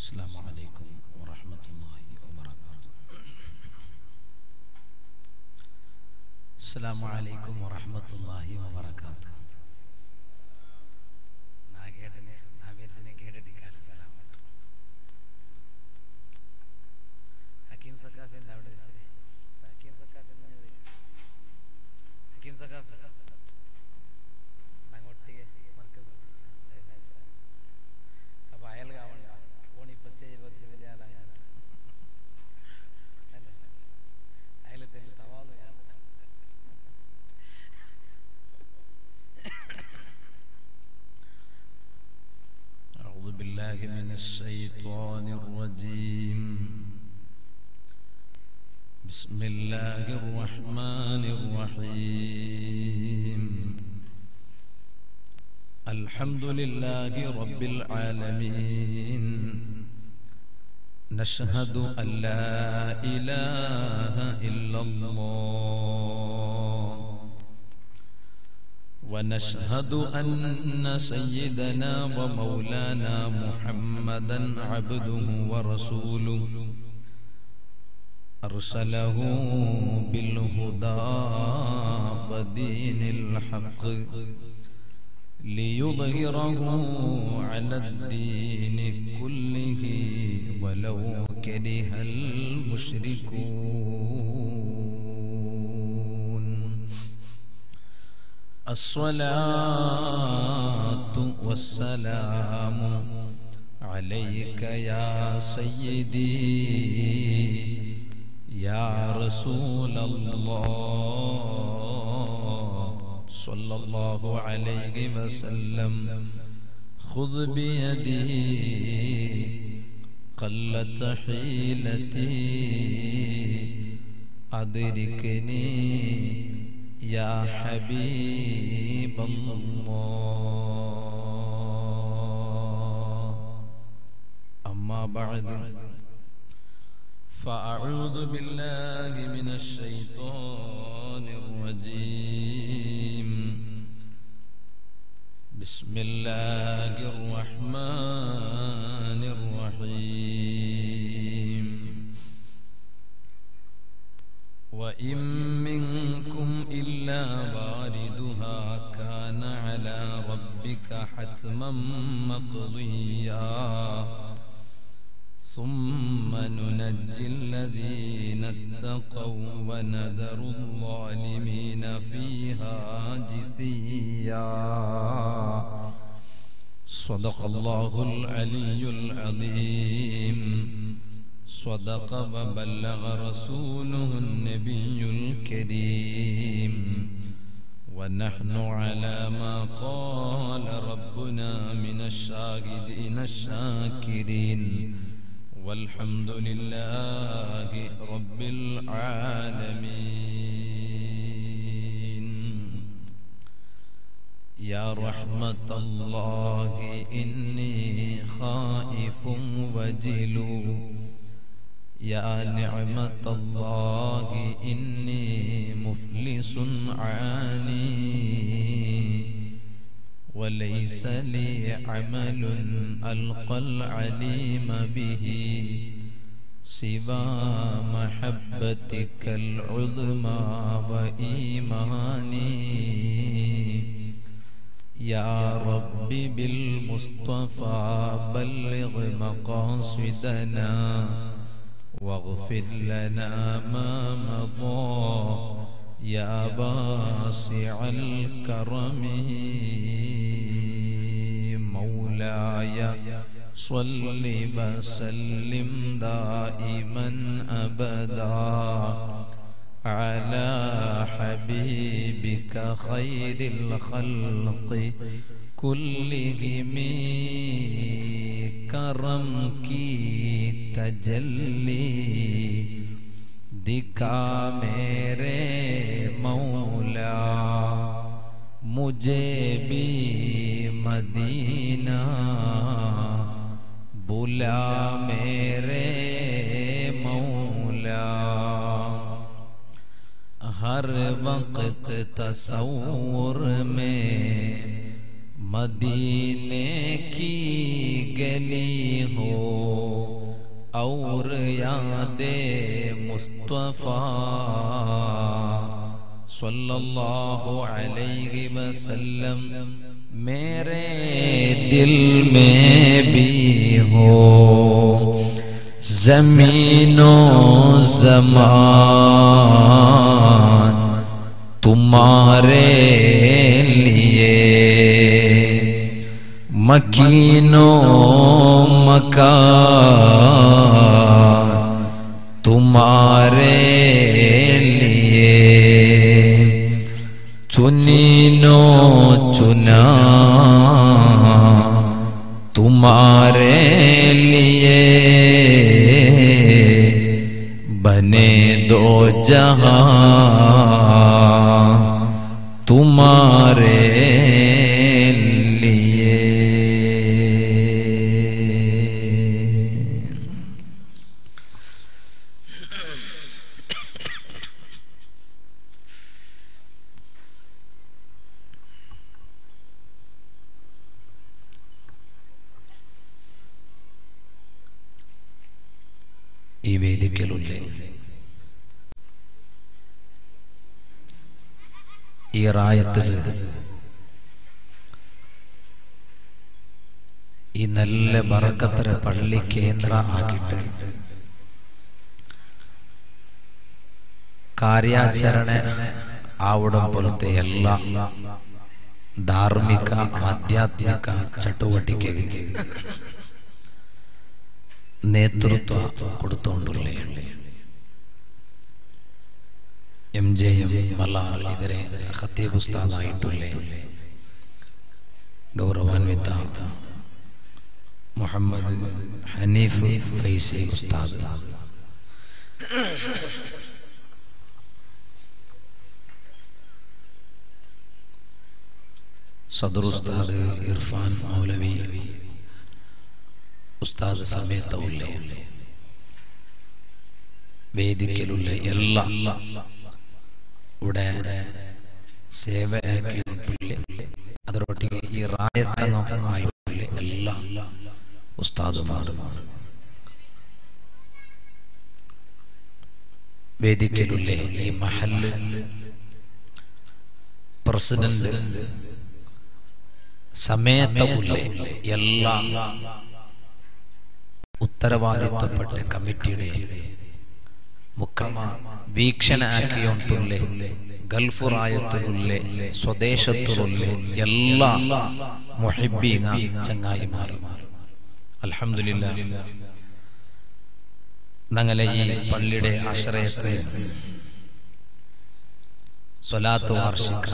السلام عليكم ورحمة الله وبركاته السلام عليكم ورحمة الله وبركاته నా కేటనే నా పేరునే కేటటి కాలి సలాం ഹക്കീം സക്കാഫ് എന്താ അവിടെ വെച്ചത് ഹക്കീം സക്കാഫ് എന്താ ഹക്കീം സക്കാഫ് അങ്ങോട്ടേക്ക് മർക്കസ് അപ്പൊ അയാൾ കാവണ്ട ഓൺ ഇപ്പൊ സ്റ്റേജ് കുറച്ച് വലിയ ആളായ അല്ല അയാൾ തന്നെ തവാള് أعوذ بالله من الشيطان الرجيم بسم الله الرحمن الرحيم الحمد لله رب العالمين نشهد أن لا إله إلا الله ونشهد أن سيدنا ومولانا محمدا عبده ورسوله أرسله بالهدى ودين الحق ليظهره على الدين كله ولو كره المشركون الصلاة والسلام عليك يا سيدي يا رسول الله صلى الله عليه وسلم خذ بيدي قلت حيلتي أدركني يا حبيب الله أما بعد فأعوذ بالله من الشيطان الرجيم بسم الله الرحمن الرحيم وإن منكم إلا واردها كان على ربك حتما مقضيا ثم ننجي الذين اتقوا ونذر الظالمين فيها جثيا صدق الله العلي العظيم صدق وبلغ رسوله النبي الكريم ونحن على ما قال ربنا من الشاهدين الشاكرين والحمد لله رب العالمين يا رحمة الله إني خائف وجلو يا نعمة الله إني مفلس عاني وليس لي عمل ألقى العليم به سوى محبتك العظمى وإيماني يا رب بالمصطفى بلغ مقاصدنا واغفر لنا ما مضى يا باسع الكرم مولاي صل وسلم دائما ابدا على حبيبك خير الخلق كلهم کرم کی تجلی دکھا میرے مولا مجھے بھی مدینہ بلا میرے مولا ہر وقت تصور میں مدینے کی گلی ہو और याद मुस्तफा सल्लल्लाहु अलैहि वसल्लम मेरे दिल में भी हो जमीनो जमान तुम्हारे लिए मकीनो मकान तुम्हारे लिए चुनीनो चुना तुम्हारे लिए बने दो जहां तुम्हारे लिए ഈ വേദിക്കലുള്ളേ ഈ റായത്തിൽ ഈ നല്ല ബറക്കത്തര പള്ളി കേന്ദ്ര ആക്കിയിട്ട് ಕಾರ್ಯಾಚರಣೆ ಆವಡಂ പോലത്തെ ಎಲ್ಲ ಧಾರ್ಮಿಕ ಆಧ್ಯಾತ್ಮಿಕ ಚಟುವಟಿಕೆಗೆ നേതൃത്വ കൊടുത്തോണ്ടുള്ളേ എം ജെ എം മലാൽ ഇതിരെ ഖത്തീബ് ഉസ്താദായിട്ടുള്ളേ ഗൗരവാൻവിത മുഹമ്മദ് ഹനീഫ് ഫൈസി ഉസ്താദ് സദർ ഉസ്താദ് ഇർഫാൻ മൗലവി ഉസ്താദ് സമയത്തുള്ളേ വേദിക്കലുള്ള എല്ലാ ഇവിടെ സേവയാക്കിയിട്ടുള്ള അതോടൊട്ടിಗೆ ഈ റായത്തനമായിട്ടുള്ള എല്ലാ ഉസ്താദുമാരും വേദിക്കലുള്ള ഈ മഹല് പ്രസിഡന്റ് സമയത്തുള്ള എല്ലാ ഉത്തരവാദിത്വപ്പെട്ട കമ്മിറ്റിയുടെ മുഖമ വീക്ഷണ ആക്കിയോണ്ടുള്ളേ ഗൾഫ് റായത്തുള്ളേ സ്വദേശത്തുള്ളേ എല്ലാ മുഹിബീന ചങ്ങായിമാർ അൽഹംദുലില്ല ഞങ്ങളെ ഈ പള്ളിയുടെ ആശ്രയത്തിൽ സ്വലാത്ത് വാർഷിക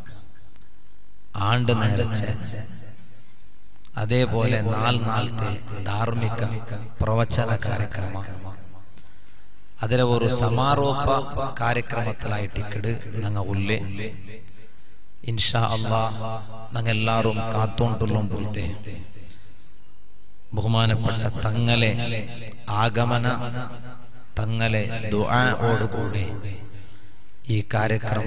ആണ്ട് നേരച്ച അതേപോലെ നാല് നാളത്തെ ധാർമ്മിക പ്രവചന ಕಾರ್ಯಕ್ರಮ ಅದರ ഒരു സമാരോപ ಕಾರ್ಯಕ್ರಮത്തിലായിട്ടിക്കട് ഞങ്ങ ഉള്ളേ ഇൻഷാ അള്ളാ ഞങ്ങ എല്ലാരും കാത്തോണ്ടുള്ളും പോലത്തെ ബഹുമാനപ്പെട്ട തങ്ങളെ ആഗമന തങ്ങളെ ദുആഓടുകൂടി ഈ ಕಾರ್ಯಕ್ರಮ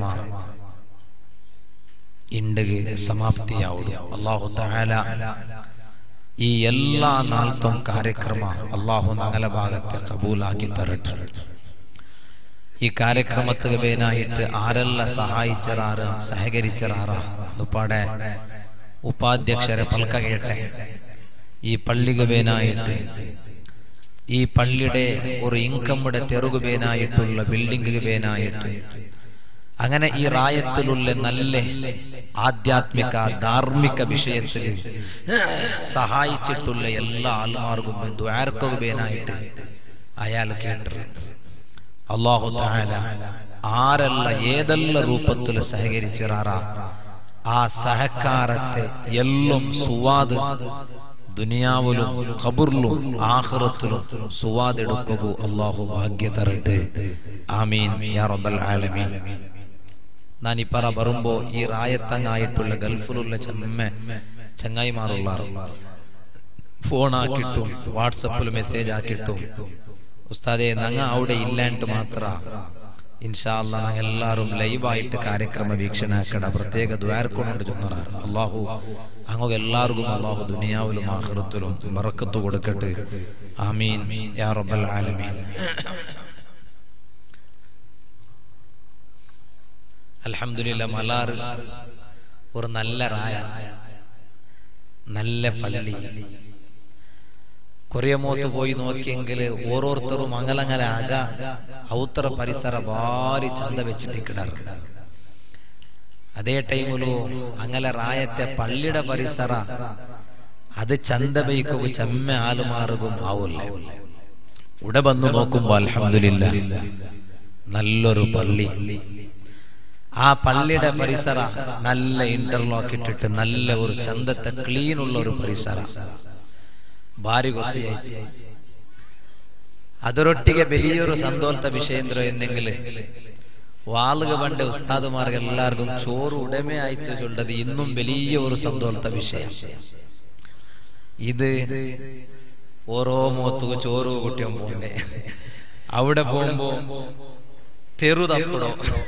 ಇಂಡಿಗೆ ಸಮಾಪ್ತಿಯಾವುದು ಅಲ್ಲಾಹು ತಆಲ ಈ ಎಲ್ಲಾ ನಾಲ್ಕು ಕಾರ್ಯಕ್ರಮ ಅಲ್ಲಾಹು ഞങ്ങളെ ഭാഗത്തെ കബൂലാക്കി തരട്ടെ ഈ കാര്യക്രമത്തിന് വേനായിട്ട് ആരെല്ലാം സഹായിച്ചറാറ് സഹകരിച്ചറാറ് ഉപ്പാടെ ഉപാധ്യക്ഷരെ പൽക്ക കേട്ടെ ഈ പള്ളിക്ക് വേനായിട്ട് ഈ പള്ളിയുടെ ഒരു ഇൻകമ്മുടെ തെറുകു വേനായിട്ടുള്ള ബിൽഡിംഗ് വേനായിട്ട് അങ്ങനെ ഈ റായത്തിലുള്ള നല്ല ആധ്യാത്മിക ധാർമ്മിക വിഷയത്തിൽ സഹായിച്ചിട്ടുള്ള എല്ലാ ആൾമാർക്കും ദ്വാരക്കുവേനായിട്ട് അയാൾ കേട്ടു അള്ളാഹു താല ആരല്ല ഏതെല്ല രൂപത്തിൽ സഹകരിച്ചിറാറാ ആ സഹകാരത്തെ എല്ലാം സുവാദ് ദുനിയാവിലും ഖബറിലും ആഖിറത്തിലും സുവാദ് എടുക്കുക അള്ളാഹു ഭാഗ്യ തരട്ടെ ആമീൻ യാ റബ്ബൽ ആലമീൻ നാനിപ്പറ വരുമ്പോ ഈ റായത്തങ്ങായിട്ടുള്ള ഗൾഫിലുള്ള ചെമ്മ ചങ്ങായിമാറുള്ള ഇൻഷാല്ല എല്ലാവരും ലൈവായിട്ട് ಕಾರ್ಯಕ್ರಮ വീക്ഷണാക്കട പ്രത്യേക ദ്വാരക്കൊണ്ട് ചൊന്നറാറ് അള്ളാഹു അങ്ങ് എല്ലാവർക്കും അള്ളാഹു ദുനിയാവിലും ആഹൃത്തിലും ബറക്കത്ത് കൊടുക്കട്ടെ ആമീൻ യാ റബ്ബൽ ആലമീൻ അൽഹംദുലില്ലാ മലാറ് ഒരു നല്ല റായ നല്ല പള്ളി കൊറിയമോത്ത് പോയി നോക്കിയെങ്കിൽ ഓരോരുത്തരും അങ്ങലങ്ങല ആക ഔത്തറ ಪರಿಸರ ಭಾರಿ ಚಂದ വെച്ചിട്ടിക്കിടാറ് ಅದೇ ಟೈಮಲು ಅಂಗಲ ರಾಯത്തെ പള്ളിയുടെ ಪರಿಸರ അത് ചന്ത ബൈക്കുക ചെമ്മ ആലുമാറുകും ആവില്ല ഇവിടെ വന്നു നോക്കുമ്പോ അൽഹംദുലില്ല നല്ലൊരു പള്ളി ആ പള്ളിയുടെ പരിസര നല്ല ഇന്റർലോക്ക് ഇട്ടിട്ട് നല്ല ഒരു ചന്തത്തെ ക്ലീൻ ഉള്ള ഒരു പരിസര ಭಾರಿ ಗೊಸಿಯಾಯ್ತು ಅದರೊಟ್ಟಿಗೆ വലിയൊരു സന്തോഷ വിഷയേന്ദ്ര എന്നെങ്കിൽ വാളുക പണ്ട് ഉസ്താദുമാർക്ക് എല്ലാവർക്കും ചോറ് ഉടമേ ആയിട്ട് ചൊല്ലത് ഇന്നും വലിയ ഒരു സന്തോഷ വിഷയം ഇത് ഓരോ മുഖത്തുക ചോറ് കുട്ടിയും പോണ്ടേ അവിടെ പോകുമ്പോ തെറു തപ്പിടോ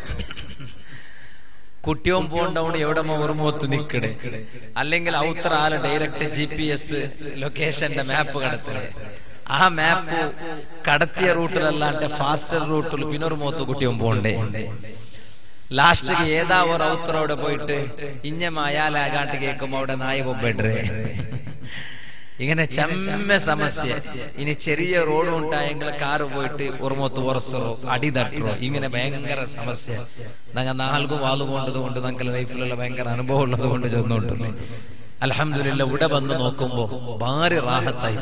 കുട്ടിയോൻ പോണ്ടവണ് എവിടെമോ ഒരു മുഖത്ത് നിക്കടെ അല്ലെങ്കിൽ ഔത്തർ ആല് ഡയറക്റ്റ് ജി പി എസ് ലൊക്കേഷന്റെ മാപ്പ് കടത്തല് ആ മാപ്പ് കടത്തിയ റൂട്ടിലല്ലാണ്ട് ഫാസ്റ്റർ റൂട്ടിൽ പിന്നൊരു മുഖത്ത് കുട്ടിയോൻ പോണ്ടേ ലാസ്റ്റ് ഏതാ ഒരു ഔത്തറോടെ പോയിട്ട് ഇഞ്ഞ മായാലാകാണ്ട് കേൾക്കുമ്പോ അവിടെ നായ കൊബ്ബെഡ്രേ ഇങ്ങനെ ചെമ്മ സമസ്യ ഇനി ചെറിയ റോഡ് ഉണ്ടായെങ്കിൽ കാറ് പോയിട്ട് ഉറമൊത്ത് ഉറസറോ അടി തട്ടോ ഇങ്ങനെ ഭയങ്കര സമസ്യ ഞങ്ങൾ നാൽക്കും വാളും കൊണ്ടത് കൊണ്ട് ഞങ്ങളുടെ ലൈഫിലുള്ള ഭയങ്കര അനുഭവം ഉള്ളത് കൊണ്ട് ചെന്നോട്ടുണ്ട് അലഹമില്ല ഇവിടെ വന്ന് നോക്കുമ്പോ ഭാരി റാഹത്തായി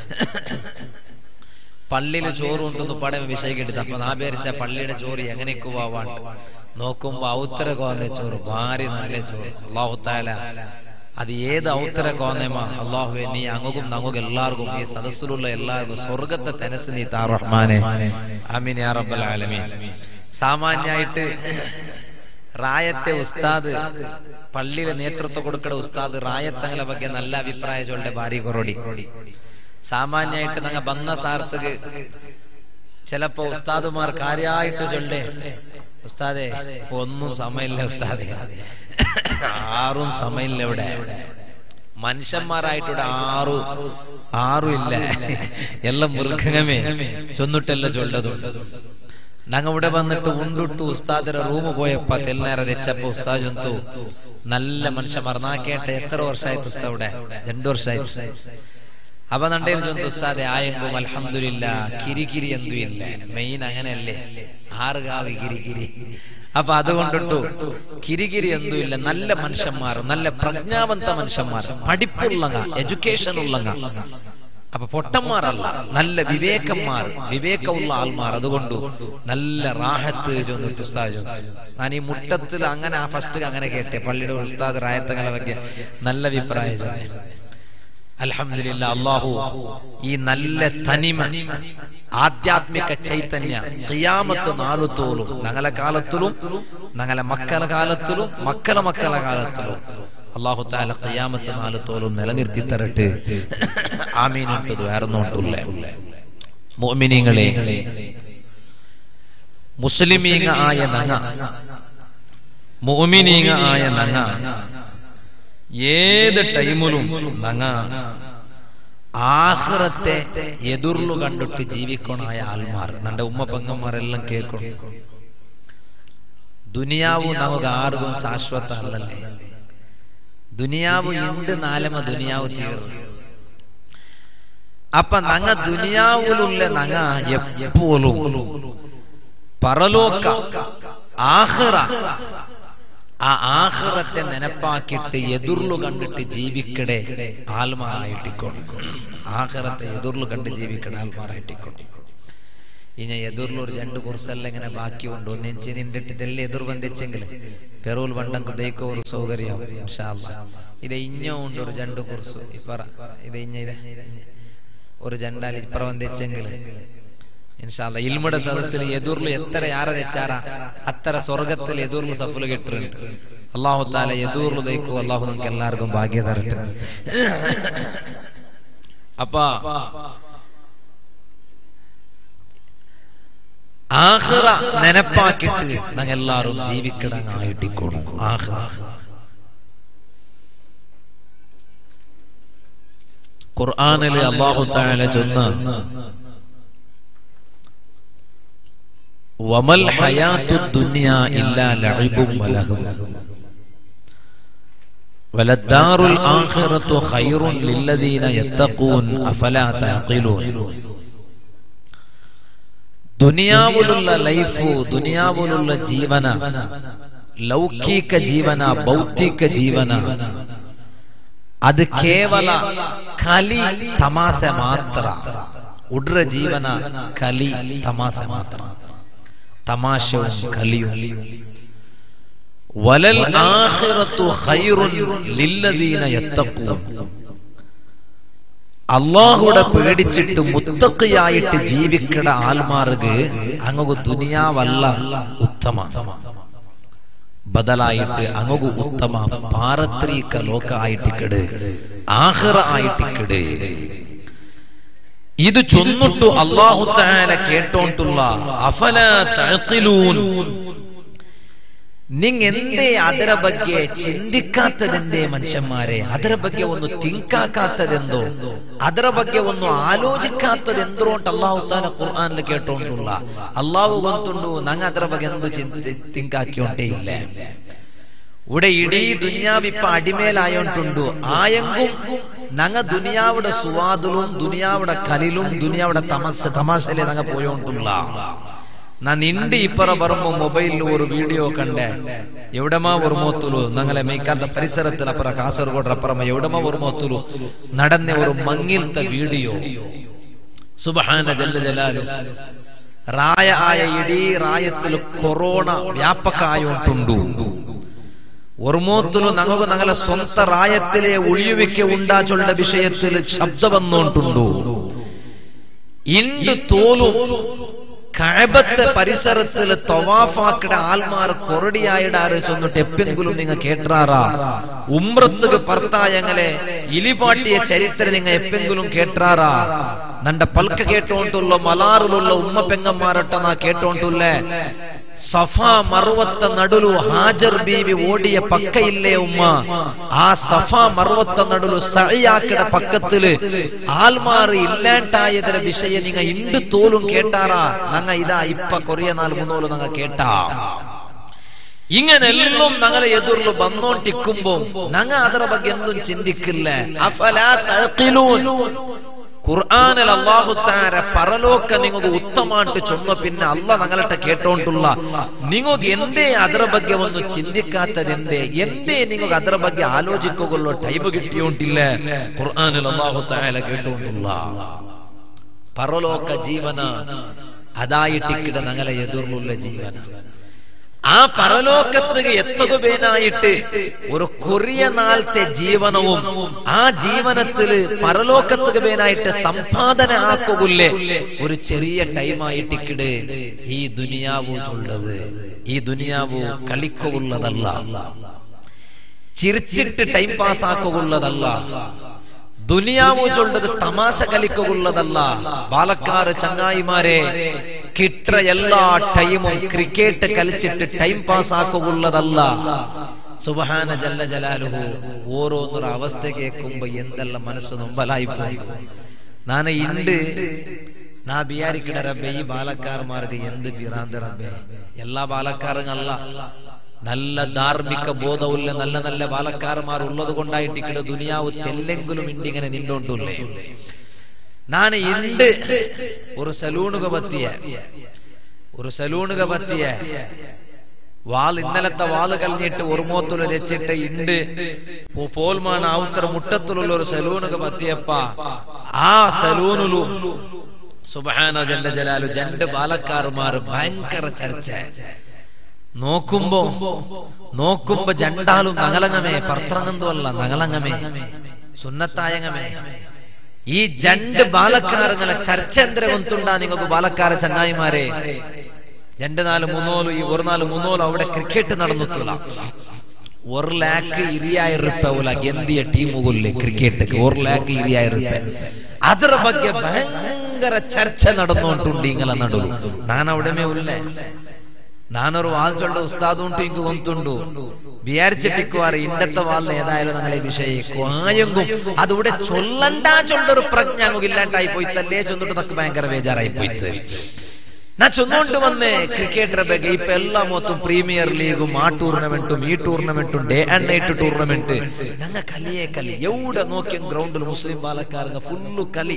പള്ളിയില് ചോറ് ഉണ്ടെന്ന് പടം വിഷയിക്കെടുത്ത് അപ്പൊ നാ പേരിച്ച പള്ളിയുടെ ചോറ് എങ്ങനെയൊക്കെ പോവാണ്ട് നോക്കുമ്പോ ഔത്തര കോന്ന ചോറ് ഭാരി നല്ല ചോറ് അള്ളാഹുത്താല അത് ഏത് ഔത്തര കോന്നമാ അള്ളാഹുവെ നീ അങ്ങും നങ്ങും എല്ലാവർക്കും ഈ സദസ്സിലുള്ള എല്ലാവർക്കും സ്വർഗത്തെ തെനസ് നീ താ റഹ്മാനെ അമീൻ യാ റബ്ബൽ ആലമീൻ സാമാന്യായിട്ട് റായത്തെ ഉസ്താദ് പള്ളിയിലെ നേതൃത്വം കൊടുക്കുന്ന ഉസ്താദ് റായത്തങ്ങളെ ಬಗ್ಗೆ നല്ല അഭിപ്രായ ചൊല്ലെ ഭാര്യ കൊറോടി സാമാന്യായിട്ട് ഞങ്ങൾ ബന്ന സാർത്തക്ക് ചിലപ്പോ ഉസ്താദുമാർ കാര്യമായിട്ട് ചൊല്ലേ ഉസ്താദെ ഒന്നും സമയമില്ല ഉസ്താദെ ആറും സമയമില്ല ഇവിടെ മനുഷ്യന്മാരായിട്ടിവിടെ ആറു ആറും ഇല്ല എല്ലാം മൃഗമേ ചൊന്നിട്ടല്ല ചൊല്ലതുണ്ട് ഞങ്ങ ഇവിടെ വന്നിട്ട് ഉണ്ടിട്ടു ഉസ്താദിന്റെ റൂമ് പോയപ്പോ തെല്ലേറെ തെച്ചപ്പോ ഉസ്താദ് ചൊന്തു നല്ല മനുഷ്യന്മാർ നാ കേട്ട എത്ര വർഷമായിട്ട് ഉസ്താദ് ഇവിടെ രണ്ടു വർഷമായിട്ട് അപ്പൊ നണ്ടേൽ ചൊന്തു ഉസ്താദെ ആയെങ്കും അൽഹംദുലില്ല കിരികിരി എന്തും ഇല്ല മെയിൻ അങ്ങനെയല്ലേ ആറുകാവ് കിരികിരി അപ്പൊ അതുകൊണ്ടിട്ടു കിരികിരി എന്തുമില്ല നല്ല മനുഷ്യന്മാർ നല്ല പ്രജ്ഞാവന്ത മനുഷ്യന്മാർ പഠിപ്പുള്ളങ്ങ എഡ്യൂക്കേഷൻ ഉള്ളങ്ങ അപ്പൊ പൊട്ടന്മാരല്ല നല്ല വിവേകന്മാർ വിവേകമുള്ള ആൾമാർ അതുകൊണ്ട് നല്ല റാഹത്ത് ചൊന്നിട്ട് ഉസ്താദ് ചൊന്നിട്ട് ഞാൻ ഈ മുട്ടത്തിൽ അങ്ങനെ ആ ഫസ്റ്റ് അങ്ങനെ കേട്ടെ പള്ളിയുടെ ഉസ്താദ് റായത്തങ്ങളെ ಬಗ್ಗೆ നല്ല അഭിപ്രായം ചൊന്നെ അൽഹംദുലില്ല അള്ളാഹു ഈ നല്ല തനിമ ആധ്യാത്മിക ചൈതന്യ ഖിയാമത്ത് നാലുത്തോളും ഞങ്ങളെ കാലത്തിലും ഞങ്ങളെ മക്കളെ കാലത്തിലും മക്കളെ മക്കളെ കാലത്തിലും അള്ളാഹു താല ഖിയാമത്ത് നാലുത്തോളും നിലനിർത്തി തരട്ടെ ആമീനിട്ടത് വേറൊന്നോട്ടുള്ള മോമിനിങ്ങളെ മുസ്ലിമീങ്ങ ആയ നങ്ങ മോമിനീങ്ങ ആയ നങ്ങ ഏത് ടൈമിലും നങ്ങ ആഹ്റത്തെ എതിർലു കണ്ടിട്ട് ജീവിക്കണായ ആൾമാർ നമ്മുടെ ഉമ്മ പെങ്ങന്മാരെല്ലാം കേൾക്കണം ദുനിയാവ് നമുക്ക് ആർക്കും ശാശ്വത അല്ലല്ലേ ദുനിയാവ് എന്ത് നാലമ ദുനിയാവ് തീർന്നു അപ്പൊ നങ്ങ ദുനിയാവിലുള്ള നങ്ങ എപ്പോഴും പരലോക ആഹ്റ ആ ആഹ്റത്തെ നെനപ്പാക്കിയിട്ട് എതിർലു കണ്ടിട്ട് ജീവിക്കടെ ആൽമാറായിട്ടിക്കോണം ആഹ്റത്തെ എതിർലു കണ്ട് ജീവിക്കടെ ആൽമാറായിട്ടിക്കോണം ഇനി എതിർലൊരു രണ്ട് കുറിസെല്ലാം ഇങ്ങനെ ബാക്കിയുണ്ട് ഒന്നെഞ്ചി നിന്നിട്ടിട്ടെല്ലാം എതിർ ബന്ധിച്ചെങ്കിൽ പെറൂൽ വണ്ടം ദൈക്കോ ഒരു സൗകര്യം ഇത് ഇഞ്ഞോ ഉണ്ട് ഒരു രണ്ട് കുറിസ് ഇപ്പറ ഇത് ഇഞ്ഞ ഇത് ഒരു ജണ്ടാൽ ഇപ്പറ ബന്ധിച്ചെങ്കിൽ ഇൻഷാല്ല ഇൽമുടെ സദസ്സിൽ എതിർಲು എത്ര ആരെ വെച്ചാറാ അത്ര സ്വർഗത്തിൽ എതിർಲು സഫുല് കിട്ടുന്നുണ്ട് അള്ളാഹു താല എതിർಲು ദൈക്കോ അള്ളാഹു നമുക്ക് എല്ലാവർക്കും ഭാഗ്യ തരട്ടെ അപ്പ ആഹ്റ നെനപ്പാക്കിട്ട് ഞങ്ങൾ എല്ലാവരും ജീവിക്കിടങ്ങായിട്ടിക്കോണം ആഹ്റ ഖുർആനിൽ അള്ളാഹു താല ചൊന്ന വമൽ ഹയാത്തു ദുനിയ ഇല്ലാ ലഅബും വലഹും وللدار الآخرة خير للذين يتقون أفلا تعقلون ദുനിയാവിലുള്ള ലൈഫ് ദുനിയാവിലുള്ള ജീവന ലൗകിക ജീവന ഭൗതിക ജീവന അത് കേവಲ കലി തമാശ മാത്ര ഉഡ്ര ജീവന കലി തമാശ മാത്ര തമാശവും കലിയും വലൽ ആഖിറത്തു ഖൈറുൻ ലില്ലദീന യത്തഖൂൻ അള്ളാഹുടെ പേടിച്ചിട്ട് മുത്തക്കിയായിട്ട് ജീവിക്കട ആൽമാർക്ക് അങ്ങു ദുനിയാവല്ല ഉത്തമ ബദലായിട്ട് അങ്ങു ഉത്തമ പാരത്രിക ലോക ആയിട്ടിക്കട് ആഹ്റ ആയിട്ടിക്കട് ഇത് ചൊന്നിട്ടു അള്ളാഹു താല കേട്ടോണ്ടുള്ള അഫല തഴത്തിലൂൻ നിങ് എന്തേ ಅದರ ಬಗ್ಗೆ ಚಿಂತಿಕಾತದೆಂದೇ ಮನುಷ್ಯನ್ಮಾರೆ ಅದರ ಬಗ್ಗೆ ಒಂದು ತಿಂಕಾಕಾತದೆಂದೋ ಅದರ ಬಗ್ಗೆ ಒಂದು ಆಲೋಚಿಕಾತದೆಂದ್ರು ಅಂತ ಅಲ್ಲಾಹು ತಾಲ ഖുർആനിൽ കേട്ടോണ്ടുള്ള അള്ളാഹു ಬಂತುಂಡು ನಂಗೆ ಅದರ ಬಗ್ಗೆ ಎಂದು ಚಿಂತೆ ತಿಂಕಾಕಿയോണ്ടേ ഇല്ല ഇവിടെ ഇടീ ദുനിയാവ് ഇപ്പൊ അടിമേലായോണ്ടുണ്ടു ആയെങ്കും നങ്ങ ദുനിയാവുടെ സുവാദിലും ദുനിയാവുടെ കലിലും ദുനിയാവുടെ തമസ തമാശയിലെ നങ്ങ പോയോണ്ടുള്ള நான் நின்று இப்பற வரும்போ மொபைல்ல ஒரு வீடியோ கண்டேன் எவிடமா ஒரு மோத்துಲು ഞങ്ങളെ മേക്കാത്ത പരിസരത്തിൽ അപ്പുറം കാസർഗോഡ് അപ്പുറം എവിടമാ ഒരു മൊത്തുലു നടന്ന ഒരു മങ്ങിലത്തെ വീഡിയോ സുബഹാന ജല്ല ജലാലു റായ ആയ ഇടീ റായത്തിൽ കൊറോണ വ്യാപക ആയോണ്ടുണ്ടു ഒർമോത്തിലും ഞങ്ങൾക്ക് ഞങ്ങളെ സ്വന്ത റായത്തിലെ ഒഴിയുവയ്ക്ക് ഉണ്ടാച്ചുള്ള വിഷയത്തിൽ ശബ്ദം വന്നോണ്ടുണ്ടു ഇണ്ട് തോലും കഴബത്തെ പരിസരത്തിൽ തൊവാഫാക്കിട ആൽമാർ കൊറടിയായിടാറ് ചൊന്നിട്ട് എപ്പെങ്കിലും നിങ്ങൾ കേട്ടാറാ ഉമ്രത്തുക്ക് പർത്തായങ്ങളെ ഇലിപാട്ടിയ ചരിത്രം നിങ്ങൾ എപ്പെങ്കിലും കേട്ടാറാ നണ്ട പൽക്ക കേട്ടോണ്ടുള്ള മലാറിലുള്ള ഉമ്മ പെങ്ങന്മാരട്ട നാ കേട്ടോണ്ടുള്ളേ സഫാ മറുവത്ത നടുലു ഹാജർ ബീവി ഓടിയ പക്കയില്ലേ ഉമ്മ ആ സഫാ മറുവത്ത നടുലു സഴിയാക്കിട പക്കത്തില് ആൽമാറ് ഇല്ലാണ്ടായതിര വിഷയം നിങ്ങ ഇണ്ട് തോലും കേട്ടാറാ നങ്ങ ഇതാ ഇപ്പ കൊറിയ നാൾ മുന്നോല് നങ്ങ കേട്ടാ ഇങ്ങനെല്ലാം ഞങ്ങളെ എതിർಲು വന്നോണ്ടിക്കുമ്പോ ഞങ്ങ ಅದರ ಬಗ್ಗೆ എന്തും ചിന്തിക്കില്ല അഫലാ തഴക്കിലൂൻ ഖുർആാനിൽ അള്ളാഹു താര പരലോക്ക നിങ്ങൾക്ക് ഉത്തമായിട്ട് ചൊന്ന പിന്നെ അല്ല ഞങ്ങളുടെ കേട്ടോണ്ടുള്ള നിങ്ങൾക്ക് എന്തേ ಅದರ ಬಗ್ಗೆ ഒന്ന് ചിന്തിക്കാത്തതെന്തേ എന്തേ നിങ്ങൾക്ക് ಅದರ ಬಗ್ಗೆ ആലോചിക്കുകയുള്ളൂ ടൈം കിട്ടിയോണ്ടില്ല ഖുർആാനിൽ അള്ളാഹു താര കേട്ടോണ്ടുള്ള പരലോക ജീവന അതായിട്ടിക്കിട ഞങ്ങളെ എതിർലുള്ള ജീവന ആ പരലോകത്തിന് എത്തുകയായിട്ട് ഒരു കൊറിയ നാളത്തെ ജീവനവും ആ ജീവനത്തിൽ പരലോകത്തിന് വേനായിട്ട് സമ്പാദന ആക്കുകില്ലേ ഒരു ചെറിയ ടൈമായിട്ടിക്കിട് ഈ ദുനിയാവു ഉള്ളത് ഈ ദുനിയാവു കളിക്കുള്ളതല്ല ചിരിച്ചിട്ട് ടൈം പാസ് ആക്കുള്ളതല്ല ദുനിയാവു ചൊല്ലത് തമാശ കലിക്കുള്ളതല്ല പാലക്കാട് ചങ്ങായിമാരെ കിട്ട എല്ലാ ടൈമും ക്രിക്കറ്റ് കളിച്ചിട്ട് ടൈം പാസ് ആക്കുള്ളതല്ല സുബഹാന ജല്ല ജലാലുഹു ഓരോന്നൊരു അവസ്ഥ കേൾക്കുമ്പോ എന്തെല്ലാം മനസ്സ് നൊമ്പലായിപ്പോയി നാന് ഇണ്ട് നാ ബിയാരിക്കിട റബ്ബെ ഈ ബാലക്കാർമാർക്ക് എന്ത് ബിറാന്ത് റബ്ബെ എല്ലാ ബാലക്കാരങ്ങല്ല നല്ല ധാർമ്മിക ബോധമുള്ള നല്ല നല്ല ബാലക്കാരന്മാർ ഉള്ളത് കൊണ്ടായിട്ട് ഇവിടെ ദുനിയാവ് തെല്ലെങ്കിലും ഇണ്ടിങ്ങനെ നിന്നോണ്ടുള്ളേ ನಾನು ಇಂಡ್ ഒരു സലൂണുക പറ്റിയ ഒരു സലൂണുക പറ്റിയ വാൾ ഇന്നലത്തെ വാള് കളഞ്ഞിട്ട് ഒരുമോത്തുള്ള രച്ചിട്ട് ഇണ്ട് പോൽമാണ് ആവുത്തര മുട്ടത്തിലുള്ള ഒരു സലൂണുക പറ്റിയപ്പ ആ സലൂണിലു സുബഹാന ജല്ല ജലാലു രണ്ട് ബാലക്കാർമാർ ഭയങ്കര ചർച്ച നോക്കുമ്പോ നോക്കുമ്പോ ജണ്ടാലും നഗലങ്ങമേ പർത്രങ്ങന്തുമല്ല നഗലങ്ങമേ സുന്നത്തായങ്ങമേ ഈ രണ്ട് ബാലക്കാരങ്ങളെ ചർച്ച എന്തിനെ കൊന്തുണ്ടാ നിങ്ങൾക്ക് ബാലക്കാര ചങ്ങായിമാരെ രണ്ട് നാല് മൂന്നോലും ഈ ഒരു നാല് മൂന്നോലും അവിടെ ക്രിക്കറ്റ് നടന്നിട്ടില്ല ഒരു ലാക്ക് ഇരുയായിരം ರೂಪಾಯಿ ಗೆಂದಿಯ ಟೀಮುಗುಲ್ಲಿ ಕ್ರಿಕೆಟ್ ஒரு ಲ್ಯಾಕ್ ഇരുയായിരം ರೂಪಾಯಿ ಅದರ ಬಗ್ಗೆ ಭಯಂಕರ ഭയങ്കര ചർച്ച നടന്നുകൊണ്ടുണ്ട് ഇങ്ങനെ നടുവ് ഞാൻ അവിടെ ഉള്ളേ നാനൊരു വാൾ ചൊല്ല ഉസ്താദ് ഉണ്ടു ഇങ്ങ് കൊന്തുണ്ടു വിചാരിച്ചിട്ടിക്കുവാറ് ഇണ്ടത്തെ വാളിൽ ഏതായാലും ഞങ്ങളെ വിഷയിക്കും ആയെങ്കും അതിവിടെ ചൊല്ലണ്ടാ ചൊല്ലൊരു പ്രജ്ഞ അങ്ങ് ഇല്ലാണ്ടായി പോയിത്തല്ലേ ചൊന്നിട്ട് നമുക്ക് ഭയങ്കര ബേജാറായി പോയിത്ത് ನಾ ಚೊಂದೊಂಡು ಮೊನ್ನೆ ಕ್ರಿಕೆಟರ್ ಬಗ್ಗೆ ಇಪ್ಪ ಎಲ್ಲ ಮೊತ್ತ ಪ್ರೀಮಿಯರ್ ಲೀಗುം ಆ ಟೂರ್ನಮೆಂಟುം ಈ ಟೂರ್ನಮೆಂಟುം ಡೇ ಅಂಡ್ ನೈಟ್ ಟೂರ್ನಮೆಂಟ್ ನಂಗ ಕಲಿಯೇ ಕಲಿ ಎವ್ಡ ನೋക്കി ಗ್ರೌಂಡ್ ಮುಸ್ಲಿಂ ಬಾಲಕಾರಂಗ ಫುಲ್ಲು ಕಲಿ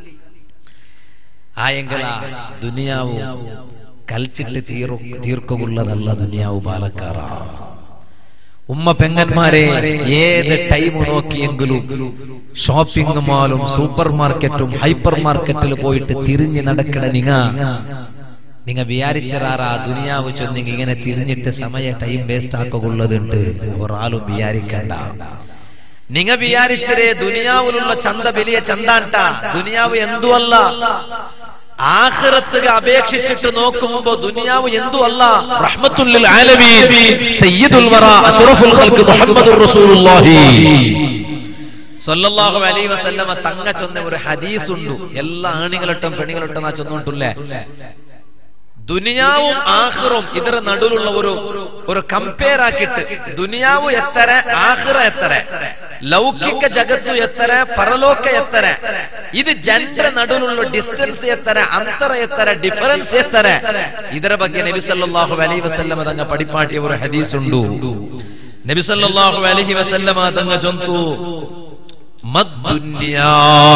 ആ എങ്കല ദുനിയാവ് കൽച്ചിട്ട് തീർ തീർക്കുള്ളതല്ല ദുനിയാവ് ബാലക്കാറ ഉമ്മ പെങ്ങന്മാരെ ഏത് ടൈം നോക്കിയെങ്കിലും ഷോപ്പിംഗ് മാളും സൂപ്പർ മാർക്കറ്റും ഹൈപ്പർ മാർക്കറ്റിൽ പോയിട്ട് തിരിഞ്ഞ് നടക്കണ നിങ്ങ നിങ്ങ വിചാരിച്ചറാറാ ദുനിയാവ് ചൊന്നിങ് ഇങ്ങനെ തിരിഞ്ഞിട്ട് സമയ ടൈം വേസ്റ്റ് ആക്കുള്ളതുണ്ട് ഒരാളും വിചാരിക്കണ്ട നിങ്ങ വിചാരിച്ചരേ ദുനിയാവിലുള്ള ചന്ത വലിയ ചന്താണ്ട ദുനിയാവ് എന്തുവല്ല ആഖിറത്തുക അപേക്ഷിച്ചിട്ട് നോക്കുമ്പോ ദുനിയാവ് എന്തുവല്ല റഹ്മത്തുല്ലിൽ ആലമീൻ സയ്യിദുൽ വറ അഷ്റഫുൽ ഖൽഖ് മുഹമ്മദുർ റസൂലുള്ളാഹി സല്ലല്ലാഹു അലൈഹി വസല്ലമ തങ്ങ ചൊന്ന ഒരു ഹദീസ് ഉണ്ട് എല്ലാ ആണികളൊട്ടും പെണ്ണുകളൊട്ടും ആ ചൊന്നിട്ടുള്ളേ ദുനിയാവും ആഹ്റും ಇದರ നടുവിലുള്ള ഒരു ഒരു ಕಂಪೇರ್ ആക്കിയിട്ട് ദുനിയാവ് എത്ര ആഹ്റ എത്ര ലൗകിക ജഗತ್ತು എത്ര പരലോക എത്ര ഇത് ಜನರ ನಡುವಿലുള്ള ഡിസ്റ്റൻസ് എത്ര ಅಂತರ എത്ര ഡിഫറൻസ് എത്ര ಇದರ ಬಗ್ಗೆ നബി സല്ലല്ലാഹു അലൈഹി വസല്ലമ തങ്ങ പഠിപ്പാട്ടിയ ഒരു ഹദീസ് ഉണ്ട് നബി സല്ലല്ലാഹു അലൈഹി വസല്ലമ തങ്ങ ചൊന്തു മദ്ദുന്യാ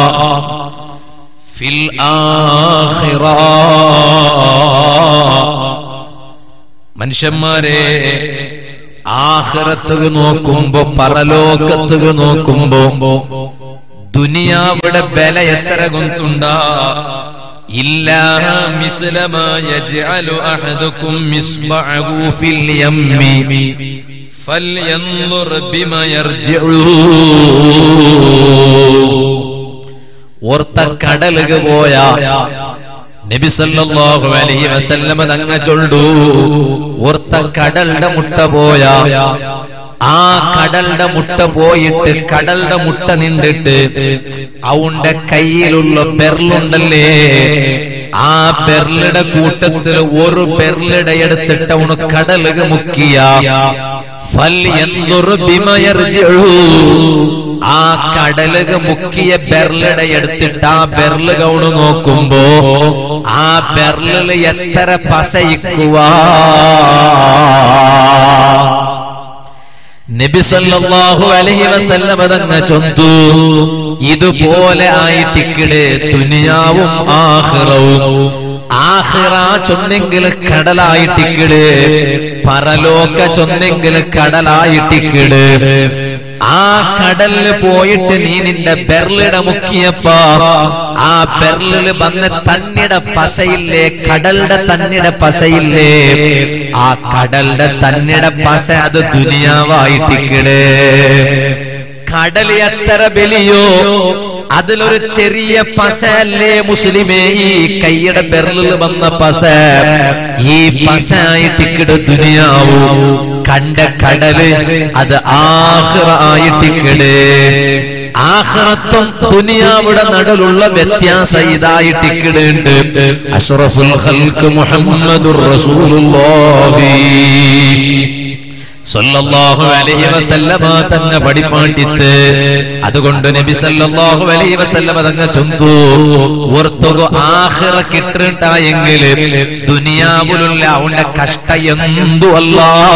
ഫിൽ ആഖിറ മനുഷ്യന്മാരെ ആഹ്റത്തുക നോക്കുമ്പോ പരലോകത്തുക നോക്കുമ്പോ ദുനിയാവിടെ ബല എത്ര കൊന്തുണ്ട ഇല്ല മിസ്ലമായ ജഅലു അഹദുക്കും മിസ്ബഅഹു ഫിൽ യമ്മി فلينظر بما يرجعون ഓർത്ത കടലുക പോയ നബി സല്ലല്ലാഹു അലൈഹി വസല്ലമ തങ്ങ ചൊല്ലു ഓർത്ത കടലുടെ മുട്ട പോയ ആ കടലുടെ മുട്ട പോയിട്ട് കടലുടെ മുട്ട നിന്നിട്ട് അവന്റെ കയ്യിലുള്ള പെർലുണ്ടല്ലേ ആ പെർലിയുടെ കൂട്ടത്തിൽ ഒരു പെർലിടെ എടുത്തിട്ട് അവന് കടലുക മുക്കിയ ഫൽ എന്തൊരു ബിമയർജു ആ കടലുക മുക്കിയ ബെർലിടെ എടുത്തിട്ട് ആ ബെർല് കൗണ് നോക്കുമ്പോ ആ ബെർലില് എത്ര പസയിക്കുക നബിസല്ലാഹു അലഹി വസല്ലമ തങ്ങ ചൊന്തു ഇതുപോലെ ആയിട്ടിക്കിടെ ദുനിയാവും ആഹ്റവും ആഹിറ ചൊന്നെങ്കിൽ കടലായിട്ടിക്കിട് പരലോക ചൊന്നെങ്കിൽ കടലായിട്ടിക്കിട് ആ കടലിൽ പോയിട്ട് നീ നിന്റെ ബെർലിട മുക്കിയപ്പോ ആ ബെർലിൽ വന്ന് തന്നിട പശയില്ലേ കടലിന്റെ തന്നിട പശയില്ലേ ആ കടലിന്റെ തന്നിട പശ അത് ദുനിയാവായിട്ടിക്കിട് കടൽ എത്ര വലിയോ അതിലൊരു ചെറിയ പശയല്ലേ മുസ്ലിമേ ഈ കൈയുടെ ബെർലിൽ വന്ന പശ ഈ പശയായിട്ടിക്കിട് ദുനിയാവൂ കണ്ട കടല് അത് ആഹ്റ ആയിട്ടിക്കിട് ആഹ്റത്തും ദുനിയാവിടെ നടുലുള്ള വ്യത്യാസം ഇതായിട്ടിക്കിടുണ്ട് അഷ്റഫുൽ ഖൽക്ക് മുഹമ്മദുർ റസൂലുള്ളാഹി സല്ലല്ലാഹു അലൈഹി വസല്ലമ തങ്ങ പടിപ്പാട്ടിത്ത് അതുകൊണ്ട് നബി സല്ലല്ലാഹു അലൈഹി വസല്ലമ തങ്ങ ചൊന്തു ഓർത്തുക ആഖിറ കിട്ടണ്ടായെങ്കിൽ ദുനിയാവിലുള്ള അവന്റെ കഷ്ട എന്തു അല്ല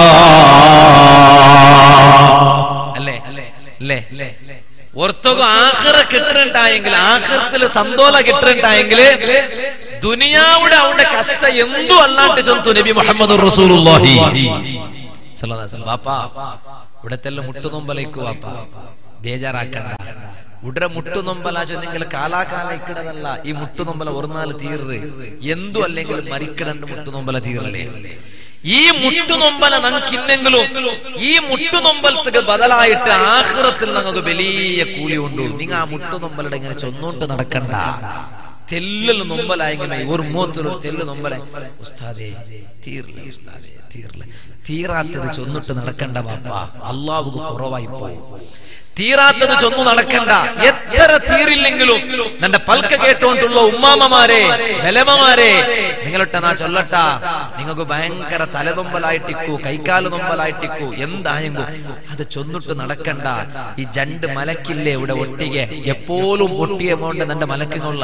അല്ലേ അല്ലേ ഓർത്തുക ആഖിറ കിട്ടണ്ടായെങ്കിൽ ആഖിറത്തിൽ സന്തോല കിട്ടണ്ടായെങ്കിൽ ദുനിയാവിടെ അവന്റെ കഷ്ട എന്തു അല്ലാണ്ട് ചൊന്തു നബി മുഹമ്മദ് റസൂലുള്ളാഹി വാപ്പാ ഇവിടത്തെല്ലാം മുട്ടുനൊമ്പലേക്ക് വാപ്പാ ബേജാറാക്കണ്ട ഉടനെ മുട്ടുനൊമ്പല ചൊന്നെങ്കിൽ കാലാകാല ഇക്കിടതല്ല ഈ മുട്ടുനൊമ്പല ഒരു നാൾ തീർറ് എന്തു അല്ലെങ്കിൽ മരിക്കിടണ്ട് മുട്ടുനൊമ്പല തീർല്ലേ ഈ മുട്ടുനൊമ്പല നമുക്കിന്നെങ്കിലും ഈ മുട്ടുനൊമ്പലത്തേക്ക് ബദലായിട്ട് ആഹ്റത്തിൽ നമുക്ക് വലിയ കൂലി ഉണ്ടു നിങ്ങൾ ആ മുട്ടുനൊമ്പലയുടെ ഇങ്ങനെ ചൊന്നോണ്ട് നടക്കണ്ട തെല്ലൽ നൊമ്പലായെങ്കിലേ ഒരു മൂത്തൊരു തെല്ല് നൊമ്പലായി ഉസ്താദേ തീർല ഉസ്താദേ തീർല തീരാത്തത് ചൊന്നിട്ട് നടക്കണ്ട ബാപ്പ അള്ളാഹുക്ക് കുറവായി പോയി തീരാത്തത് ചൊന്നു നടക്കണ്ട എത്ര തീരില്ലെങ്കിലും നിന്റെ പൽക്ക കേട്ടോണ്ടുള്ള ഉമ്മാമമാരെ ബലമമാരെ നിങ്ങളൊട്ട നാ ചൊല്ലട്ട നിങ്ങൾക്ക് ഭയങ്കര തലനൊമ്പലായിട്ടിക്കൂ കൈക്കാല് നൊമ്പലായിട്ടിക്കൂ എന്തായെങ്കും അത് ചൊന്നിട്ട് നടക്കണ്ട ഈ ജണ്ട് മലക്കില്ലേ ഇവിടെ ഒട്ടിಗೆ എപ്പോഴും ഒട്ടിയ മോണ്ട് നിന്റെ മലക്കുകൊള്ള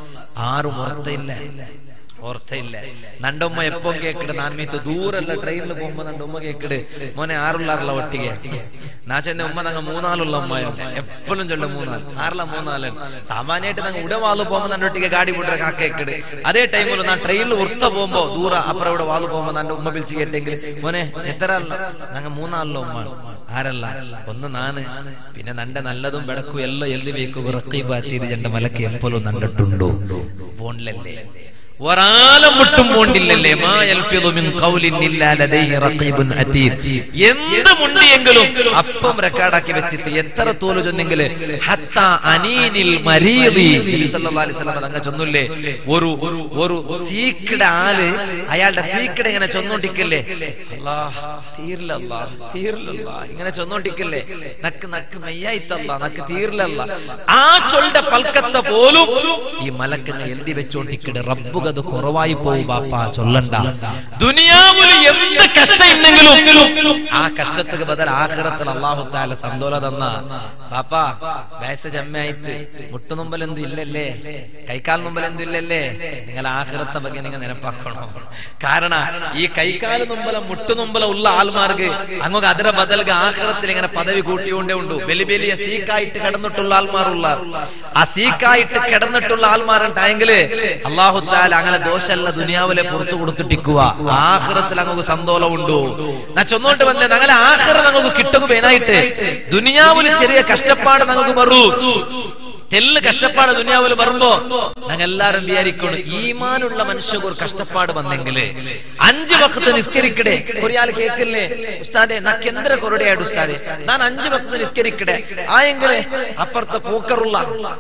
ആറും ഓർത്തയില്ല ഓർത്തയില്ല നന്റെ ഉമ്മ എപ്പം കേക്കിട് നാൻ മീത്ത് ദൂരല്ല ട്രെയിനിൽ പോകുമ്പോ നന്റെ ഉമ്മ കേക്കിട് മോനെ ആറുള്ളാറുള്ള ഒട്ടിಗೆ നാ ചെന്ന ഉമ്മ നങ്ങ മൂന്നാളുള്ള ഉമ്മയുണ്ട് എപ്പോഴും ചൊല്ല മൂന്നാൾ ആറില മൂന്നാളൻ സാമാന്യമായിട്ട് നങ്ങ ഉടെ വാള് പോകുമ്പോ നന്റെ ഒട്ടിಗೆ ഗാഡി ಬಿಟ್ರೆ കാക്കേക്കിട് അതേ ടൈമിൽ നാ ട്രെയിനിൽ ഉർത്ത പോകുമ്പോ ദൂര അപ്പുറം ഇവിടെ വാള് പോകുമ്പോ നന്റെ ഉമ്മ വിളിച്ച് കേട്ടെങ്കിൽ മോനെ എത്ര അല്ല നങ്ങ മൂന്നാളുള്ള ഉമ്മ ആരല്ല ഒന്ന് നാന് പിന്നെ നന്റെ നല്ലതും ಬೆಳಕು ಎಲ್ಲ ಎಲ್ಲಿ ಬೇಕು ರಕ್ಕೀಬಾತಿ ಜಂಡ ಮಲಕ್ಕೆ ಎಪ್ಪಲು ನಂಡಟ್ಟುಂಡು ಬೋನ್ಲಲ್ಲೇ ഒരാളും മുട്ടും പോണ്ടില്ലല്ലേ മാ യൽഫിദു മിൻ ഖൗലിൻ ഇല്ലാ ലദൈഹി റഖീബുൻ അതീദ് എന്ത് മുണ്ടിയെങ്കിലും അപ്പം റെക്കോർഡാക്കി വെച്ചിട്ട് എത്ര തോല് ചൊന്നെങ്കിൽ ഹത്ത അനീനിൽ മരീദി നബി സല്ലല്ലാഹു അലൈഹി വസല്ലം തങ്ങ ചൊന്നില്ലേ ഒരു ഒരു സീക്കിടെ ആള് അയാളുടെ സീക്കിടെ ഇങ്ങനെ ചൊന്നോണ്ടിക്കല്ലേ അല്ലാ തീരില്ല അല്ലാ തീരില്ല ഇങ്ങനെ ചൊന്നോണ്ടിക്കല്ലേ നക്ക് നക്ക് മെയ്യായിത്തല്ല നക്ക് തീരില്ല ആ ചൊല്ലുടെ പൽക്കത്ത പോലും ഈ മലക്കങ്ങ് എഴുതി വെച്ചോണ്ടിക്കട് റബ്ബുക അത് കുറവായി പോകും ബാപ്പ ചൊല്ലണ്ട ദുനിയാവിൽ എന്ത് കഷ്ടം ഉണ്ടെങ്കിലും ആ കഷ്ടത്തിന് ബദൽ ആഖിറത്തിൽ അള്ളാഹു താല സന്തോല തന്ന പാപ്പ വയസ്സ് ജമ്മയായിട്ട് മുട്ടുനുമ്പലെന്തും ഇല്ലല്ലേ കൈക്കാൽ മുമ്പലെന്തും ഇല്ലല്ലേ നിങ്ങൾ ആഖിറത്തെ ಬಗ್ಗೆ നിങ്ങൾ ನೆನಪಾക്കണം കാരണം ഈ കൈകാല് മുമ്പല മുട്ടുനുമ്പല ഉള്ള ആൾമാർക്ക് അങ്ങോട്ട് അതിര ബദൽക്ക് ആഖിറത്തിൽ ഇങ്ങനെ പദവി കൂട്ടിക്കൊണ്ടേ ഉണ്ടു വലിയ വലിയ സീക്കായിട്ട് കിടന്നിട്ടുള്ള ആൾമാരുള്ള ആ സീക്കായിട്ട് കിടന്നിട്ടുള്ള ആൾമാരുണ്ടായെങ്കിൽ അള്ളാഹു താല അങ്ങനെ ദോഷല്ല ദുനിയാവിലെ പുറത്തു കൊടുത്തിട്ടിക്കുക ആഹ്റത്തിൽ അങ്ങ് സന്തോഷം ഉണ്ടു ഞാൻ ചൊന്നോണ്ട് വന്നേ ഞങ്ങളെ ആഹ്റ ഞങ്ങൾക്ക് കിട്ടുകയായിട്ട് ദുനിയാവിൽ ചെറിയ കഷ്ടപ്പാട് ഞങ്ങൾക്ക് വരൂ തെല്ല് കഷ്ടപ്പാട് ദുനിയാവിൽ വരുമ്പോ ഞങ്ങൾ എല്ലാരും വിചാരിക്കണം ഈമാനുള്ള മനുഷ്യർക്ക് ഒരു കഷ്ടപ്പാട് വന്നെങ്കില് അഞ്ച് വക്കത്ത് നിസ്കരിക്കടേ ഒരാൾ കേക്കില്ലേ ഉസ്താദെ നക്ക് എന്തൊരു കൊറടയായിട്ട് ഉസ്താദെ ഞാൻ അഞ്ച് വക്കത്ത് നിസ്കരിക്കടേ ആയെങ്കിലേ അപ്പുറത്തെ പൂക്കറുള്ള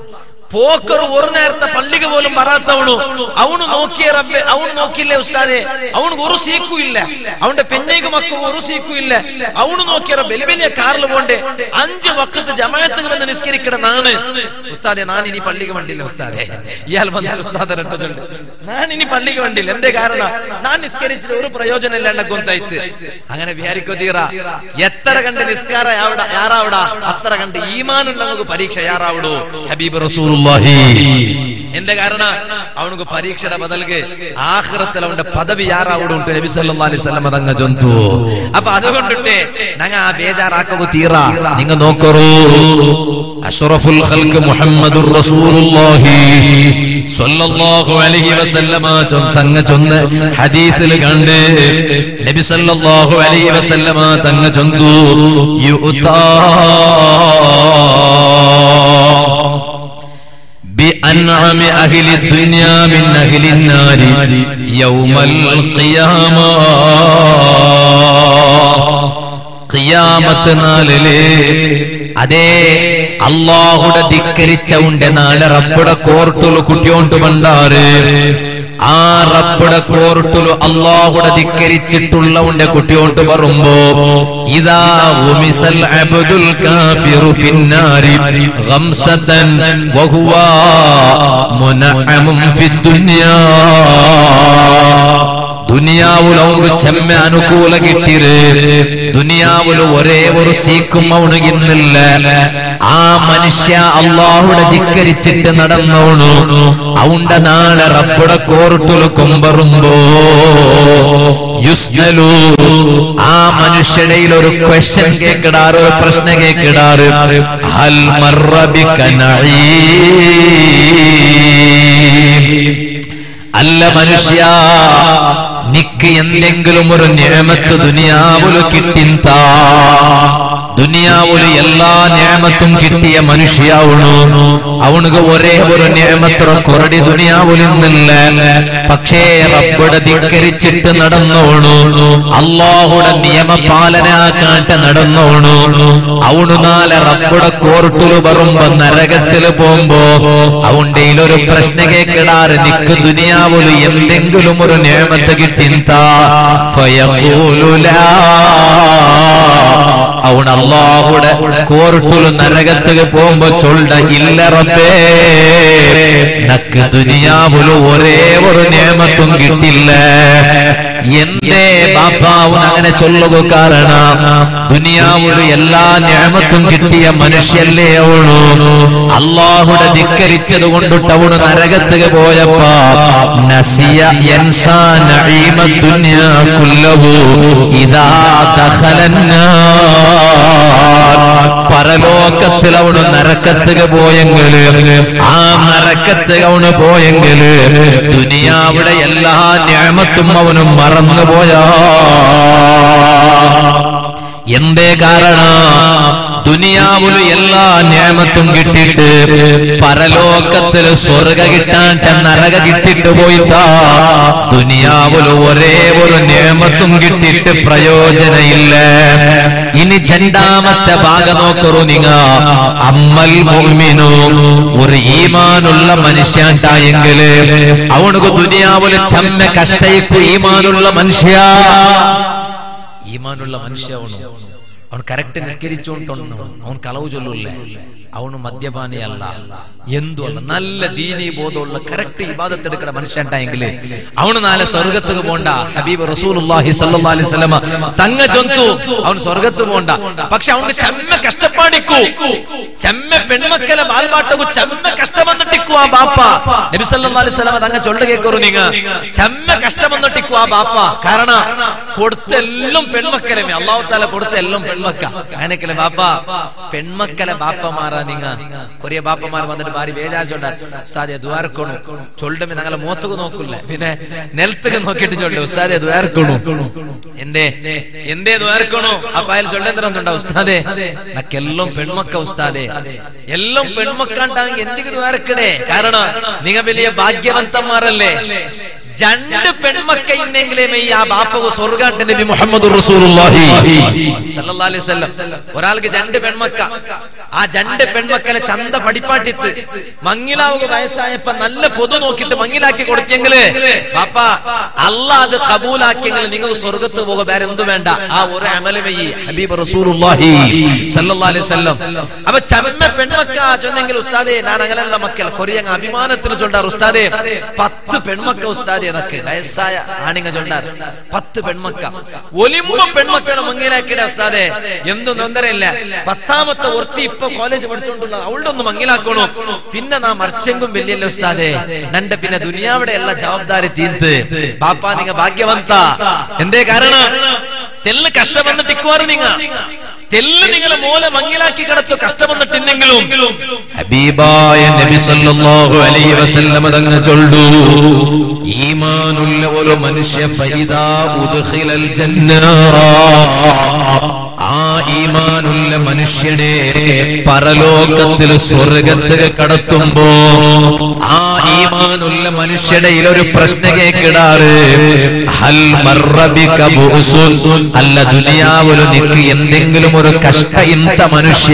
പോക്കർ ഒരു നേരത്തെ പള്ളിക്ക് പോലും വരാത്തവണു അവನು നോക്കിയ റബ്ബെ അവನು നോക്കിയില്ലേ ഉസ്താദെ അവனுക്ക് ഒരു സീക്കും ഇല്ല അവന്റെ പെണ്ണേക്ക് മക്കൾ ഒരു സീക്കും ഇല്ല അവನು നോക്കിയ വലിയ വലിയ കാറിൽ പോണ്ടേ അഞ്ച് വക്കത്ത് ജമാഅത്തുകൾ വന്ന് നിസ്കരിക്കണ നാണ് ഉസ്താദെ ഞാൻ ഇനി പള്ളിക്ക് വണ്ടില്ല ഉസ്താദെ ഇയാൾ വന്നാൽ ഉസ്താദ് രണ്ടുണ്ട് ഞാൻ ഇനി പള്ളിക്ക് വണ്ടില്ല എന്തേ കാരണം ഞാൻ നിസ്കരിച്ചിട്ട് ഒരു പ്രയോജനം ഇല്ല എന്നെ ഗൊന്തായിട്ട് അങ്ങനെ വിചാരിക്കോ തീറ എത്ര കണ്ട് നിസ്കാര യാറാവിട അത്ര കണ്ട് ഈമാനുള്ള നമുക്ക് പരീക്ഷ യാറാവിടൂ ഹബീബ് റസൂലുള്ളാഹി എന്റെ കാരണം അവനക്ക് പരീക്ഷയുടെ ബദൽക്ക് ആഹ്റത്തിൽ അവന്റെ പദവി യാറാവിടെ ഉണ്ട് നബി സല്ലല്ലാഹു അലൈഹി വസല്ലം അതങ്ങ ജന്തു അപ്പൊ അതുകൊണ്ടിട്ട് ഞങ്ങ ആ ബേജാറാക്കു തീറ നിങ്ങൾ നോക്കറൂ അഷ്റഫുൽ ഖൽക്ക് മുഹമ്മദുർ റസൂലുള്ളാഹി സ്വല്ലല്ലാഹു അലൈഹി വസല്ലമ തങ്ങ ചൊന്ന് ഹദീസിൽ കണ്ട് നബി സല്ലല്ലാഹു അലൈഹി വസല്ലമ തങ്ങ ചൊന്തു യുതാ بأنعم أهل الدنيا من أهل النار يوم القيامة ഖിയാമത്ത് നാളില് അതേ അള്ളാഹുടെ ധിക്കരിച്ച ഉണ്ട് നാളെ റബ്ബുടെ കോർട്ടുല് കുട്ടിയോണ്ട് പണ്ടാറ് ആ റബ്ബുടെ കോർട്ടുല് അള്ളാഹുടെ ധിക്കരിച്ചിട്ടുള്ള ഉണ്ട് കുട്ടിയോണ്ട് പറയുമ്പോ ഇതാ ഉമിസൽ അബ്ദുൽ കാഫിറു ഫിന്നാരി ഗംസതൻ വഹുവ മുനഅമും ഫിദ്ദുനിയാ ദുനിയാവുൽ അവർക്ക് ചെമ്മ അനുകൂല കിട്ടിയത് ദുനിയാവുൽ ഒരേ ഒരു സീക്കും അവനുകിന്നില്ല ആ മനുഷ്യ അള്ളാഹുടെ ധിക്കരിച്ചിട്ട് നടന്നോണു അവന്റെ നാളെ റബ്ബുടെ കോർട്ടുൽ കൊമ്പറുമ്പോ യുസ്നലു ആ മനുഷ്യടയിൽ ഒരു ക്വസ്റ്റ്യൻ കേക്കിടാറ് ഒരു പ്രശ്നം കേക്കിടാറ് ഹൽ മറബിക്കനീ അല്ല മനുഷ്യ നിക്ക് എന്തെങ്കിലും ഒരു നിയമത്ത് ദുനിയാവുല് കിട്ടിന്താ ദുനിയാവുല് എല്ലാ നിയമത്തും കിട്ടിയ മനുഷ്യാവണു അവനുക്ക് ഒരേ ഒരു നിയമത്ര കൊറടി ദുനിയാവുലിന്നില്ല പക്ഷേ റബ്ബുടെ ധിക്കരിച്ചിട്ട് നടന്നോണു അള്ളാഹുടെ നിയമപാലനാക്കാട്ട് നടന്നോണു അവണു നാളെ റബ്ബുടെ കോർട്ടില് പറയുമ്പോ നരകത്തില് പോകുമ്പോ അവന്റെ ഒരു പ്രശ്ന കേക്കിടാറ് നിക്ക് ദുനിയാവുല് എന്തെങ്കിലും ഒരു നിയമത്ത് കിട്ടിന്താ ഫയഖൂലുലാ ಅವನ ಅಲ್ಲಾಹುಡ ಕೋರ್ಟುಲು ನರಗತ್ತಿಗೆ പോകുമ്പോ ചൊല്ല ഇല്ല റബ്ബേ നക്ക് ദുനിയാവുല് ഒരേ ഒരു നിയമത്തും കിട്ടില്ല എന്തേ ബാപ്പ അവൻ അങ്ങനെ ചൊല്ലുക കാരണം ദുനിയാവുല് എല്ലാ നിയമത്തും കിട്ടിയ മനുഷ്യല്ലേ അവണു അള്ളാഹുടെ ധിക്കരിച്ചത് കൊണ്ടിട്ട് അവണ് നരകത്തുക പോയപ്പോ നസിയ യൻസാ നഈമ ദുനിയാ കുല്ലഹു ഇദാ ദഖലന്നാർ പരലോകത്തിൽ അവണ് നരക്കത്തുക പോയെങ്കില് ആ നരക്കത്തുക അവന് പോയെങ്കില് ദുനിയാവിടെ എല്ലാ ഞാമത്തും അവനും മറന്നുപോയാ എന്തേ കാരണം ദുനിയാവില് എല്ലാ ഞാമത്തും കിട്ടിയിട്ട് പരലോകത്തിൽ സ്വർഗ കിട്ടാണ്ട നരക കിട്ടിട്ട് പോയിട്ടാ ദുനിയാവില് ഒരേ ഒരു നിയമത്തും കിട്ടിയിട്ട് പ്രയോജനമില്ല ഇനി രണ്ടാമത്തെ ഭാഗം നോക്കറു നിങ്ങ അമ്മൽ മുഅ്മിനു ഒരു ഈമാനുള്ള മനുഷ്യണ്ടായെങ്കില് അവനക്ക് ദുനിയാവില് ചമ്മ കഷ്ടയിപ്പ് ഈമാനുള്ള മനുഷ്യ ഈമാനുള്ള മനുഷ്യ ಅವನು ಅವನು ಕರೆಕ್ಟ್ ನಿಸ್ಕರಿച്ചുകൊണ്ടുണ്ട് ಅವನು ಕಲವು ಚೊಲ್ಲುಲ್ಲ ಅವನು ಮದ್ಯಪಾನಿ ಅಲ್ಲ ಎಂದು ಅಲ್ಲ നല്ല ദീനീ ബോധമുള്ള കറക്റ്റ് ഇബാദത്തെടുക്കുന്ന മനുഷ്യണ്ടായെങ്കിൽ അവന് നാളെ സ്വർഗത്തുക്ക് പോണ്ട ഹബീബ് റസൂലുള്ളാഹി സല്ലല്ലാഹു അലൈഹി വസല്ലമ തങ്ങ ചൊന്തു അവൻ സ്വർഗത്ത് പോണ്ട പക്ഷെ അവന് ചെമ്മ കഷ്ടപ്പാടിക്കൂ ചെമ്മ പെൺമക്കളെ ബാൽമാട്ടകു ചെമ്മ കഷ്ടം വന്നിട്ടിക്കു ആ ബാപ്പ നബി സല്ലല്ലാഹു അലൈഹി വസല്ലമ തങ്ങ ചൊല്ല കേക്കറു നിങ്ങ ചെമ്മ കഷ്ടം വന്നിട്ടിക്കു ആ ബാപ്പ കാരണം കൊടുത്തെല്ലാം പെൺമക്കളെ അള്ളാഹു താല കൊടുത്ത എല്ലാം പെൺമക്ക അങ്ങനെയൊക്കെ ബാപ്പ പെൺമക്കളെ ബാപ്പമാറാ നിങ്ങ കൊറിയ ബാപ്പമാർ വന്നിട്ട് ഭാര്യ ബേജാച്ചുണ്ട ഉസ്താദെ ദ്വാരക്കണു ചൊല്ലുമ്പോ ഞങ്ങളെ മോത്തുക്ക് നോക്കില്ല പിന്നെ നെൽത്തുക്ക് നോക്കിയിട്ട് ചൊല്ലു ഉസ്താദെ ദ്വാരക്കണു എന്തേ എന്തേ ദ്വാരക്കണു അപ്പൊ അയാൾ ചൊല്ലേന്തരൊന്നുണ്ടോ ഉസ്താദെ നക്കെല്ലാം പെൺമക്ക ഉസ്താദെ എല്ലാം പെൺമക്കാണ്ടാണെങ്കിൽ എന്തിക്ക് ദ്വാരക്കടേ കാരണം നിങ്ങ വലിയ ഭാഗ്യവന്തന്മാരല്ലേ രണ്ട് പെൺമക്ക ഇന്നെങ്കിലേ ഈ ആ ബാപ്പവ് സ്വർഗാട്ട് നബി മുഹമ്മദ് റസൂലുള്ളാഹി സല്ലല്ലാഹു അലൈഹി വസല്ലം ഒരാൾക്ക് രണ്ട് പെൺമക്ക ആ രണ്ട് പെൺമക്കളെ ചന്ത പടിപ്പാട്ടിത്ത് മങ്ങിലാവുക വയസ്സായപ്പോ നല്ല പൊതു നോക്കിയിട്ട് മങ്ങിലാക്കി കൊടുത്തെങ്കില് ബാപ്പ അല്ല അത് കബൂലാക്കിയെങ്കിൽ നിങ്ങൾ സ്വർഗത്ത് പോകുക വേറെ എന്തു വേണ്ട ആ ഒരു അമലമയി ഹബീബ് റസൂലുള്ളാഹി സല്ലല്ലാഹു അലൈഹി വസല്ലം അപ്പൊ ചമ്മ പെൺമക്ക ചൊന്നെങ്കിൽ ഉസ്താദെ ഞാൻ അങ്ങനെയുള്ള മക്കൾ കൊറിയങ്ങ അഭിമാനത്തിന് ചൊല്ലാർ ഉസ്താദെ പത്ത് പെൺമക്ക ഉസ്താദെ എന്നൊക്കെ വയസ്സായ ആണിങ്ങ ചൊല്ലാർ പത്ത് പെൺമക്ക ഒലിമ്പ പെൺമക്കളെ മങ്ങിലാക്കിയുടെ ഉസ്താദെ എന്തും തൊന്തരയില്ല പത്താമത്തെ ഒർത്തി ഇപ്പൊ കോളേജ് പഠിച്ചുകൊണ്ടുള്ള അവളുടെ ഒന്ന് മങ്ങിലാക്കണോ പിന്നെ നാ മർച്ചെങ്കും വലിയല്ലേ ഉസ്താദെ നന്റെ പിന്നെ ദുനിയാവിടെ എല്ലാ ജവാബ്ദാരി തീർത്ത് പാപ്പാ നിങ്ങ ഭാഗ്യവന്ത എന്തേ കാരണം തെല്ല് കഷ്ടം വന്നിട്ട് ഇക്കുവാറ് നിങ്ങ തെല്ല് നിങ്ങളെ മോലെ മങ്ങിലാക്കി കിടത്തു കഷ്ടം വന്നിട്ടില്ലെങ്കിലും ഹബീബായ നബി സല്ലല്ലാഹു അലൈഹി വസല്ലം തങ്ങൾ ചൊല്ലു ഈമാനുള്ള ഒരു മനുഷ്യ ഫൈദാ ഉദ്ഖിലൽ ജന്ന ആ ഈമാനുള്ള മനുഷ്യനെ പരലോകത്തിൽ സ്വർഗത്തിൽ കടത്തുമ്പോ ആ ഈമാനുള്ള മനുഷ്യയുടെ ഒരു പ്രശ്ന കേക്കിടാറ് ഹൽ മർറബിക ബുഅ്സുൻ അല്ല ദുനിയാവില് നിക്ക് എന്തെങ്കിലും ഒരു കഷ്ട ഇന്ത മനുഷ്യ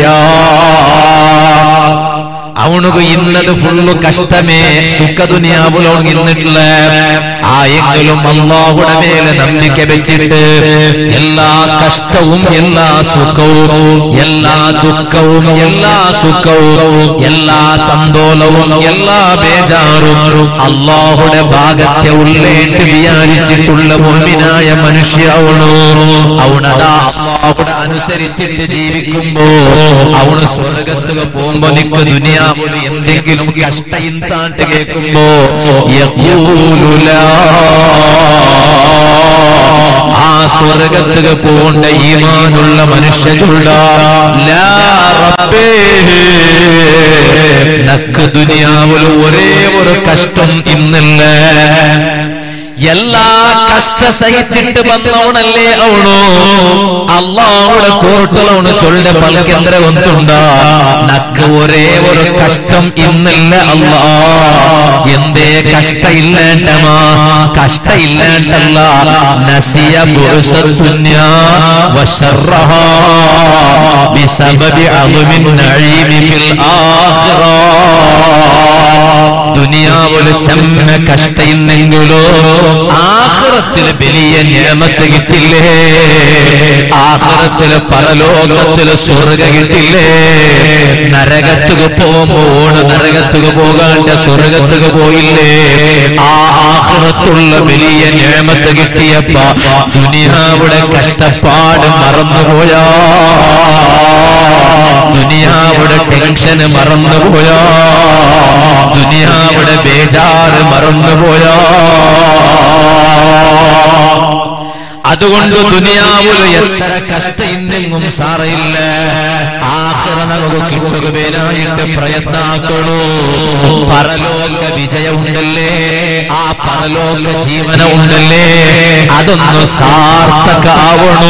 ಅವನಿಗೂ ಇನ್ನದು ಫುಲ್ಲು ಕಷ್ಟಮೇ ಸುಖ ದುನಿಯಾವುಲೋಗಿ ಇನ್ನಿಟ್ಲ ആയെങ്കിലും അള്ളാഹുടെ മേലെ നമ്പിക്ക വെച്ചിട്ട് എല്ലാ കഷ്ടവും എല്ലാ സുഖവും എല്ലാ ദുഃഖവും എല്ലാ സുഖവും എല്ലാ സന്തോലവും എല്ലാ ബേജാറും അള്ളാഹുടെ ഭാഗത്തെ ഉള്ളേട്ട് വിചാരിച്ചിട്ടുള്ള മോമിനായ മനുഷ്യവണോ അവനതാ അള്ളാഹുടെ അനുസരിച്ചിട്ട് ജീവിക്കുമ്പോ അവന് സ്വർഗത്തുക പോകുമ്പോ നിക്ക് ദുനിയാവില് എന്തെങ്കിലും കഷ്ട ഇൻതാണ്ട് കേൾക്കുമ്പോ യഖൂലുല ആ സ്വർഗത്തുക പോണ്ട ഈമാനുള്ള മനുഷ്യരുള്ള ലാ റബ്ബേ നക്ക് ദുനിയാവിൽ ഒരേ ഒരു കഷ്ടം ഇന്നില്ല എല്ലാ കഷ്ട സഹിച്ചിട്ട് വന്നവണല്ലേ ಅವನು അള്ളാഹുടെ കോർട്ടലവണ് ചൊല്ലെ പൽക്കെന്തര ಒಂದುಂಡ നക്ക് ഒരേ ഒരു കഷ്ടം ഇന്നില്ല അല്ലാ എന്തേ കഷ്ട ഇല്ലേണ്ടമാ കഷ്ട ഇല്ലേണ്ടല്ല നസിയ ബുർസ ദുനിയ വശർറഹ ബിസബബി അളുമിൻ നഈമി ഫിൽ ആഖിറ ദുനിയാവില് ചെമ്മ കഷ്ടയില്ലെങ്കിലോ ആഹ്റത്തിന് വലിയ നിയമത്ത് കിട്ടില്ലേ ആ ആഹ്റത്തില് പരലോകത്തില് സ്വർഗ കിട്ടില്ലേ നരകത്തുക്ക് പോകുമ്പോൾ നരകത്തുക്ക് പോകാണ്ട് സ്വർഗത്തുക്ക് പോയില്ലേ ആ ആഹ്റത്തുള്ള വലിയ നിയമത്ത് കിട്ടിയപ്പ ദുനിയാവിടെ കഷ്ടപ്പാട് മറന്നുപോയാ ദുനിയാവിടെ ടെൻഷന് മറന്നുപോയാ ദുനിയാവിടെ ബേജാറ് മറന്നുപോയാ അതുകൊണ്ട് ദുനിയാവിൽ എത്ര കഷ്ട ഇന്നെങ്ങും സാറയില്ല ആഹ്റ നമുക്ക് കിട്ടുകയായിട്ട് പ്രയത്നാക്കണു പരലോക വിജയമുണ്ടല്ലേ ആ പരലോക ജീവന ഉണ്ടല്ലേ അതൊന്ന് സാർത്ഥകാവണു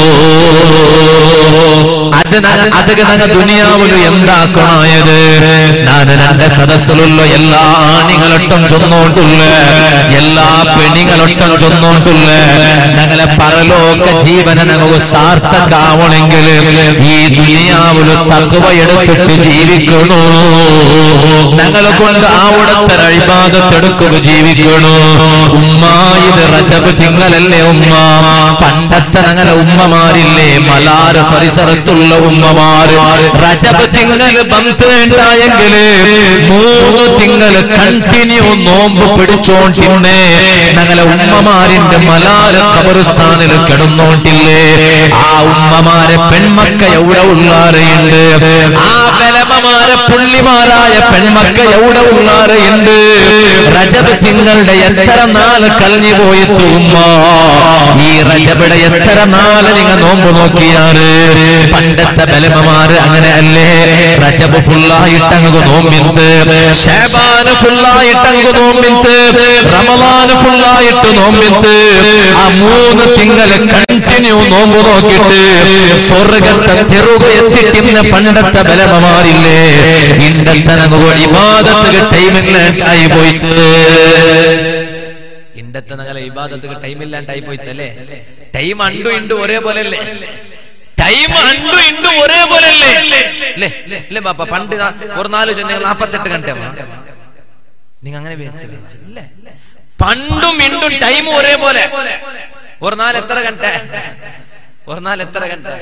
അത് ന- അത് ഞങ്ങൾ ദുനിയാവിൽ എന്താക്കണായത് ഞാൻ എന്റെ സദസ്സിലുള്ള എല്ലാ ആണികളൊട്ടും ചൊന്നോണ്ടുള്ള എല്ലാ പെണികളൊട്ടും ചൊന്നോണ്ടുള്ള ഞങ്ങളെ പരലോക ജീവന ഞങ്ങൾക്ക് സാർത്ഥകാവണമെങ്കിൽ ഈ ദുനിയാവില് തക്കവ എടുത്തിട്ട് ജീവിക്കണു ഞങ്ങളെ കൊണ്ട് അവിടുത്തെ അഴിബാദത്തെടുക്കുക ജീവിക്കണു ഉമ്മ ഇത് റജബ് തിങ്കളല്ലേ ഉമ്മ പണ്ടത്തെ ഞങ്ങളെ ഉമ്മമാരില്ലേ മലാറ് പരിസരത്തുള്ള ഉമ്മമാര് റജബ് തിങ്കൾ ബന്ധുണ്ടായെങ്കില് മൂന്ന് തിങ്കൾ കണ്ടിന്യൂ നോമ്പ് പിടിച്ചോണ്ടിന്നെ ഞങ്ങളെ ഉമ്മമാരിന്റെ മലാറ് ഖബറിസ്ഥാനിൽ കിടന്നോണ്ടില്ലേ ആ ഉമ്മമാരെ പെൺമക്ക എവിടെ ഉള്ളാറുണ്ട് ആ ബലമമാരെ പുള്ളിമാരായ പെൺമക്ക എവിടെ ഉള്ളാറുണ്ട് റജബ് തിങ്കളുടെ എത്ര നാള് കളഞ്ഞു പോയിട്ട് ഉമ്മ ഈ റജബിടെ എത്ര നാള് നിങ്ങൾ നോമ്പ് നോക്കിയാറ് പണ്ടത്തെ ബലമമാര് അങ്ങനെ അല്ലേ റജബ് ഫുള്ളായിട്ടങ്ങ് നോമ്പിന്ത് ഷാബാന് ഫുള്ളായിട്ടങ്ങ് നോമ്പിന്ത് റമലാന് ഫുള്ളായിട്ട് നോമ്പിന്ത് ആ മൂന്ന് തിങ്കള് കണ്ടിന്യൂ നോമ്പ് നോക്കിയിട്ട് സ്വർഗത്തെ തെറുക എത്തിക്കുന്ന പണ്ടത്തെ ബലമമാരില്ലേ ഇണ്ടത്തെ നമുക്ക് ഇബാദത്ത് ടൈമില്ലാണ്ടായി പോയിട്ട് ഇണ്ടത്തെ ഞങ്ങളെ വിവാദത്തിന് ടൈമില്ലാണ്ടായി പോയിട്ടല്ലേ ടൈം അണ്ടു ഇണ്ടു ഒരേപോലെ അല്ലേ ടൈം അണ്ടു ഇണ്ടു ഒരേപോലെ അല്ലേ അല്ലേ അല്ലേ ബാപ്പ പണ്ട് നാ- ഒരു നാല് നിങ്ങൾ നാപ്പത്തെട്ട് ഗಂಟೆ നിങ്ങൾ അങ്ങനെ വിചാരിച്ചില്ലേ ഇല്ല പണ്ടും ഇണ്ടും ടൈം ഒരേപോലെ ഒരു നാല് എത്ര ഗಂಟೆ ഒരു നാല് എത്ര ഗಂಟೆ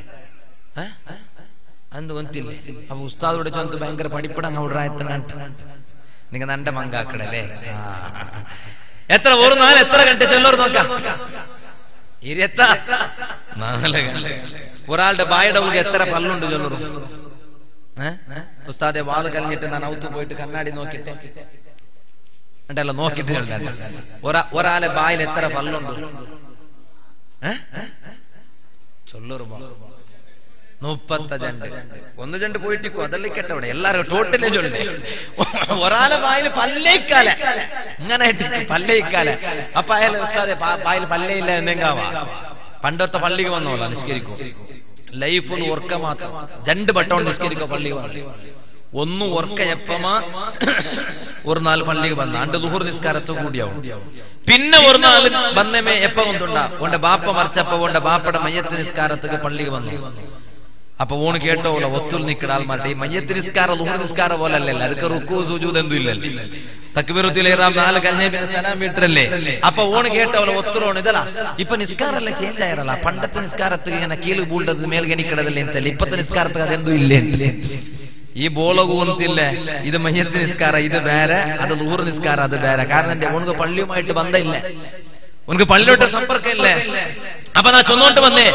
ಅಂದು ಗೊತ್ತಿಲ್ಲ ಅವ ಉಸ್ತಾದ್ ಹೊಡೆ ಚಂತ ಭಯಂಕರ ಪಡಿಪಡಂಗ ಹುಡ್ರಾಯ್ತನಂಟ നിങ്ങ നന്റെ മങ്കാക്കടല്ലേ എത്ര ഒരു നാല് എത്ര ഗಂಟೆ ചെല്ലോറ് നോക്കാം ഇരുപത്ത നാല് ഗಂಟೆ ഒരാളുടെ ബായുടെ ഉള്ളിൽ എത്ര പല്ലുണ്ട് ചൊല്ലറും ഉസ്താദെ വാത് കഴിഞ്ഞിട്ട് ഞാൻ ഔത്ത് പോയിട്ട് കണ്ണാടി നോക്കിട്ട് ഉണ്ടല്ലോ നോക്കിട്ട് ചൊല്ലണ്ട. ഒരാ- ഒരാളെ ബായിൽ എത്ര പല്ലുണ്ട് ഏ? ചൊല്ലൊരു മുപ്പത്തജണ്ട് ഒന്ന് രണ്ട് പോയിട്ടിക്കോ അതെല്ലാം കേട്ടവിടെ എല്ലാരും ടോട്ടലേ ചൊല്ലേ ഒരാളെ വായിൽ പല്ലേക്കാല ഇങ്ങനെ ഇട്ടിട്ട് പല്ലേക്കാല അപ്പൊ അയാൾ ഉസ്താദെ പാ- വായിൽ പല്ലേയില്ല എന്നെങ്കാവാ പണ്ടത്തെ പള്ളിക്ക് വന്നോളാം നിസ്കരിക്കൂ ലൈഫ് ഒന്ന് ഉറക്ക മാത്രം രണ്ട് വട്ടം നിസ്കരിക്കോ പള്ളിക്ക് വന്നു ഒന്നും ഉറക്ക എപ്പമാ ഒരു നാല് പള്ളിക്ക് വന്ന അണ്ട് ദുഹൂർ നിസ്കാരത്തു കൂടിയാവും പിന്നെ ഒരു നാല് വന്നമേ എപ്പ കൊണ്ടുണ്ടാ ഉണ്ട ബാപ്പ മറിച്ചപ്പ ഉണ്ട ബാപ്പയുടെ മയ്യത്ത് നിസ്കാരத்துக்கு പള്ളിക്ക് വന്നു അപ്പൊ ഊണ് കേട്ടോല ഒത്തുൽ നിക്കട ആൾമാരുടെ ഈ മയ്യത്ത് നിസ്കാര ദുഹൂർ നിസ്കാര പോലെ അല്ലല്ലോ അതൊക്കെ റുക്കു സുജൂദ് എന്തും ഇല്ലല്ലോ തക്ബീറുത്തിലേറാം നാല് കഴിഞ്ഞ പിന്നെ സലാം വീട്ടരല്ലേ അപ്പൊ ഊണ് കേട്ടോല ഒത്തുറോണ് ഇതല്ല ഇപ്പൊ നിസ്കാരല്ല ചേഞ്ച് ആയിരಲ್ಲ പണ്ടത്തെ നിസ്കാരத்துக்கு ഇങ്ങനെ കീഴ് ബൂൾഡത് മേൽഗണിക്കടതല്ലേ ಅಂತಲ್ಲ ഇപ്പത്തെ നിസ്കാരத்துக்கு അതെന്തും ഇല്ലേ ഈ ബോളകു ಅಂತಿಲ್ಲ ഇത് മയ്യത്ത് നിസ്കാര ഇത് ಬೇರೆ അത് ലൂഹർ നിസ്കാര അത് ಬೇರೆ കാരണം എന്താ ഉനക്ക് പള്ളിയുമായിട്ട് ബന്ധമില്ല ഉനക്ക് പള്ളിയോട്ട് സമ്പർക്കം ഇല്ല അപ്പൊ നാ ചൊന്നോട്ട് വന്നേ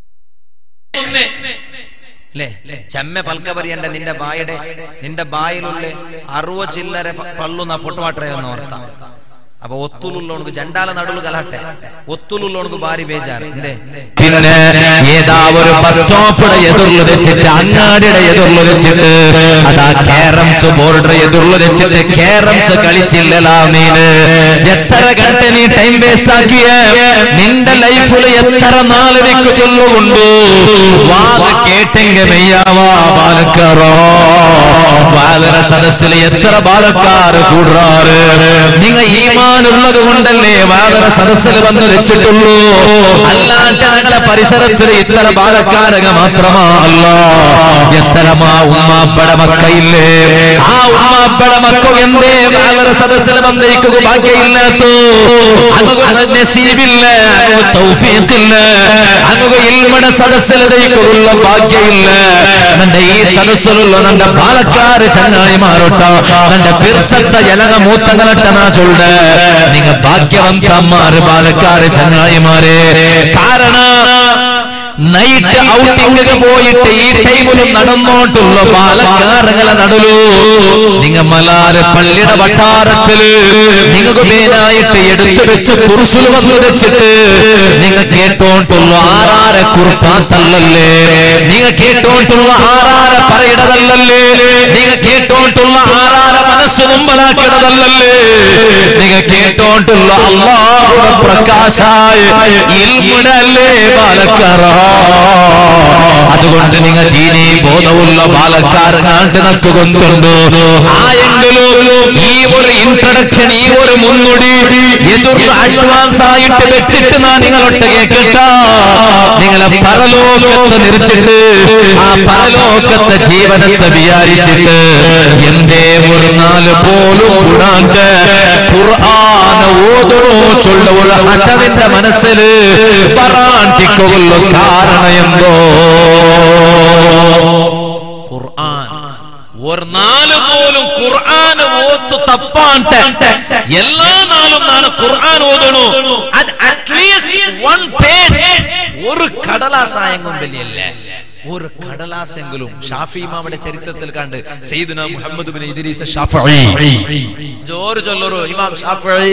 അല്ലേ ചെമ്മ പൽക്ക പറയണ്ട നിന്റെ ബായുടെ നിന്റെ ബായിലുള്ള അറുവ ചില്ലര പ- പള്ളു നാ പൊട്ടുമാട്ടെ എന്ന് ഓർത്താം അപ്പൊ ഒത്തുലുള്ളവനക്ക് ജണ്ടാല നടുവ് കലാട്ടെ ഒത്തുലുള്ളവനക്ക് ഭാരി ബേജാറ് എന്തേ പിന്നെ ഏതാ ഒരു ബസ് സ്റ്റോപ്പിടെ എതിർല് വെച്ചിട്ട് അങ്ങാടിയുടെ എതിർല് വെച്ചിട്ട് അതാ കേരംസ് ബോർഡർ എതിർല് വെച്ചിട്ട് കേരംസ് കളിച്ചില്ലലാ നീന് എത്ര ഗಂಟೆ നീ ടൈം വേസ്റ്റ് ആക്കിയ നിന്റെ ലൈഫിൽ എത്ര നാല് നിക്ക് ചൊല്ലുകൊണ്ടു വാത് കേട്ടെങ്ക മെയ്യാവാ ബാലക്കാറോ ബാലര സദസ്സിൽ എത്ര ബാലക്കാർ കൂടാറ് നിങ്ങ ഈമാ ഈമാനുള്ളത് കൊണ്ടല്ലേ വാതര സദസ്സിൽ വന്ന് വെച്ചിട്ടുള്ളൂ അല്ലാണ്ട് ഞങ്ങളെ പരിസരത്തിൽ ഇത്ര ബാലക്കാരക മാത്രമല്ല എത്തരമാ ഉമ്മാപ്പട മക്കയില്ലേ ആ ഉമ്മാപ്പട മക്ക എന്തേ വാതര സദസ്സിൽ വന്നേക്കുക ഭാഗ്യമില്ലാത്തോ അങ്ങ് നസീബില്ല അങ്ങ് തൗഫീഖില്ല അങ്ങ് ഇൽമട സദസ്സിലതേക്കുള്ള ഭാഗ്യമില്ല നിന്റെ ഈ സദസ്സിലുള്ള നിന്റെ പാലക്കാര് ചങ്ങായിമാരൊട്ട നിന്റെ പിർസത്ത എലക മൂത്തങ്ങളട്ട നാ ചൊല്ല നിങ്ങ ഭാഗ്യവന്തന്മാര് പാലക്കാര് ചങ്ങായിമാരെ കാരണം നൈറ്റ് ഔട്ടിംഗ് പോയിട്ട് ഈ ടൈമിലും നടന്നോട്ടുള്ള പാലക്കാരങ്ങളെ നടലൂ നിങ്ങ മലാര് പള്ളിയുടെ വട്ടാരത്തില് നിങ്ങൾക്ക് മേനായിട്ട് എടുത്തു വെച്ച് കുറിച്ചിൽ വന്ന് വെച്ചിട്ട് നിങ്ങൾ കേട്ടോണ്ടുള്ള ആറാര കുറിപ്പാത്തല്ലല്ലേ നിങ്ങൾ കേട്ടോണ്ടുള്ള ആറാര പറയടതല്ലല്ലേ നിങ്ങൾ കേട്ടോണ്ടുള്ള ആറാര മനസ്സ് മുമ്പലാക്കിയതല്ലല്ലേ നിങ്ങൾ കേട്ടോണ്ടുള്ള അള്ളാഹുടെ പ്രകാശായ ഇൽമുടല്ലേ ബാലക്കാറ അതുകൊണ്ട് നിങ്ങൾ ദീനീ ബോധമുള്ള ബാലക്കാരൻ നാട്ട് നക്കുകൊണ്ടുണ്ട് ആയെങ്കിലും ഈ ഒരു ഇൻട്രഡക്ഷൻ ഈ ഒരു മുൻകുടി എതിർ അഡ്വാൻസ് ആയിട്ട് വെച്ചിട്ട് നാ നിങ്ങളൊട്ട് കേൾക്കട്ട നിങ്ങളെ പരലോകത്ത് നിറച്ചിട്ട് ആ പരലോകത്തെ ജീവനത്തെ വിചാരിച്ചിട്ട് എന്തേ ഒരു നാല് പോലും ഗുണാണ്ട് ഖുർആന ഓതണോ ചൊല്ല ഒരു ഹട്ടതിന്റെ മനസ്സിൽ പറാണ്ടിക്കൊള്ള കാരണം എന്തോ ഖുർആൻ ഒരു നാല് പോലും ഖുർആൻ ഓത്ത് തപ്പാണ്ട് എല്ലാ നാളും നാളെ ഖുർആൻ ഓതണു അത് അറ്റ്ലീസ്റ്റ് വൺ പേജ് ഒരു കടലാസായെങ്കും വലിയല്ല ഒരു കടലാസെങ്കിലും ഷാഫി ഇമാമിന്റെ ചരിത്രത്തിൽ കണ്ട് സയ്യിദുന മുഹമ്മദ് ബിൻ ഇദ്രീസ് ഷാഫി ജോറ് ചൊല്ലറു ഇമാം ഷാഫി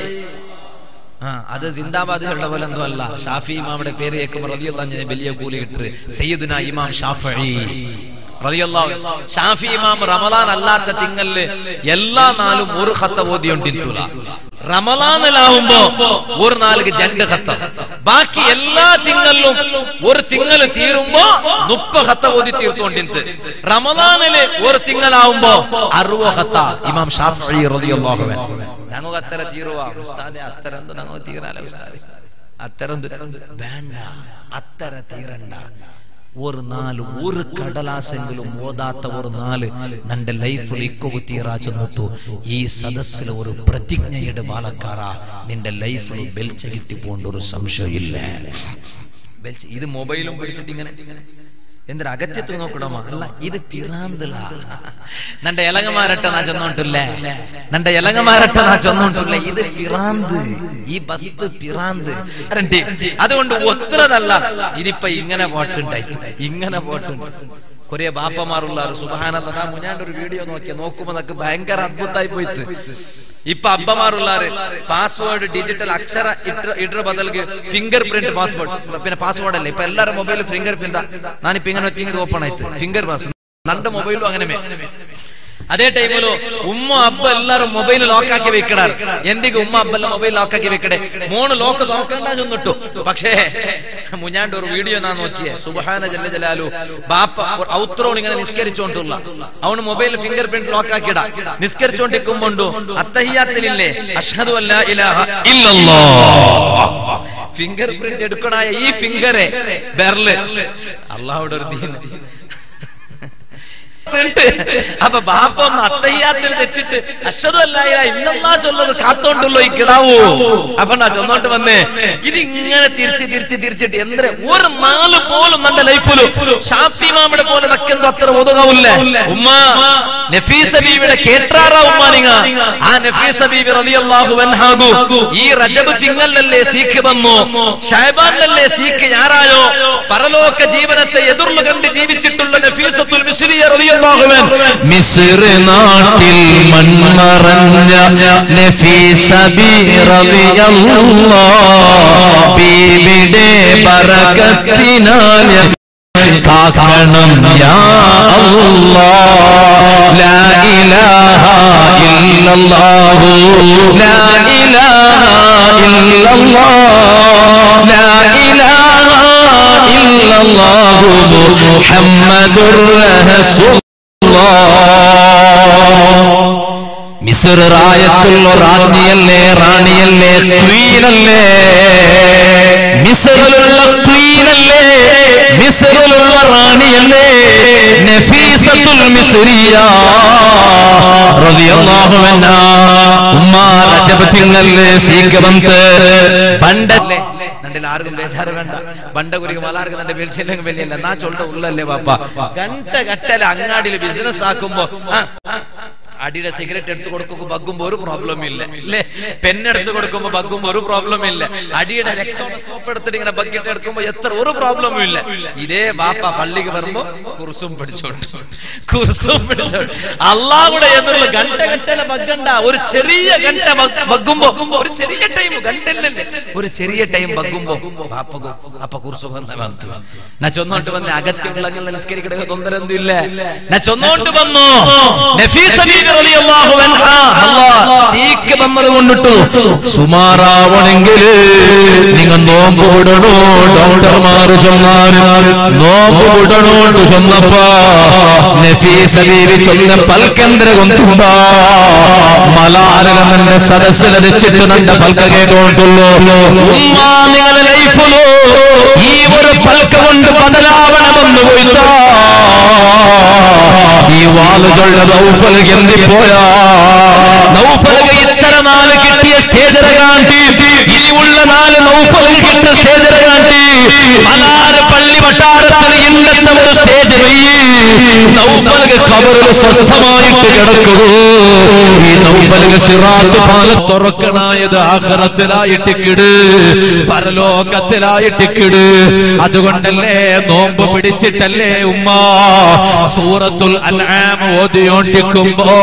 ആ അത് സിന്ദാബാദിലുള്ള പോലെ എന്തോ അല്ല ഷാഫി ഇമാമിന്റെ പേര് കേൾക്കുമ്പോൾ റതിയുള്ള വലിയ കൂലി കിട്ടു സയ്യിദുന ഇമാം ഷാഫി റളിയല്ലാഹു ഷാഫി ഇമാം റമദാൻ അല്ലാത്ത തിങ്ങല് എല്ലാ നാളും ഒരു ഖത്ത ഓതിയൊണ്ടിരിക്കൂല റമദാനിലാവുമ്പോ ഒരു നാൾക്ക് രണ്ട് ഖത്ത ബാക്കി എല്ലാ തിങ്ങലിലും ഒരു തിങ്ങല് തീരുമ്പോ മുപ്പ ഖത്ത ഓതി തീർത്തുകൊണ്ടിരുത്ത് റമദാനില് ഒരു തിങ്ങലാവുമ്പോ അറുപ ഖത്ത ഇമാം ഷാഫി റളിയല്ലാഹു അൻഹു ഞങ്ങൾക്ക് അത്തര തീരുവാ ഉസ്താദെ അത്തര എന്ത് ഞങ്ങൾക്ക് തീരാല ഉസ്താദെ അത്തരം വേണ്ട അത്തര തീരണ്ട ഒരു നാല് ഒരു കടലാസെങ്കിലും ഓതാത്ത ഒരു നാല് നന്റെ ലൈഫിൽ ഇക്കൊവു തീരാ ചെന്നിട്ടു ഈ സദസ്സിൽ ഒരു പ്രതിജ്ഞയുടെ ബാലക്കാര നിന്റെ ലൈഫിൽ ബെൽച്ച കിട്ടി പോണ്ട ഒരു സംശയമില്ല ബെൽച്ച ഇത് മൊബൈലും പിടിച്ചിട്ട് ഇങ്ങനെ എന്തൊരു അകറ്റത്ത് നോക്കണമോ അല്ല ഇത് പിറാന്തല നന്റെ ഇലങ്ങമാരട്ട നാ ചെന്നോണ്ടില്ലേ നന്റെ ഇലങ്ങമാരട്ട നാ ചെന്നോണ്ടില്ല ഇത് പിറാന്ത് ഈ ബസ് പിറാന്ത് അരണ്ടി അതുകൊണ്ട് ഒത്രതല്ല ഇതിപ്പോ ഇങ്ങനെ പോട്ടുണ്ടായി ഇങ്ങനെ പോട്ടുണ്ട് കൊറേ ബാപ്പമാരുള്ള സുബാനന്ദ മുഞ്ഞാണ്ട് ഒരു വീഡിയോ നോക്കിയ നോക്കുമ്പോ നമുക്ക് ഭയങ്കര അത്ഭുതമായി പോയിട്ട് ഇപ്പൊ അബ്ബമാറുള്ളാറ് പാസ്വേഡ് ഡിജിറ്റൽ അക്ഷര ഇട്ര ഇടർ ബദൽക്ക് ഫിംഗർ പ്രിന്റ് പാസ്വേഡ് പിന്നെ പാസ്വേഡ് അല്ലേ ഇപ്പൊ എല്ലാരും മൊബൈലും ഫിംഗർ പ്രിന്റ് ഞാനിപ്പോ ഇങ്ങനെ വെച്ച് ഇത് ഓപ്പൺ ആയിട്ട് ഫിംഗർ പാസ് നന്റെ മൊബൈലും അങ്ങനെ ಅದೇ ಟೈಮಲ್ಲೂ ಉಮ್ಮ ಹಬ್ಬ ಎಲ್ಲರೂ ಮೊಬೈಲ್ ಲಾಕ್ ಹಾಕಿ വെക്കടാർ എന്തിക്ക് ഉമ്മ അബ്ബല്ല മൊബൈൽ ലോക്ക് ആക്കി വെക്കടെ മോണ് ലോക്ക് നോക്കണ്ട ചെന്നിട്ടു പക്ഷേ മുഞ്ഞാണ്ട് ഒരു വീഡിയോ നാ നോക്കിയേ സുബഹാന ജല്ല ജലാലു ബാപ്പ ഔത്രോൺ ഇങ്ങനെ നിസ്കരിച്ചോണ്ടുള്ള അവന് മൊബൈൽ ഫിംഗർ പ്രിന്റ് ലോക്ക് ആക്കിടാ നിസ്കരിച്ചോണ്ടിരിക്കുമ്പോണ്ടു അത്തഹിയാത്തിലില്ലേ അഷ്ഹദു അല്ലാ ഇലാഹ ഇല്ലല്ലാ ഫിംഗർ പ്രിന്റ് എടുക്കണായ ഈ ഫിംഗറെ ബെർല് അള്ളാഹുടെ ഒരു ദീൻ അപ്പൊ ബാപ്പ ഒന്ന് അത്തയ്യാത്തിൽ വെച്ചിട്ട് അശ്വതല്ലായ ഇന്നല്ലാ ചൊല്ലത് കാത്തോണ്ടുള്ളൂ ഈ കിടാവൂ അപ്പൊ നാ ചൊന്നോട്ട് വന്നേ ഇത് ഇങ്ങനെ തിരിച്ച് തിരിച്ച് തിരിച്ചിട്ട് എന്തിനെ ഒരു നാല് പോലും നമ്മുടെ ലൈഫിലും ഷാഫി മാമിയുടെ പോലെ നക്കെന്തോ അത്ര ഒതുങ്ങാവില്ലേ ഉമ്മ നഫീസ ബീവിയുടെ കേട്ടാറാ ഉമ്മ നിങ്ങ ആ നഫീസ ബീവി റളിയല്ലാഹു അൻഹാഗു ഈ റജബ് തിങ്ങലല്ലേ സീഖ് വന്നു ഷഹബാനല്ലേ സീഖ് ഞാറായോ പരലോക ജീവനത്തെ എതിർന്നു കണ്ട് ജീവിച്ചിട്ടുള്ള നഫീസത്തുൽ മിസ്രിയ റളിയല്ലാഹു അൻഹ മിസ്ർ നാട്ടിൽ മൺമറഞ്ഞ നഫീസ ബീവിടെ ബറകത്തിനാൽ കാക്കണം യാ അല്ലാഹ് ലാ ഇലാഹ ഇല്ലല്ലാഹു ലാ ഇലാഹ ഇല്ലല്ലാഹ് ലാ ഇലാഹ ഇല്ലല്ലാഹു മുഹമ്മദുർ റസൂൽ മിസ്ർ റായത്തുള്ള റാണിയല്ലേ റാണിയല്ലേ ക്വീനല്ലേ മിസ്റിലുള്ള ക്വീനല്ലേ മിസ്റിലുള്ള റാണിയല്ലേ നഫീസത്തുൽ മിസ്രിയ റളിയല്ലാഹു അൻഹാ ഉമ്മ രജബ തിങ്ങല്ലേ സീക്കബന്ത് പണ്ടല്ലേ ನಂಡೆಲ್ಲ ಆರ್ಗು ಬೇಜಾರು ಗಂಡ ಬಂಡ ಗುರಿಗೆ ಮಲಾರ್ಗ ನಂಡೆ ಬೆಳ್ಸಿಲ್ಲಂಗ ಬೆಳ್ಳಿಲ್ಲ ನಾ ಚೊಲ್ಟ ಉಳ್ಳಲ್ಲೇ ಬಾಪ ಗಂಟೆ ಗಟ್ಟಲೆ ಅಂಗಡಿಲಿ ಬಿಸಿನೆಸ್ ಹಾಕುമ്പോ ആ, ആ, അടിയുടെ സിഗരറ്റ് എടുത്തു കൊടുക്കുമ്പോ ബഗ്ഗുമ്പോ ഒരു പ്രോബ്ലം ഇല്ല ഇല്ലേ പെണ്ണെടുത്ത് കൊടുക്കുമ്പോ ബഗ്ഗുമ്പോ ഒരു പ്രോബ്ലം ഇല്ല അടിയുടെ രക്തം സോപ്പ് എടുത്തിട്ട് ഇങ്ങനെ ബക്കറ്റ് എടുക്കുമ്പോ എത്ര ഒരു പ്രോബ്ലവും ഇല്ല ഇതേ ബാപ്പ പള്ളിക്ക് വരുമ്പോ കുർസും പിടിച്ചോണ്ട് കുർസും പിടിച്ചോണ്ട് അള്ളാഹുടെ എന്നുള്ള ഗണ്ട ഗണ്ടല ബഗ്ഗണ്ട ഒരു ചെറിയ ഗണ്ട ബഗ്- ബഗ്ഗുമ്പോ ഒരു ചെറിയ ടൈം ഗണ്ടല്ലേ ഒരു ചെറിയ ടൈം ബഗ്ഗുമ്പോ ബാപ്പ അപ്പ കുർസു വന്ന വന്നു ನಾ ಚೊನ್ನೋಂಟು ಬಂದೆ ಅಗತ್ಯಗಳನ್ನೆಲ್ಲ ನಿಸ್ಕರಿಕಡೆ ತೊಂದರೆ ಒಂದು ಇಲ್ಲ ನಾ ಚೊನ್ನೋಂಟು ಬಂದು ನಫೀಸ ಬೀಬಿ റളിയല്ലാഹു അൻഹാ അല്ലാഹ് സീക്ക് വന്നത് കൊണ്ടിട്ടു സുമാറാവണമെങ്കിൽ നിങ്ങൾ നോമ്പ് വിടണോ ഡോക്ടർമാര് ചൊന്നാൻ നോമ്പ് വിടണോണ്ട് ചൊന്നപ്പ നഫീസ ബീവി ചൊന്ന പൽക്കെന്തര കൊന്തുണ്ട മലാലകമന്റെ സദസ്സിലതിച്ചിട്ട് നന്റെ പൽക്ക കേട്ടോണ്ടുള്ളൂ ഉമ്മ നിങ്ങളെ ലൈഫിലോ ഈ ഒരു പൽക്ക കൊണ്ട് ബദലാവണമെന്ന് പോയിട്ടാ ഈ വാളുകളുടെ നൗഫലക എന്തിപ്പോയാ നൗഫലക ഇത്ര നാല് കിട്ടിയ സ്റ്റേജര കാട്ടി ഇനിയുള്ള നാല് നൗഫലക കിട്ടിയ സ്റ്റേജര കാട്ടി മലാറ് പള്ളി വട്ടാരത്തിൽ ഇന്നത്തെ ഒരു സ്റ്റേജ് വെയ്യ് നൗഫലക കബറിൽ സ്വസ്ഥമായിട്ട് കിടക്കുന്നു ഈ നൗഫലക സിറാത്ത് പാല തുറക്കണായത് ആഹ്റത്തിലായിട്ട് കിട് പരലോകത്തിലായിട്ട് കിട് അതുകൊണ്ടല്ലേ നോമ്പ് പിടിച്ചിട്ടല്ലേ ഉമ്മ സൂറത്തുൽ അൻആം ഓതിയോണ്ടിക്കുമ്പോ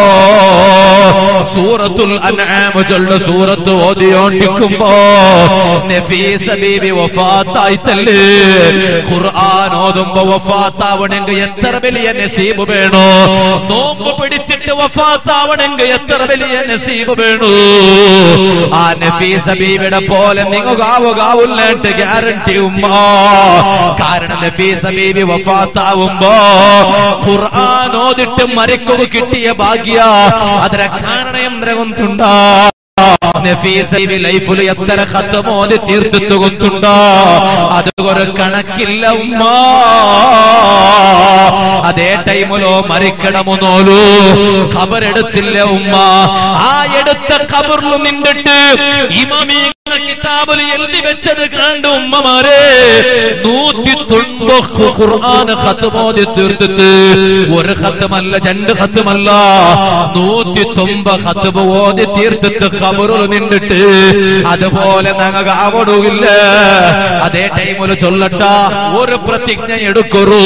സൂറത്തുൽ അൻആം ചൊല്ല സൂറത്ത് ഓതിയോണ്ടിക്കുമ്പോ നഫീസ ബീബി വഫാത്തായിത്തല്ലേ ഖുർആൻ ഓതുമ്പോ വഫാത്താവണെങ്കിൽ എത്ര വലിയ നസീബ് വേണോ നോമ്പ് പിടിച്ചിട്ട് വഫാത്താവണെങ്കിൽ എത്ര വലിയ നസീബ് വേണോ ആ നഫീസ ബീബിയുടെ പോലെ നിങ്ങാവുകാവില്ലാണ്ട് ഗ്യാരണ്ടി ഉമ്മ കാരണം നഫീസ ബീബി വഫാത്താവുമ്പോ ഖുർആൻ ഓതിട്ട് മരിക്കുക കിട്ടിയ ഭാഗ്യ ಅದರ ಕಾರಣ ಎಂದ್ರೆ ಗೊತ್ತುಂಡ ലൈഫിൽ എത്ര ഹത്തമോതി തീർത്തിട്ട് ಗೊತ್ತುಂಡ അത് ഒരു കണക്കില്ല ഉമ്മ അതേ ടൈമിലോ മരിക്കണമൊന്നോലു ഖബറെടുത്തില്ല ഉമ്മ ആ എടുത്ത ഖബറിൽ നിന്നിട്ട് ഇമാമീ കിതാബിൽ എഴുതി വെച്ചത് കണ്ട് ഉമ്മമാരെ നൂറ്റി തൊണ്ണൂറ് ഖുർആൻ ഖത്തമോതി തീർത്തിട്ട് ഒരു ഖത്തമല്ല രണ്ട് ഖത്തമല്ല നൂറ്റി തൊമ്പ ഖത്തമ ഓതി തീർത്തിട്ട് ഖബറിൽ നിന്നിട്ട് അതുപോലെ ഞങ്ങൾക്ക് ആവണമില്ല അതേ ടൈമിൽ ചൊല്ലട്ട ഒരു പ്രതിജ്ഞ എടുക്കൊരു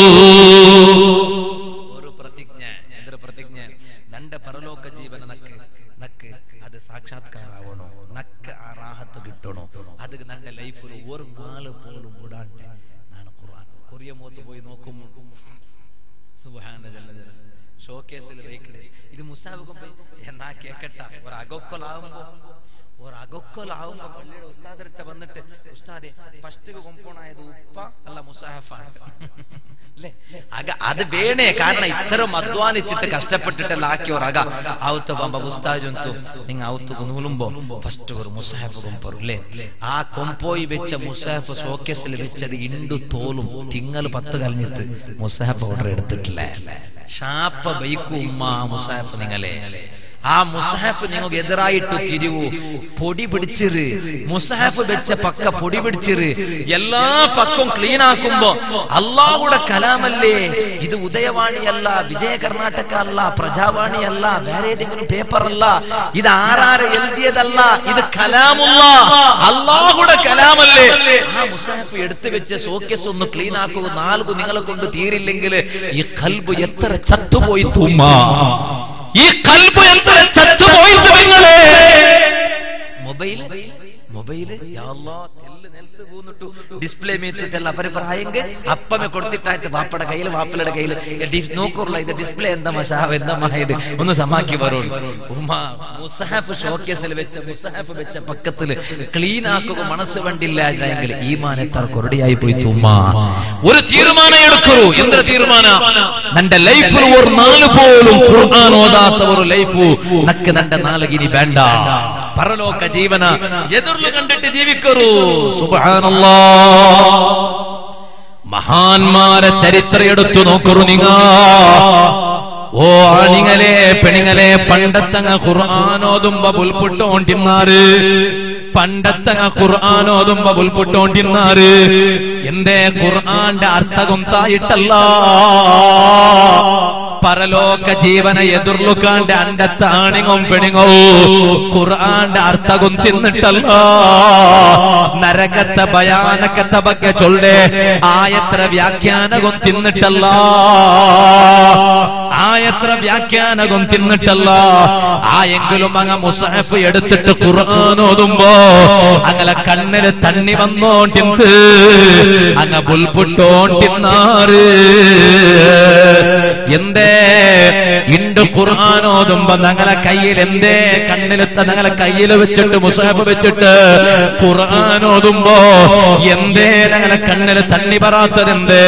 ഒരു പ്രതിജ്ഞ എന്തൊരു പ്രതിജ്ഞ നന്റെ പരലോക ജീവന നക്ക് നക്ക് അത് സാക്ഷാത്കാരാവണോ നക്ക് ആ റാഹത്ത് കിട്ടണോ അത് നന്റെ ലൈഫിൽ ഒരു നാല് പോലും വിടാണ്ട് നാണ് ഖുർആൻ കൊറിയ മൂത്ത് പോയി നോക്കും സുബ്ഹാന ജല്ല ജല ഷോക്കേസിൽ വെക്കണേ ഇത് മുസാബുക്കും എന്നാ കേക്കട്ട ഒരു അകൊക്കൊലാവുമ്പോ ഒരു അകൊക്കൊലാവുമ്പോ പള്ളിയുടെ ഉസ്താദരത്തെ വന്നിട്ട് ഉസ്താദെ ഫസ്റ്റ് കൊമ്പോണായത് ഉപ്പ അല്ല മുസാഹഫാണ് അല്ലേ അക അത് വേണേ കാരണം ഇത്തരം അധ്വാനിച്ചിട്ട് കഷ്ടപ്പെട്ടിട്ടല്ല ആക്കിയ ഒരു അക ആവത്ത് പമ്പ ഉസ്താജുന്തു നിങ്ങ ആവത്ത് നൂലുമ്പോ ഫസ്റ്റ് ഒരു മുസാഫ് കൊമ്പറും അല്ലേ ആ കൊമ്പോയി വെച്ച മുസാഫ് ഷോക്കേസിൽ വെച്ചത് ഇണ്ടു തോലും തിങ്ങൽ പത്ത് കഴിഞ്ഞിട്ട് മുസാഫ് ഓർഡർ എടുത്തിട്ടില്ല ഷാപ്പ ബൈക്കു ഉമ്മ ആ മുസാഫ് നിങ്ങളെ ആ മുസഹഫ് നിങ്ങൾക്ക് എതിരായിട്ട് തിരിവു പൊടി പിടിച്ചിറ് മുസഹഫ് വെച്ച പക്ക പൊടി പിടിച്ചിറ് എല്ലാ പക്കവും ക്ലീൻ ആക്കുമ്പോ അള്ളാഹുടെ കലാമല്ലേ ഇത് ഉദയവാണിയല്ല വിജയ കർണാടക അല്ല പ്രജാവാണിയല്ല വേറെ ഏതെങ്കിലും പേപ്പർ അല്ല ഇത് ആരാരെ എഴുതിയതല്ല ഇത് കലാമുള്ള അള്ളാഹുടെ കലാമല്ലേ ആ മുസഹഫ് എടുത്തു വെച്ച് സോക്കേസ് ഒന്ന് ക്ലീൻ ആക്കുക നാൽകു നിങ്ങളെ കൊണ്ട് തീരില്ലെങ്കിൽ ഈ കൽബ് എത്ര ചത്തുപോയി തുമ്മ ഈ കൽബ് എത്ര ചത്തുപോയിട്ട് നിങ്ങളെ മൊബൈൽ ಮೊಬೈಲ್ ಯಾವ್ಲೋ ತೆಲ್ಲು ನೆಲ್ತು ಕೂನಿಟ್ಟು ಡಿಸ್ಪ್ಲೇ ಮೀತಿದ್ದೆಲ್ಲ ಪರಿ ಪ್ರಾಯಂಗೆ ಅಪ್ಪಮೆ ಕೊಡ್ತಿಟ್ಟಾಯ್ತು ಬಾಪಡ ಕೈಲಿ ಬಾಪಲಡ ಕೈಲಿ നോക്കൂറുള്ള ഇത് ഡിസ്പ്ലേ എന്താ മഷാവ് എന്താ ഇത് ഒന്ന് സമാക്കി വരും ഉമ്മ മുസഹാഫ് ഷോക്കേസിൽ വെച്ച മുസഹാഫ് വെച്ച പക്കത്തില് ക്ലീൻ ആക്കുക മനസ്സ് വണ്ടില്ല എങ്കിൽ ഈ മാനത്താർ കൊറടിയായി പോയി തുമ്മ ഒരു തീരുമാനം എടുക്കൂ എന്തൊരു തീരുമാന നന്റെ ലൈഫിൽ ഒരു നാല് പോലും ഖുർആൻ ഓതാത്ത ഒരു ലൈഫ് നക്ക് നന്റെ നാലകിനി വേണ്ട പരലോക ജീവന എതിർಲು കണ്ടിട്ട് ജീവിക്കറൂ സുബ്ഹാനല്ലാ മഹാന്മാരെ ചരിത്രം എടുത്തു നോക്കറു നിങ്ങ ഓ ആണിങ്ങളെ പെണിങ്ങളെ പണ്ടത്തങ്ങ ഖുർആാനോതുമ്പ പുൽപുട്ടോണ്ടിന്നാറ് പണ്ടത്തങ്ങ ഖുർആാനോതുമ്പ പുൽപുട്ടോണ്ടിന്നാറ് എന്തേ ഖുർആന്റെ അർത്ഥകൊന്തായിട്ടല്ല പരലോക ജീവന എതിർലുക്കാണ്ട് അണ്ടത്താണിങ്ങും പെണിങ്ങോ ഖുർആന്റെ അർത്ഥകും തിന്നിട്ടല്ല നരകത്തെ ഭയാനകത്തെ ಬಗ್ಗೆ ചൊല്ലേ ആയത്ര വ്യാഖ്യാനകും തിന്നിട്ടല്ല ആയത്ര വ്യാഖ്യാനകും തിന്നിട്ടല്ല ആയെങ്കിലും അങ്ങ മുസാഫ് എടുത്തിട്ട് ഖുർആൻ ഓതുമ്പോ അങ്ങനെ കണ്ണില് തണ്ണി വന്നോണ്ടിന്ത് അങ്ങ പുൽപുട്ടോണ്ടിന്നാറ് എന്തേ ഇണ്ട് ഖുർആൻ ഓതുമ്പോ ഞങ്ങളെ കയ്യിൽ എന്തേ കണ്ണിലെത്ത ഞങ്ങളെ കയ്യിൽ വെച്ചിട്ട് മുസാഫ് വെച്ചിട്ട് ഖുർആൻ ഓതുമ്പോ എന്തേ ഞങ്ങളെ കണ്ണിൽ തണ്ണി പറാത്തതെന്തേ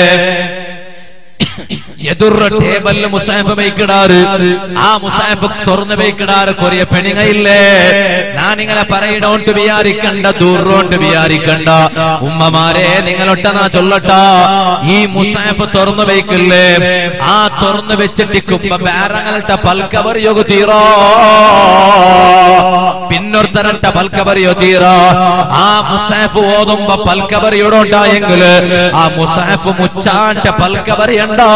എതിർറ ടേബലിൽ മുസാഫ് വയ്ക്കിടാറ് ആ മുസാഫ് തുറന്ന് വയ്ക്കിടാറ് കൊറിയ പെണിങ്ങയില്ലേ ഞാൻ നിങ്ങളെ പറയണോണ്ട് വിചാരിക്കണ്ട ദൂരോണ്ട് വിചാരിക്കണ്ട ഉമ്മമാരെ നിങ്ങളൊട്ടനാ ചൊല്ലട്ട ഈ മുസാഫ് തുറന്നു വയ്ക്കില്ലേ ആ തുറന്നു വെച്ചിട്ടിക്കുമ്പോ വേറങ്ങളുടെ പൽക്കവർ യോഗ തീറോ പിന്നൊരുത്തരട്ട പൽക്കവറിയോ തീറ ആ മുസാഫ് ഓതുമ്പോ പൽക്കവറിയോടുണ്ടായെങ്കില് ആ മുസാഫ് മുച്ചാന്റെ പൽക്കവറിയുണ്ടോ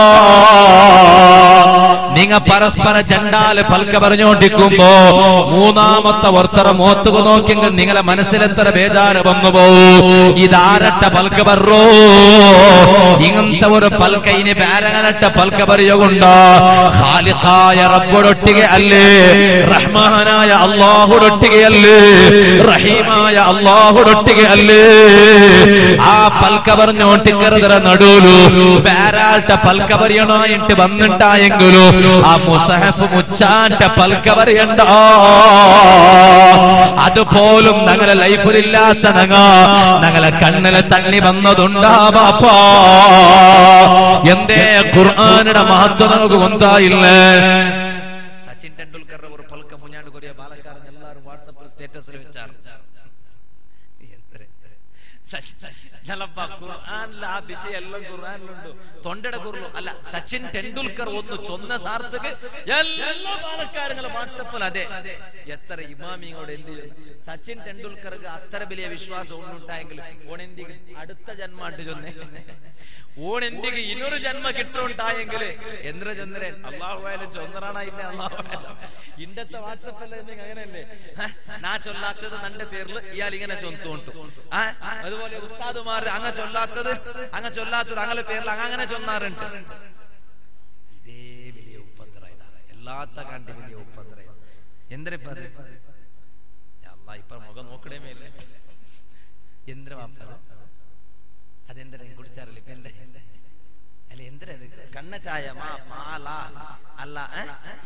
നിങ്ങ പരസ്പര ചണ്ടാല് പൽക്ക പറഞ്ഞോണ്ടിരിക്കുമ്പോ മൂന്നാമത്തെ ഒർത്തറ മോത്തുക നോക്കിയെങ്കിൽ നിങ്ങളെ മനസ്സിലെത്ര ബേജാറ് വന്നു പോവും ഇതാരട്ട പൽക്ക പറോ ഇങ്ങനത്തെ ഒരു പൽക്ക ഇനി പേരങ്ങനട്ട പൽക്ക പറയുകൊണ്ടോ ഖാലിഖായ റബ്ബോടൊട്ടിക അല്ലേ റഹ്മാനായ അള്ളാഹുടൊട്ടികയല്ലേ റഹീമായ അള്ളാഹുടൊട്ടിക അല്ലേ ആ പൽക്ക പറഞ്ഞോട്ടിക്കറുതര നടൂലു പേരാൾട്ട പൽക്ക പറയണായിട്ട് വന്നിട്ടായെങ്കിലു ആ മുസഹഫ് മുച്ചാന്റെ പൽക്ക പറയണ്ട അതുപോലും ഞങ്ങളെ ലൈഫിലില്ലാത്ത നങ്ങ ഞങ്ങളെ കണ്ണില് തണ്ണി വന്നതുണ്ടാ ബാപ്പാ എന്തേ ഖുർആാനുടെ മഹത്വം നമുക്ക് ഒന്നായില്ലേ സച്ചിൻ ടെണ്ടുൽക്കറുടെ ഒരു പൽക്ക മുഞ്ഞാണ്ട് കൊറിയ പാലക്കാരൻ എല്ലാവരും വാട്സപ്പിൽ സ്റ്റേറ്റസിൽ വെച്ചാണ് എന്തൊരു സച്ചിൻ അല്ലപ്പ ഖുർആനിൽ ആ വിഷയം എല്ലാം ഖുർആനിലുണ്ട് തൊണ്ടയുടെ കുറിലും അല്ല സച്ചിൻ ടെണ്ടുൽക്കർ ഒന്ന് ചൊന്ന സാർത്ഥക്ക് എല്ലാ പാലക്കാരങ്ങളും വാട്സപ്പിൽ അതെ എത്ര ഇമാമിയോട് എന്ത് ചെയ്യുന്നു സച്ചിൻ ടെണ്ടുൽക്കർക്ക് അത്ര വലിയ വിശ്വാസം ഒന്നുണ്ടായെങ്കിൽ ഓണെന്തിക്ക് അടുത്ത ജന്മാട്ട് ചൊന്നേ ഓണെന്തിക്ക് ഇനൊരു ജന്മ കിട്ടുണ്ടായെങ്കിൽ എന്തിനാ ചന്ദ്രൻ അള്ളാഹു ആയാലും ചൊന്നറാണായില്ലേ അള്ളാഹു ആയാലും ഇണ്ടത്തെ വാട്സപ്പല്ല അങ്ങനെയല്ലേ ഹ? നാ ചൊല്ലാത്തത് നന്റെ പേരിൽ ഇയാൾ ഇങ്ങനെ ചൊന്തുകൊണ്ടു ആ അതുപോലെ ഉസ്താദുമാർ അങ്ങ ചൊല്ലാത്തത് അങ്ങ ചൊല്ലാത്തത് അങ്ങനെ പേരിൽ അങ്ങനെ ചൊന്നാറുണ്ട് ഇതേ വലിയ ഉപദ്ര ഇതാണ് എല്ലാത്ത കാണ്ടി വലിയ ഉപദ്ര എന്തിനിപ്പ അത് അല്ല ഇപ്പൊ മുഖം നോക്കണേ മേലെ എന്തിനു വാപ്പത് അതെന്തര കുടിച്ചാറില്ല ഇപ്പൊ എന്റെ അല്ല എന്തിനാ ഇത് കണ്ണ ചായ മാ പാല അല്ല ഏ?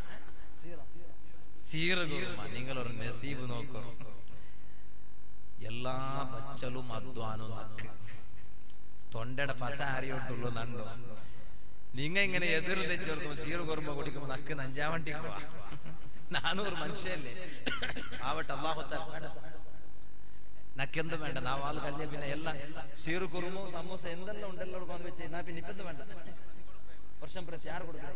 സീറ് കുറുമ നിങ്ങളൊരു നസീബ് നോക്കൂ എല്ലാ ബച്ചലും അധ്വാനവും നക്ക് തൊണ്ടയുടെ പസ ആരിയോട്ടുള്ളൂ നണ്ടോ നിങ്ങ ഇങ്ങനെ എതിർ തെച്ചോർക്കുമ്പോ സീറ് കുറുമ കുടിക്കുമ്പോ നക്ക് നഞ്ചാവണ്ടി പോവാ നാനൂറ് മനുഷ്യല്ലേ ആവട്ടെ അള്ളാഹുത്താൽ നക്കെന്ത് വേണ്ട നാ വാൾ കഴിഞ്ഞ പിന്നെ എല്ലാം സീറ് കുറുമോ സമൂസ എന്തെല്ലാം ഉണ്ടല്ലോ കൊണ്ട് വെച്ച് നാ പിന്നെ ഇപ്പെന്ത് വേണ്ട വർഷം പ്രതി ആറ് കൊടുക്കണം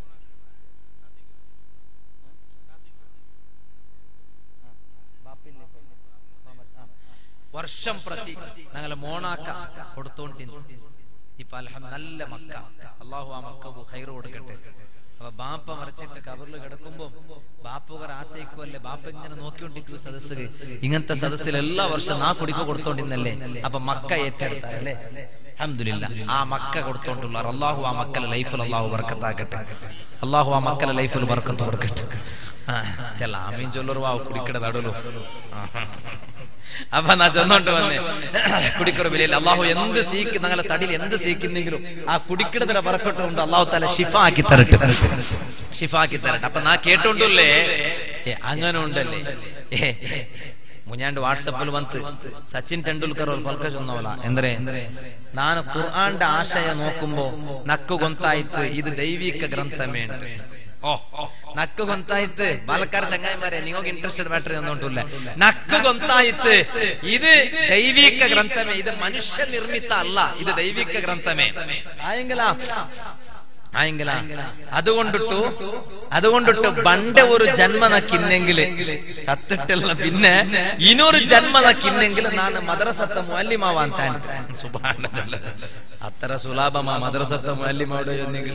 വർഷം പ്രതി ഞങ്ങളെ മോണാക്ക കൊടുത്തോണ്ടിരുന്നു ഇപ്പൊ അൽഹം നല്ല മക്ക അള്ളാഹു ആ മക്കു ഹൈറ് കൊടുക്കട്ടെ അപ്പൊ ബാപ്പ മറിച്ചിട്ട് കവറിൽ കിടക്കുമ്പോ ബാപ്പുകർ ആശയിക്കുമല്ലേ ബാപ്പ ഇങ്ങനെ നോക്കിക്കൊണ്ടിരിക്കൂ സദസ്സിൽ ഇങ്ങനത്തെ സദസ്സിൽ എല്ലാ വർഷം നാ കുടിക്ക് കൊടുത്തോണ്ടിരുന്നല്ലേ അപ്പൊ മക്ക ഏറ്റെടുത്താലേ അഹമ്മദില്ല ആ മക്ക കൊടുത്തോണ്ടുള്ള അള്ളാഹു ആ മക്കളെ ലൈഫിൽ അള്ളാഹു വർക്കത്താക്കട്ടെ അള്ളാഹു ആ മക്കളെ ലൈഫിൽ വർക്കത്ത് കൊടുക്കട്ടെ ആ, ചെല്ല ആമീൻ ചൊല്ലറുവാ കുടിക്കട തടലു അപ്പൊ നാ ചെന്നോണ്ട് വന്നേ കുടിക്കൊരു വിലയിൽ അള്ളാഹു എന്ത് സീക്ക് ഞങ്ങളെ തടിയിൽ എന്ത് സീക്കുന്നെങ്കിലും ആ കുടിക്കിടത്തിന്റെ പറക്കട്ടുണ്ട് അള്ളാഹു തല ഷിഫ ആക്കി തരട്ടെ ഷിഫ ആക്കി തരട്ടെ അപ്പൊ നാ കേട്ടോണ്ടല്ലേ ഏ അങ്ങനെ ഉണ്ടല്ലേ ഏ മുഞ്ഞാണ്ട് ವಾಟ್ಸಪ್ ಬಂತು ಸಚಿನ್ ತೆಂಡೂಲ್ಕರ್ ಅವ್ರು ಪಲ್ಕ ಚೊನ್ನವಲ್ಲ ಎಂದ್ರೆ ನಾನು ಕುರ್ಆನ್ದ ಆಶಯ ನೋಕುಂಬೋ ನಕ್ಕು ಗೊಂತಾಯ್ತು ಇದು ದೈವಿಕ ಗ್ರಂಥಮೇ ಅಂತ ഓ നക്ക് കൊന്തായിത്ത് പാലക്കാട് ചങ്ങായിമാരെ നിങ്ങൾക്ക് ഇൻട്രസ്റ്റഡ് മാറ്റർ ഒന്നുകൊണ്ടില്ല നക്ക് കൊന്തായിത്ത് ഇത് ദൈവിക ഗ്രന്ഥമേ ഇത് മനുഷ്യ നിർമ്മിത അല്ല ഇത് ദൈവിക ഗ്രന്ഥമേ ആയെങ്കിലാ ആയെങ്കിലാ അതുകൊണ്ടിട്ടു അതുകൊണ്ടിട്ട് പണ്ട് ഒരു ജന്മ നക്കിന്നെങ്കിൽ ചത്തിട്ടില്ല പിന്നെ ഇനൊരു ജന്മ നക്കിന്നെങ്കിൽ നാണ് മദ്രസത്ത മുല്ലിമാവാൻ താൻ സുബാന അത്ര സുലാഭമാ മദ്രസത്ത മുല്ലിമാവിടെ ചെന്നെങ്കിൽ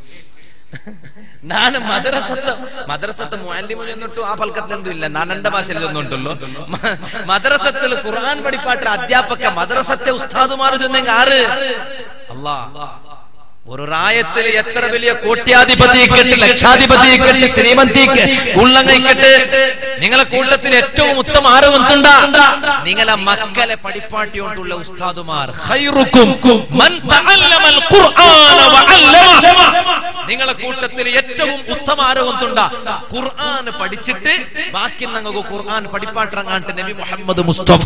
ನಾನು ಮದರಸತ್ತ ಮದರಸತ್ತ ಮುಅಲ್ಲಿಮು ചെന്നിട്ടു ആ ഫൽക്കത്തിലെന്തും ഇല്ല ನಾನು എന്റെ ഭാഷയിൽ ചെന്നുണ്ടല്ലോ മദ്രസത്തിൽ ഖുർആൻ പഠിപ്പാട്ട അധ്യാപക മദ്രസത്തെ ഉസ്താദുമാർ ചെന്നെങ്കിൽ ആറ് അല്ലാ ഒരു റായത്തിൽ എത്ര വലിയ കോട്യാധിപതിക്കട്ട് ലക്ഷാധിപതിക്കട്ട് ശ്രീമന്തിക്ക് ഉള്ളങ്ങയ്ക്കട്ട് നിങ്ങളെ കൂട്ടത്തിൽ ഏറ്റവും ഉത്തമ ആരോഗ്യമുണ്ടാ നിങ്ങളെ മക്കളെ പഠിപ്പാട്ടിയോണ്ടുള്ള ഉസ്താദുമാർ ഖൈറുക്കും മൻ തഅല്ലമൽ ഖുർആന വഅല്ലമ നിങ്ങളെ കൂട്ടത്തിൽ ഏറ്റവും ഉത്തമ ആരോഗ്യമുണ്ടാ ഖുർആൻ പഠിച്ചിട്ട് ബാക്കി നിങ്ങൾക്ക് ഖുർആൻ പഠിപ്പാട്ടിറങ്ങാണ്ട് നബി മുഹമ്മദ് മുസ്തഫ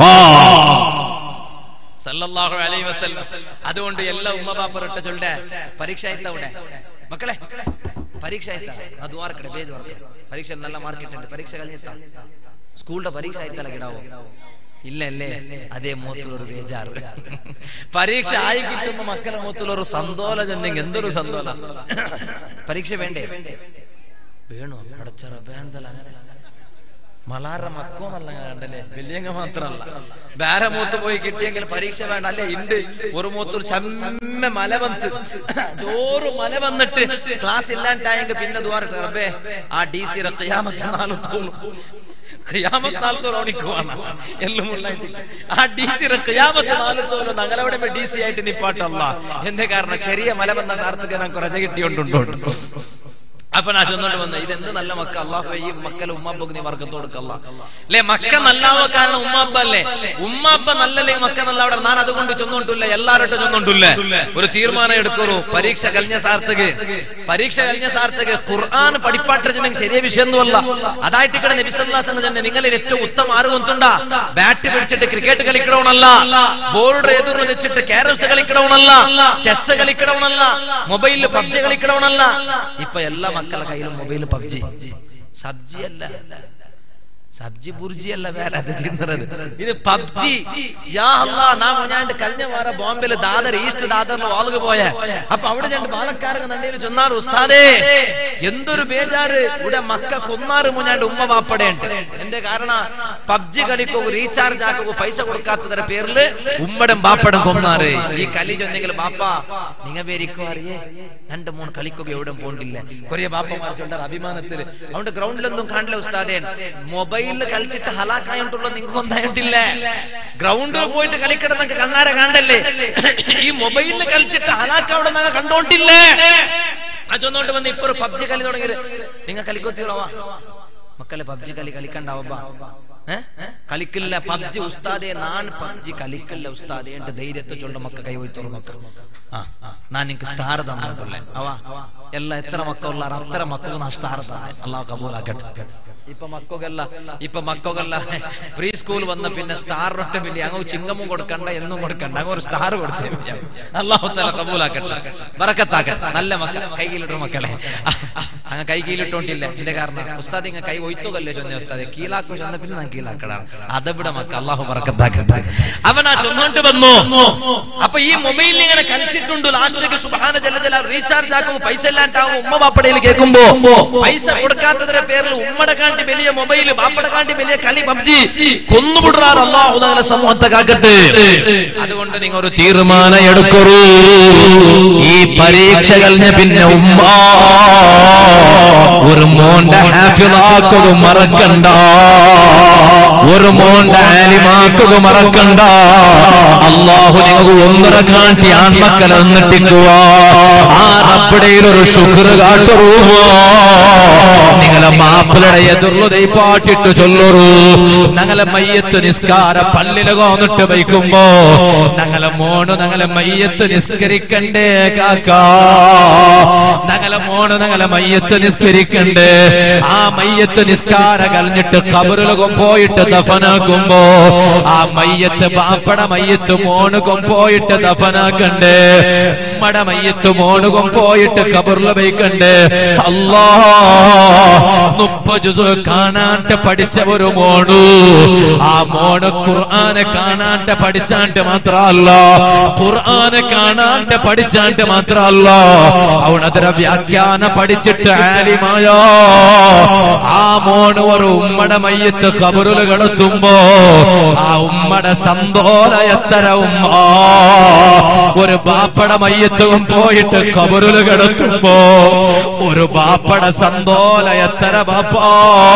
സല്ലല്ലാഹു അലൈഹി വസല്ലം അതുകൊണ്ട് എല്ലാ ഉമ്മ ബാപ്പറൊട്ട ചൊല്ലെ പരീക്ഷ ആಯ್ತಾ അവിടെ മക്കളെ പരീക്ഷ ಆಯ್ತಾ ಅದು ವಾರ ಕಡೆ ಬೇಜ್ ವರ್ಗ ಪರೀಕ್ಷೆ നല്ല ಮಾರ್ಕೆಟ್ ഉണ്ട് ಪರೀಕ್ಷೆ കഴിഞ്ഞിട്ടാ സ്കൂളിന്റെ പരീക്ഷ ആಯ್ತಲ್ಲ ಗಿಡಾವು ഇല്ല അല്ലേ അതേ മൂത്തുള്ളൊരു ബേജാറ് പരീക്ഷ ആയി കിട്ടുമ്പോ മക്കളെ മൂത്തുള്ളൊരു സന്തോല ചെന്നെങ്കിൽ എന്തൊരു സന്തോല പരീക്ഷ വേണ്ടേ വേണോ അടച്ചറ വേന്തല മലാറ മക്കോന്നല്ല കണ്ടല്ലേ വലിയങ്ങ മാത്രമല്ല വേറെ മൂത്ത് പോയി കിട്ടിയെങ്കിൽ പരീക്ഷ വേണ്ട അല്ലേ ഉണ്ട് ഒരു മൂത്തൊരു ചമ്മ മല വന്ന് ജോറ് മല വന്നിട്ട് ക്ലാസ് ഇല്ലാണ്ടായെങ്കിൽ പിന്നെ ദ്വാരട്ടെ റബ്ബേ ആ ഡി സി റക്കയാമത്തെ നാളത്തോളൂ ഖിയാമത്ത് നാളത്തോളം ഓണിക്കുവാണ് എല്ലാം ഉള്ളായിട്ട് ആ ഡി സി ഖിയാമത്ത് നാളത്തോളം ഞങ്ങളവിടെ ഡി സി ആയിട്ട് നിപ്പാട്ടല്ല എന്തേ കാരണം ചെറിയ മല വന്ന നാർത്തക്ക് ഞാൻ കുറച്ച് കിട്ടിയോണ്ടുണ്ടോ അപ്പൊ ഞാൻ ചെന്നോണ്ട് വന്ന ഇതെന്ത് നല്ല മക്ക അള്ളാഹു ഈ മക്കളെ ഉമ്മാപ്പക്ക് നീ വർക്കത്ത് കൊടുക്കല്ല അല്ലെ മക്ക നല്ലാവ കാരണം ഉമ്മാപ്പ അല്ലേ ഉമ്മാപ്പ നല്ലല്ലേ മക്ക നല്ല അവിടെ ഞാൻ അതുകൊണ്ട് ചെന്നോണ്ടില്ല എല്ലാരോട്ടും ചെന്നോണ്ടില്ല ഒരു തീരുമാനം എടുക്കൂ പരീക്ഷ കഴിഞ്ഞ സാർത്ഥക് പരീക്ഷ കഴിഞ്ഞ സാർത്ഥക് ഖുർആൻ പഠിപ്പാട്ടിരുന്നെങ്കിൽ ശരിയ വിഷയമൊന്നുമല്ല അതായിട്ട് ഇവിടെ നബിസല്ലാസം തന്നെ നിങ്ങളിൽ ഏറ്റവും ഉത്തമ ആരോഗ്യമുണ്ടാ ബാറ്റ് പിടിച്ചിട്ട് ക്രിക്കറ്റ് കളിക്കണമെന്നല്ല ബോർഡ് എതിർന്ന് വെച്ചിട്ട് ക്യാരംസ് കളിക്കണമെന്നല്ല ചെസ് കളിക്കണമെന്നല്ല മൊബൈലിൽ പബ്ജി കളിക്കണമെന്നല്ല ഇപ്പൊ എല്ലാ മക്കളുടെ കയ്യിലും മൊബൈൽ പബ്ജി സബ്ജി അല്ല സബ്ജി ബുർജി അല്ല വേറെ അത് തിന്നത് ഇത് പബ്ജി യാ അല്ലാ നാ മുഞ്ഞാണ്ട് കഴിഞ്ഞ വാര ബോംബെയില് ദാദർ ഈസ്റ്റ് ദാദറിൽ വാളുക പോയ അപ്പൊ അവിടെ രണ്ട് ബാലക്കാരങ്ങ് നണ്ടയിൽ ചൊന്നാറ് ഉസ്താദേ എന്തൊരു ബേജാറ് ഇവിടെ മക്ക കൊന്നാറ് മുഞ്ഞാണ്ട് ഉമ്മ വാപ്പടയുണ്ട് എന്റെ കാരണം പബ്ജി കളിക്കോ റീചാർജ് ആക്കോ പൈസ കൊടുക്കാത്തതിന്റെ പേരില് ഉമ്മടും ബാപ്പടും കൊന്നാറ് ഈ കലി ചൊന്നെങ്കിൽ ബാപ്പ നിങ്ങ പേരിക്കോ അറിയേ രണ്ട് മൂന്ന് കളിക്കുക എവിടെ പോണ്ടില്ല കൊറിയ ബാപ്പമാർ ചൊണ്ടാർ അഭിമാനത്തിൽ അതുകൊണ്ട് ഗ്രൗണ്ടിലൊന്നും കാണില്ല ഉസ്താദേ മൊബൈലിൽ കളിച്ചിട്ട് ഹലാക്കായിട്ടുള്ള നിങ്ങൾക്ക് ഒന്നായിട്ടില്ല ഗ്രൗണ്ടിൽ പോയിട്ട് കളിക്കിടന്നൊക്കെ കണ്ണാരെ കണ്ടല്ലേ ഈ മൊബൈലിൽ കളിച്ചിട്ട് ഹലാക്കവിടെ നിങ്ങൾ കണ്ടോണ്ടില്ലേ അതൊന്നോണ്ട് വന്ന് ഇപ്പൊ ഒരു പബ്ജി കളി തുടങ്ങിയത് നിങ്ങൾ കളിക്കൊത്തിയോളവാ മക്കളെ പബ്ജി കളി കളിക്കണ്ടാവുമ്പ കളിക്കില്ല പബ്ജി ഉസ്താദെ നാൻ പബ്ജി കളിക്കില്ല ഉസ്താദെ എന്റെ ധൈര്യത്തെ ചൊല്ല മക്ക കൈ പോയി തുറന്നൊക്കെ ആ നാൻ നിനക്ക് സ്റ്റാർ തന്നിട്ടുള്ളേ അവ ಎಲ್ಲ ಎತ್ತರ ಮಕ್ಕಳ ಅತ್ತರ ಮಕ್ಕಳು ನಾ ಸ್ಟಾರ್ ಅಲ್ಲಾಹ್ ಕಬೂಲ್ ಆಗട്ടെ ഇപ്പൊ മക്കൊകല്ല ഇപ്പൊ മക്കൊകല്ല പ്രീ സ്കൂൾ വന്ന പിന്നെ സ്റ്റാർ ഒറ്റ വലിയ അങ്ങ് ചിങ്ങമും കൊടുക്കണ്ട എന്നും കൊടുക്കണ്ട അങ്ങ് ഒരു സ്റ്റാർ കൊടുത്തേ അള്ളാഹു തല കബൂലാക്കട്ടെ ബറക്കത്താക്കട്ടെ നല്ല മക്കൾ കൈകീലിട്ടു മക്കളെ അങ്ങ് കൈ കീലിട്ടോണ്ടില്ല എന്റെ കാരണം ഉസ്താദ് ഇങ്ങ കൈ ഒയ്ത്തുകല്ലേ ചൊന്ന ഉസ്താദ് കീലാക്കോ ചൊന്ന പിന്നെ ഞാൻ കീലാക്കടാണ് അതവിടെ മക്ക അള്ളാഹു ബറക്കത്താക്കട്ടെ അവൻ ആ ചൊന്നോണ്ട് വന്നു അപ്പൊ ഈ മൊബൈലിൽ ഇങ്ങനെ കളിച്ചിട്ടുണ്ട് ലാസ്റ്റ് സുബാന ജല ജല റീചാർജ് ആക്കുമ്പോ പൈസ ഇല്ലാണ്ടാവും ഉമ്മ ബാപ്പടയിൽ കേൾക്കുമ്പോ പൈസ കൊടുക്കാത്തതിന്റെ പേരിൽ ഉമ്മടെ കാണ്ടി വലിയ മൊബൈൽ ബാപ്പടെ കാണ്ടി വലിയ കളി പബ്ജി കൊന്നുപിടാറ് അള്ളാഹു ഞങ്ങളെ സമൂഹത്തെ കാക്കട്ടെ അതുകൊണ്ട് നിങ്ങൾ ഒരു തീരുമാനം എടുക്കൂ ഈ പരീക്ഷ കഴിഞ്ഞ പിന്നെ ഉമ്മ ഒരു മോന്റെ ഹാഫിളാക്കുക മറക്കണ്ട ഒരു മോന്റെ ആലിമാക്കുക മറക്കണ്ട അള്ളാഹു നിങ്ങൾക്ക് ഒന്നര കാട്ടി ആൺമക്കളെ നിട്ടിക്കുക ആ റബ്ബിടയിൽ ഒരു ശുക്ർ കാട്ടുറുവോ നിങ്ങളെ മാപ്പിളയുടെ എതിർലുതൈ പാട്ടിട്ട് ചൊല്ലുറു ഞങ്ങളെ മയ്യത്ത് നിസ്കാര പള്ളില് കോന്നിട്ട് വയ്ക്കുമ്പോ ഞങ്ങളെ മോണ് ഞങ്ങളെ മയ്യത്ത് നിസ്കരിക്കണ്ടേ കാക്ക ഞങ്ങളെ മോണ് ഞങ്ങളെ മയ്യത്ത് നിസ്കരിക്കണ്ടേ ആ മയ്യത്ത് നിസ്കാര കഴിഞ്ഞിട്ട് കബറിലും പോയിട്ട് ദഫനാക്കുമ്പോ ആ മയ്യത്ത് ബാപ്പട മയ്യത്ത് മോണുകം പോയിട്ട് ദഫനാക്കണ്ടേ ഉമ്മട മയ്യത്ത് മോണുകം പോയിട്ട് കബറിൽ വയ്ക്കണ്ടേ അല്ലാ മുപ്പത് ജുസ് കാണാണ്ട് പഠിച്ച ഒരു മോണു ആ മോണ് ഖുർആനെ കാണാണ്ട് പഠിച്ചാണ്ട് മാത്രല്ല ഖുർആനെ കാണാണ്ട് പഠിച്ചാണ്ട് മാത്രല്ല അവനതിര വ്യാഖ്യാന പഠിച്ചിട്ട് ആലിമായ ആ മോണ് ഒരു ഉമ്മട മയ്യത്ത് കബറുൽ കിടത്തുമ്പോ ആ ഉമ്മട സന്തോല എത്തര ഉമ്മ ഒരു ബാപ്പട മയ്യത്തും പോയിട്ട് കബറുൽ കിടത്തുമ്പോ ഒരു ബാപ്പട സന്തോല എത്തര ബാപ്പാ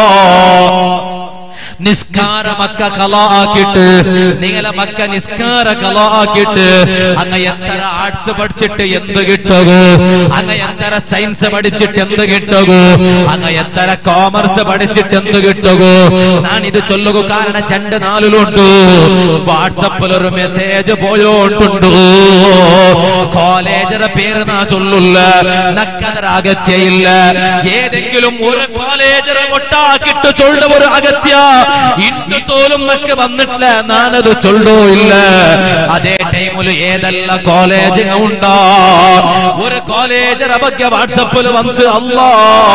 നിസ്കാര മക്ക കലാക്കിട്ട് നിങ്ങളെ മക്ക നിസ്കാര കലാക്കിട്ട് അങ്ങ എത്ര ആർട്സ് പഠിച്ചിട്ട് എന്ത് കിട്ടുകൂ അങ്ങ എത്ര സയൻസ് പഠിച്ചിട്ട് എന്ത് കിട്ടുകൂ അങ്ങ എത്ര കോമേഴ്സ് പഠിച്ചിട്ട് എന്ത് കിട്ടുകൂ ഞാൻ ഇത് ചൊല്ലുക കാരണം രണ്ട് നാലിലുണ്ട് വാട്സപ്പിൽ ഒരു മെസ്സേജ് പോയോണ്ടുണ്ട് കോളേജിന്റെ പേര് നാ ചൊല്ലില്ല നക്കതര അഗത്യയില്ല ഏതെങ്കിലും ഒരു കോളേജിനെ ഒട്ടാക്കിട്ട് ചൊല്ല ഒരു അഗത്യ ഇന്നത്തോലും നക്ക് വന്നിട്ടില്ല ഞാനത് ചൊല്ലോ ഇല്ല അതേ ടൈമിൽ ഏതല്ല കോളേജ് ഉണ്ടോ ഒരു കോളേജിന്റെ ಬಗ್ಗೆ വാട്സപ്പിൽ വന്ന് അല്ലാ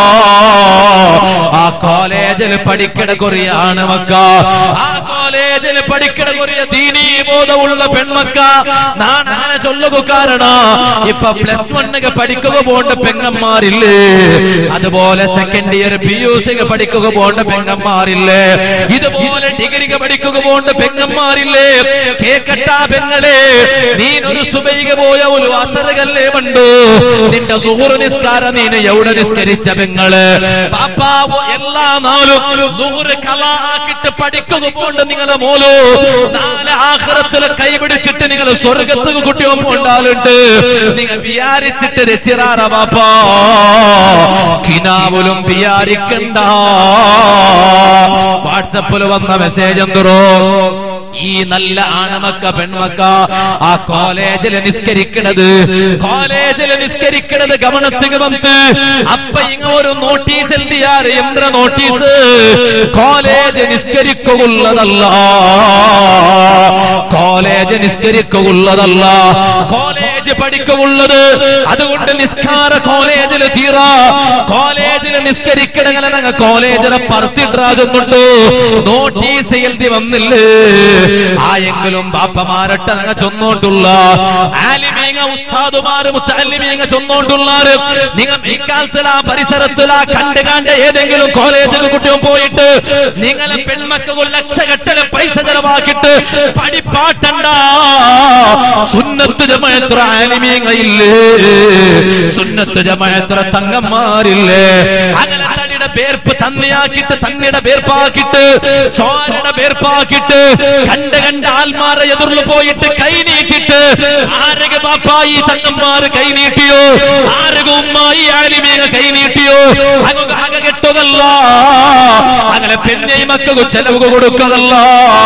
ആ കോളേജിൽ പഠിക്കണ കൊറിയാണ് മക്ക ആ കോളേജിൽ പഠിക്കണ കൊറിയ ദീനീ ബോധമുള്ള പെൺമക്ക ഞാൻ അങ്ങനെ ചൊല്ലുക കാരണ ഇപ്പൊ പ്ലസ് വണ്ണൊക്കെ പഠിക്കുക പോണ്ട പെങ്ങന്മാരില്ലേ അതുപോലെ സെക്കൻഡ് ഇയർ പി യു സിക്ക് പഠിക്കുക പോണ്ട പെങ്ങന്മാരില്ലേ ഇതുപോലെ ഡിഗ്രിക്ക് പഠിക്കുക പോണ്ട പെങ്ങന്മാരില്ലേ കേക്കട്ടാ പെങ്ങളെ നീനൊരു സുബൈക പോയ ഒരു അസറുകല്ലേ ഉണ്ട് നിന്റെ ദൂറ് നിസ്കാരം നീന് എവിടെ നിസ്കരിച്ച പെങ്ങള് പാപ്പാവോ എല്ലാ നാളും ദൂറ് കലാക്കിട്ട് പഠിക്കുക പോണ്ട് നിങ്ങളെ മോലോ നാല് ആഹ്റത്തില് കൈപിടിച്ചിട്ട് നിങ്ങൾ സ്വർഗത്തിന് കുട്ടിയോ പോണ്ടാലുണ്ട് നിങ്ങൾ വിചാരിച്ചിട്ട് രച്ചിറാറ പാപ്പാ കിനാവിലും വിചാരിക്കണ്ട വാട്സപ്പിൽ വന്ന മെസ്സേജ് എന്തോ ഈ നല്ല ആണമക്ക പെൺമക്ക ആ കോളേജിൽ നിസ്കരിക്കണത് കോളേജിൽ നിസ്കരിക്കണത് ഗമനത്തിന് വന്ന് അപ്പ ഇങ്ങ ഒരു നോട്ടീസ് എഴുതിയാറ് യന്ത്ര നോട്ടീസ് കോളേജ് നിസ്കരിക്കുള്ളതല്ല കോളേജ് നിസ്കരിക്കുള്ളതല്ല കോളേജ് പഠിക്കുള്ളത് അതുകൊണ്ട് നിസ്കാര കോളേജിൽ തീറാ കോളേജിൽ നിസ്കരിക്കണങ്ങനെ ഞങ്ങൾ കോളേജിനെ പറത്തിട്ടാകുന്നുണ്ട് നോട്ടീസ് എഴുതി വന്നില്ലേ ആയെങ്കിലും ബാപ്പമാരട്ട ഞങ്ങൾ ചൊന്നോണ്ടുള്ള ആലിമീങ്ങ ഉസ്താദുമാര് മുത്താലിമീങ്ങ ചൊന്നോണ്ടുള്ളാര് നിങ്ങൾ ഇക്കാലത്തിൽ ആ പരിസരത്തിൽ ആ കണ്ട് കണ്ട് ഏതെങ്കിലും കോളേജിൽ കുട്ടിയും പോയിട്ട് നിങ്ങളെ പെൺമക്കൾ ലക്ഷകെട്ടല് പൈസ ചെലവാക്കിയിട്ട് പഠിപ്പാട്ടണ്ട സുന്നത്ത് ജമയത്ര ആലിമീങ്ങയില്ലേ സുന്നത്ത് ജമയത്ര തങ്ങന്മാരില്ലേ അങ്ങനെ തടിയുടെ പേർപ്പ് തന്നെയാക്കിയിട്ട് തന്നിയുടെ പേർപ്പാക്കിയിട്ട് ചോരയുടെ പേർപ്പാക്കിയിട്ട് കണ്ട് കണ്ട് ആൽമാരെ എതിർന്നു പോയിട്ട് കൈ നീട്ടിട്ട് ആരക പാപ്പായി തങ്ങന്മാര് കൈ നീട്ടിയോ ആരക ഉമ്മായി ആലിമീങ്ങ കൈ നീട്ടിയോ അങ്ങ് ആകെ കെട്ടതല്ല അങ്ങനെ പെണ്ണை മക്കൾക്ക് ചെലവ് കൊടുക്കതല്ല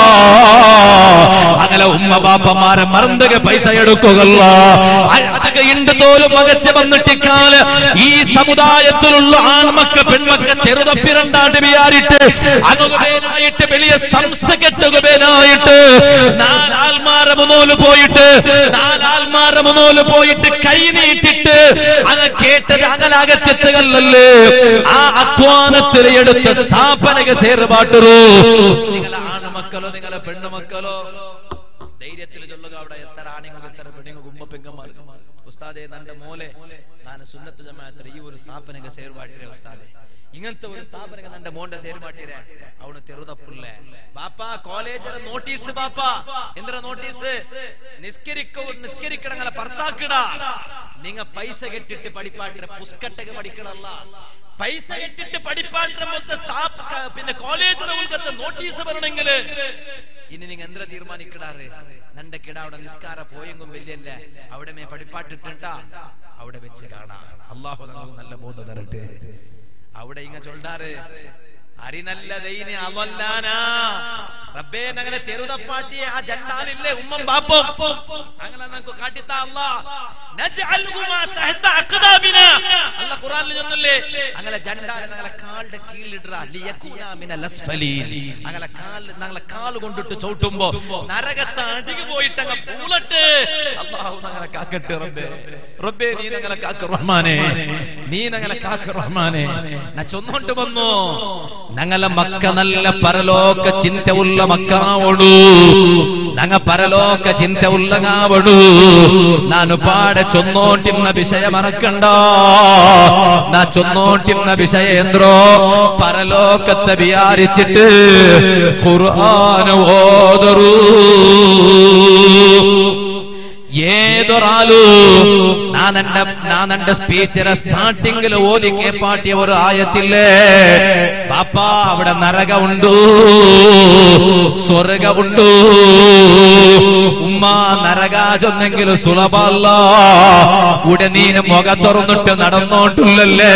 അങ്ങനെ ഉമ്മ ബാപ്പമാരെ മറന്നുക പൈസ എടുക്കുകല്ല അതൊക്കെ ഉണ്ട് തോലും അകറ്റ് വന്നിട്ടിക്കാല് ഈ സമുദായത്തിലുള്ള ആൺമക്ക പെൺമക്ക ചെറുതപ്പിരണ്ടാണ്ട് വിചാരിട്ട് അങ്ങുകേനായിട്ട് വലിയ സംസ്ഥ കെട്ടുകേനായിട്ട് നാലാൽമാരെ മുന്നോല് പോയിട്ട് നാലാൽമാരെ മുന്നോല് പോയിട്ട് കൈ നീട്ടിട്ട് അങ്ങ് കേട്ടത് അകലകത്തെത്തുകല്ലേ ആ അധ്വാനത്തിൽ എടുത്ത സ്ഥാപനക സേർപാട്ടറോ നിങ്ങളെ ആണുമക്കളോ നിങ്ങളെ പെണ്ണുമക്കളോ ധൈര്യത്തിൽ ചൊല്ലുക അവിടെ എത്ര ആണിങ്ങൾക്ക് എത്ര പെണ്ണുങ്ങൾക്ക് ഉമ്മ പെങ്ങന്മാർ ഉസ്താദെ നന്റെ മോലെ ನಾನು ಸುನ್ನತ ಜಮಾತ್ರ ಈ ഒരു സ്ഥാപനക ಸೇರ್ವಾಟಿರೆ ಉಸ್ತಾದೆ ഇങ്ങനത്തെ ഒരു സ്ഥാപനക നന്റെ മോന്റെ ಸೇರ್ವಾಟಿರೆ ಅವನು ತೆರುದಪ್ಪುಲ್ಲೆ ബാപ്പ കോളേജിലെ നോട്ടീസ് ബാപ്പ എന്തിനാ നോട്ടീസ് നിസ്കരിക്ക നിസ്കരിക്കണങ്ങളെ ഭർത്താക്കിട നിങ്ങ പൈസ കെട്ടിട്ട് പഠിപ്പാട്ടിര പുസ്കട്ടൊക്കെ പഠിക്കണല്ല പൈസ കെട്ടിട്ട് പഠിപ്പാട്ടിര പോലത്തെ സ്ഥാപ ക- പിന്നെ കോളേജിലെ ഉൾഗത്തെ നോട്ടീസ് വരണമെങ്കിൽ ഇനി നിങ്ങൾ എന്തിനാ തീരുമാനിക്കിടാറ് നന്റെ കിട അവിടെ നിസ്കാര പോയെങ്കും വലിയല്ല അവിടെ മേ പഠിപ്പാട്ടിട്ടാ അവിടെ വെച്ച് കാണാം അള്ളാഹു നമുക്ക് നല്ല ബോധം തരട്ടെ അവിടെ ഇങ്ങ ചൊല്ലാറ് അരിനല്ല ദൈനി അവല്ലാനാ റബ്ബേ ഞങ്ങളെ തെരുതപ്പാട്ടിയെ ആ ജണ്ടാലില്ലേ ഉമ്മം ബാപ്പം അങ്ങനെ നമുക്ക് കാട്ടിത്താ അല്ലാ നജ്അൽഹുമാ തഹ്ത അഖ്ദാമിനാ അല്ലാ ഖുർആനിൽ ചൊന്നല്ലേ അങ്ങനെ ജണ്ടാലെ ഞങ്ങളെ കാലിന്റെ കീഴിലിടറ ലിയകൂനാ മിനൽ അസ്ഫലീൻ അങ്ങനെ കാൽ ഞങ്ങളെ കാൽ കൊണ്ടിട്ട് ചവിട്ടുമ്പോ നരകത്തെ അടിക്ക് പോയിട്ട് അങ്ങ് പൂളട്ട് അല്ലാഹു ഞങ്ങളെ കാക്കട്ടെ റബ്ബേ റബ്ബേ നീ ഞങ്ങളെ കാക്ക റഹ്മാനെ നീ ഞങ്ങളെ കാക്ക റഹ്മാനെ ഞാൻ ചൊന്നോണ്ട് വന്നു ഞങ്ങളെ മക്ക നല്ല പരലോക ചിന്ത ഉള്ള മക്കാവണു ഞങ്ങ പരലോക ചിന്ത ഉള്ളങ്ങാവണു ನಾನು ಪಾಡ ಚೊನ್ನೋಟಿನ ವಿಷಯ ಮರಕಂಡ ನಾ ಚೊನ್ನೋಟಿನ ವಿಷಯ ಎಂದ್ರೋ ಪರಲೋಕತ್ತ ವಿಚಾರಿಸಿಟ್ಟು ഖുർആൻ ഓതറൂ ഏതൊരാളു നാനെന്റെ നാനെന്റെ സ്പീച്ചിനെ സ്റ്റാർട്ടിങ്ങിൽ ഓതി കേപ്പാട്ടിയ ഒരു ആയത്തില്ലേ പാപ്പാ അവിടെ നരക ഉണ്ടു സ്വർഗ ഉണ്ടു ഉമ്മ നരക ചൊന്നെങ്കിൽ സുലഭല്ല ഉടനീന് മുഖ തുറന്നിട്ട് നടന്നോട്ടുള്ളല്ലേ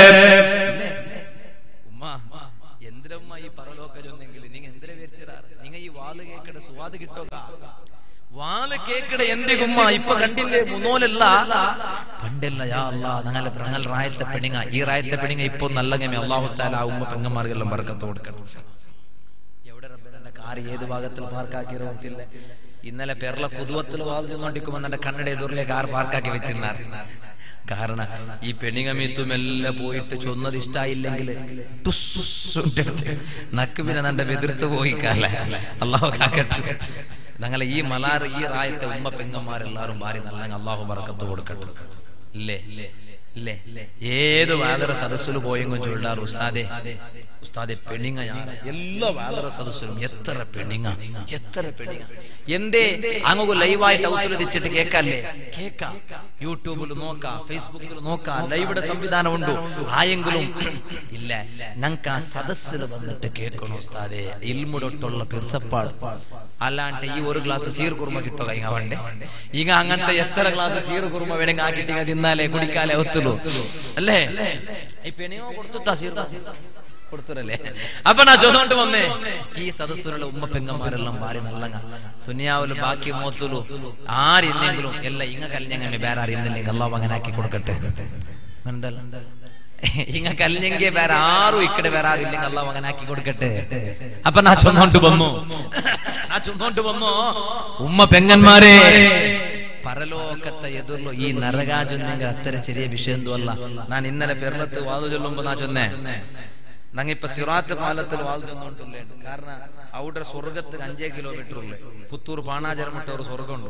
ഉമ്മ എന്തിനമ്മ ഈ പറലോക്ക ചൊന്നെങ്കിൽ നിങ്ങൾ എന്തിനെ വിചാരിച്ചാ നിങ്ങൾ ഈ വാല് കേക്കട സ്വാദ് കിട്ടോക വാല് കേക്കട എന്തികുമ്മ ഇപ്പൊ കണ്ടില്ലേ മുന്നോലല്ല പണ്ടല്ല യാ അല്ലാ ഞങ്ങൾ ഞങ്ങൾ റായത്തെ പെണിങ്ങ ഈ റായത്തെ പെണിങ്ങ ഇപ്പൊ നല്ല ഗമി അള്ളാഹു താല ആ ഉമ്മ പെങ്ങന്മാർക്കെല്ലാം ബർക്കത്ത് കൊടുക്കണം എവിടെ റബ്ബേ എന്റെ കാർ ഏത് ഭാഗത്തിൽ പാർക്കാക്കിയോ ಗೊತ್ತಿಲ್ಲ ഇന്നലെ പെരള പുതുവത്തിൽ വാദിച്ചുകൊണ്ടിരിക്കുമ്പോൾ എന്റെ കണ്ണട എതിരിലെ കാർ പാർക്കാക്കി വെച്ചിരുന്നാർ കാരണം ഈ പെണിങ്ങമീത്തുമെല്ലാം പോയിട്ട് ചൊന്നത് ഇഷ്ടായില്ലെങ്കിൽ നക്ക് പിന്നെ നന്റെ എതിർത്ത് പോയി കാല അള്ളാഹു കാക്കട്ടെ ഞങ്ങളെ ഈ മലാർ ഈ റായത്തെ ഉമ്മ പെങ്ങന്മാരെല്ലാരും ഭാര്യ നല്ല അള്ളാഹു ബർക്കത്ത് കൊടുക്കട്ടെ ഇല്ലേ ഇല്ലേ ഏത് വാതര സദസ്സിൽ പോയെങ്കും ചൊല്ലാറ് ഉസ്താദെ ഉസ്താദെ പെണ്ണിങ്ങ എല്ലാ വാതര സദസ്സിലും എത്ര പെണ്ണിങ്ങ എത്ര പെണ്ണിങ്ങ എന്തേ അങ്ങ് ലൈവായിട്ട് ഔത്തുലതിച്ചിട്ട് കേക്കല്ലേ കേക്കാം യൂട്യൂബിൽ നോക്കാം ഫേസ്ബുക്കിൽ നോക്കാം ലൈവിടെ സംവിധാനമുണ്ട് ആയെങ്കിലും ഇല്ല ഞങ്ങൾക്ക് ആ സദസ്സിൽ വന്നിട്ട് കേൾക്കണോ ഉസ്താദെ ഇൽമുടൊട്ടുള്ള പിർസപ്പാട് അല്ലാണ്ട് ഈ ഒരു ഗ്ലാസ് സീർ കുറുമ കിട്ടോ ഇങ്ങ വേണ്ടേ ಈಗ അങ്ങനത്തെ എത്ര ഗ്ലാസ് സീർ കുറുമ വേണമെങ്കിൽ ആക്കിട്ട് ഇങ്ങ തിന്നാലേ കുടിക്കാലേ ഒത്തുള്ളൂ അല്ലേ ഈ പെണിയോ കൊടുത്തുട്ടാ സീർ കൊടുത്തരല്ലേ അപ്പൊ നാ ചൊന്നോണ്ട് വന്നേ ഈ സദസ്സിലുള്ള ഉമ്മ പെങ്ങന്മാരെല്ലാം ഭാര്യ നല്ലങ്ങ സുനിയാവില് ബാക്കി മോത്തുലു ആരിന്നെങ്കിലും എല്ലാം ഇങ്ങ കല്യാണം വേറെ അറിയുന്നില്ലെങ്കിൽ അള്ളാഹ് അങ്ങനെ ആക്കി കൊടുക്കട്ടെ ഉണ്ടല്ലോ ഇങ്ങ കല്ലിഞ്ഞെങ്കിൽ വേറെ ആരും ഇക്കടെ വേറെ ആരും ഇല്ലെങ്കിൽ അള്ളാഹ് അങ്ങനെ ആക്കി കൊടുക്കട്ടെ അപ്പൊ നാ ചൊന്നോണ്ട് വന്നു നാ ചൊന്നോണ്ട് വന്നു ഉമ്മ പെങ്ങന്മാരെ പരലോകത്തെ എതിർന്നു ഈ നരകാചൊന്നെങ്കിൽ അത്ര ചെറിയ വിഷയം അല്ല ഞാൻ ഇന്നലെ പെരളത്ത് വാതു ചൊല്ലുമ്പോ നാ ചൊന്നേ ഞങ്ങിപ്പോ സിറാത്ത് പാലത്തിൽ വാതു ചൊന്നോണ്ടുള്ളേ കാരണം അവിടെ സ്വർഗത്തിന് അഞ്ചേ കിലോമീറ്റർ ഉള്ളേ പുത്തൂർ പാണാചരമിട്ട ഒരു സ്വർഗമുണ്ട്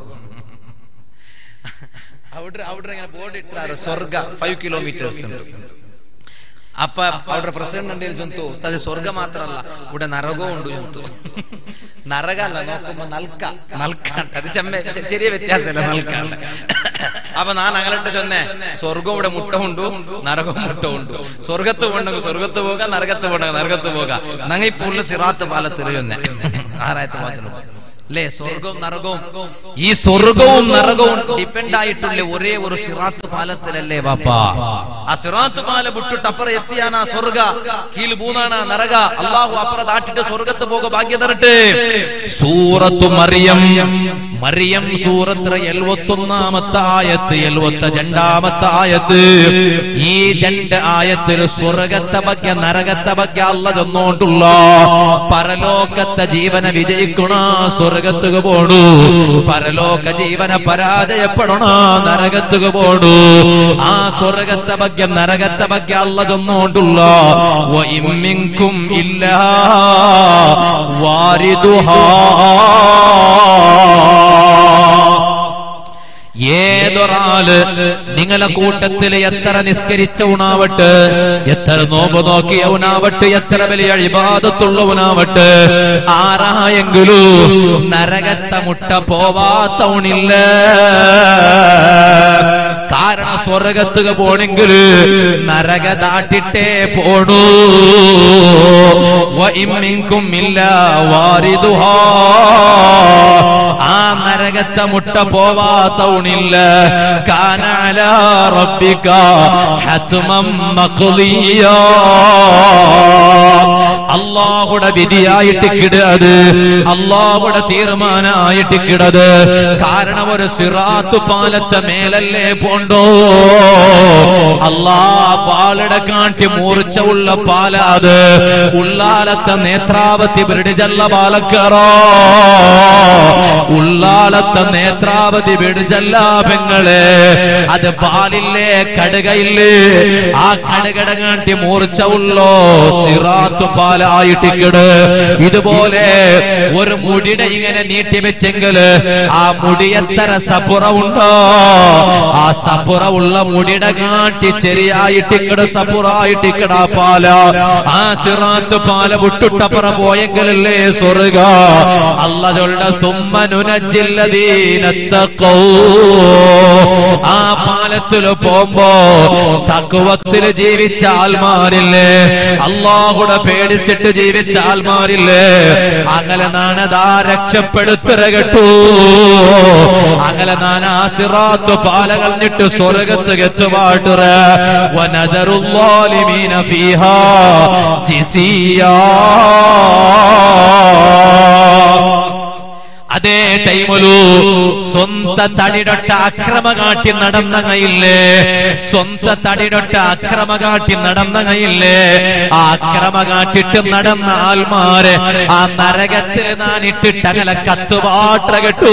അവിടെ അവിടെ ഇങ്ങനെ ബോർഡ് ഇട്ടാറ് സ്വർഗ ഫൈവ് കിലോമീറ്റേഴ്സ് ഉണ്ട് അപ്പൊ അവിടെ പ്രസിഡന്റ് എന്തേലും ചൊന്തു അത് സ്വർഗ മാത്രല്ല ഇവിടെ നരകവും ഉണ്ട് ചൊന്തു നരകല്ല നോക്കുമ്പോ നൽക്ക നൽക്ക അത് ചെമ്മ ചെ- ചെറിയ വ്യത്യാസമല്ല നൽക്കാണ്ട് അപ്പൊ ഞാൻ അങ്ങോട്ട് ചൊന്നേ സ്വർഗം ഇവിടെ മുട്ട ഉണ്ടു നരകവും മുട്ട ഉണ്ടു സ്വർഗത്ത് പോകണമെങ്കിൽ സ്വർഗത്ത് പോകാം നരകത്ത് പോകണമെങ്കിൽ നരകത്ത് പോകാം ഞങ്ങ ഇപ്പൊ ഉള്ള സിറാത്ത് പാലത്തിൽ ചൊന്നേ ആറായത്ത് പാലത്തിൽ അല്ലേ സ്വർഗവും നരകവും ഈ സ്വർഗവും നരകവും ഡിപ്പെൻഡ് ആയിട്ടുള്ള ഒരേ ഒരു സിറാത്ത് പാലത്തിലല്ലേ ബാപ്പ ആ സിറാത്ത് പാല വിട്ടിട്ട് അപ്പുറം എത്തിയാണ് ആ സ്വർഗ കീഴ് പൂന്നാണ് നരക അള്ളാഹു അപ്പുറം ദാട്ടിട്ട് സ്വർഗത്ത് പോക ഭാഗ്യം തരട്ടെ സൂറത്തു മറിയം മറിയം സൂറത്ര എഴുപത്തൊന്നാമത്തെ ആയത്ത് എഴുപത്ത രണ്ടാമത്തെ ആയത്ത് ഈ രണ്ട് ആയത്തിൽ സ്വർഗത്തെ ಬಗ್ಗೆ നരകത്തെ ಬಗ್ಗೆ അല്ല ചെന്നോണ്ടുള്ള പരലോകത്തെ ജീവനെ വിജയിക്കണ സ്വർഗത്തുക പോണു പരലോക ജീവനെ പരാജയപ്പെടണ നരകത്തുക പോണു ആ സ്വർഗത്തെ ಬಗ್ಗೆ നരകത്തെ ಬಗ್ಗೆ അല്ല ചെന്നോണ്ടുള്ള ഇമ്മിങ്കും ഇല്ല വാരിദുഹാ ഏതൊരാള് നിങ്ങളെ കൂട്ടത്തിൽ എത്ര നിസ്കരിച്ചവനാവട്ടെ എത്ര നോമ്പ് നോക്കിയവനാവട്ടെ എത്ര വലിയ അഴിബാദത്തുള്ളവനാവട്ടെ ആരായെങ്കിലും നരകത്തെ മുട്ട പോവാത്തവണില്ല കാരണം സ്വർഗത്തുക പോണെങ്കിൽ നരക ദാട്ടിട്ടേ പോണു വഇമ്മിൻകും ഇല്ലാ വാരിദുഹാ ആ നരകത്തെ മുട്ട പോവാത്ത ഉണില്ല കാനാല റബ്ബിക ഹത്മം മഖ്ദിയാ അള്ളാഹുടെ വിധിയായിട്ട് കിടത് അള്ളാഹുടെ തീരുമാനമായിട്ട് കിടത് കാരണം ഒരു സിറാത്തു പാലത്തെ മേലല്ലേ പോണ്ടോ അല്ലാ പാലട കാട്ടി മൂർച്ച ഉള്ള പാലാത് ഉള്ളാലത്തെ നേത്രാവതി ബ്രിഡ്ജല്ല പാലക്കറോ ഉള്ളാലത്തെ നേത്രാവതി ബ്രിഡ്ജല്ല പെങ്ങളെ അത് പാലില്ലേ കടുകയില്ലേ ആ കടുകട കാട്ടി മൂർച്ച ഉള്ളോ സിറാത്ത് പാലായിട്ട് കിട് ഇതുപോലെ ഒരു മുടിയുടെ ഇങ്ങനെ നീട്ടിവെച്ചെങ്കിൽ ആ മുടി എത്ര സപ്പുറ ഉണ്ടോ ആ സപ്പുറ ഉള്ള മുടിയുടെ കാട്ടി ചെറിയായിട്ട് ഇക്കട് സപ്പുറായിട്ട് ഇക്കടാ പാല ആ സിറാത്ത് പാല വിട്ടുട്ടപ്പുറ പോയെങ്കിലല്ലേ സ്വർഗ അല്ല ചൊല്ല തുമ്മനുനജില്ലതീനത്തക്കോ ആ പാലത്തില് പോകുമ്പോ തക്കുവത്തില് ജീവിച്ച ആൽമാരില്ലേ അള്ളാഹുടെ പേടിച്ചിട്ട് ജീവിച്ച ആൽമാരില്ലേ അങ്ങനെ നാണതാ രക്ഷപ്പെടുത്തുക കേട്ടു അങ്ങനെ നാൻ ആസിറാത്ത് പാല കളഞ്ഞിട്ട് സ്വർഗത്ത് എത്തുപാട്ടുറ വനദറുല്ലാലിമീന ഫീഹാ ജിസിയാ അതേ ടൈമലു സ്വന്ത തടിടൊട്ട അക്രമ കാട്ടി നടന്നങ്ങയില്ലേ സ്വന്ത തടിടൊട്ട അക്രമ കാട്ടി നടന്നങ്ങയില്ലേ ആ അക്രമ കാട്ടിട്ട് നടന്ന ആൽമാര് ആ നരകത്തിൽ നാൻ ഇട്ടിട്ട് അങ്ങനെ കത്തുപാട്ട കെട്ടു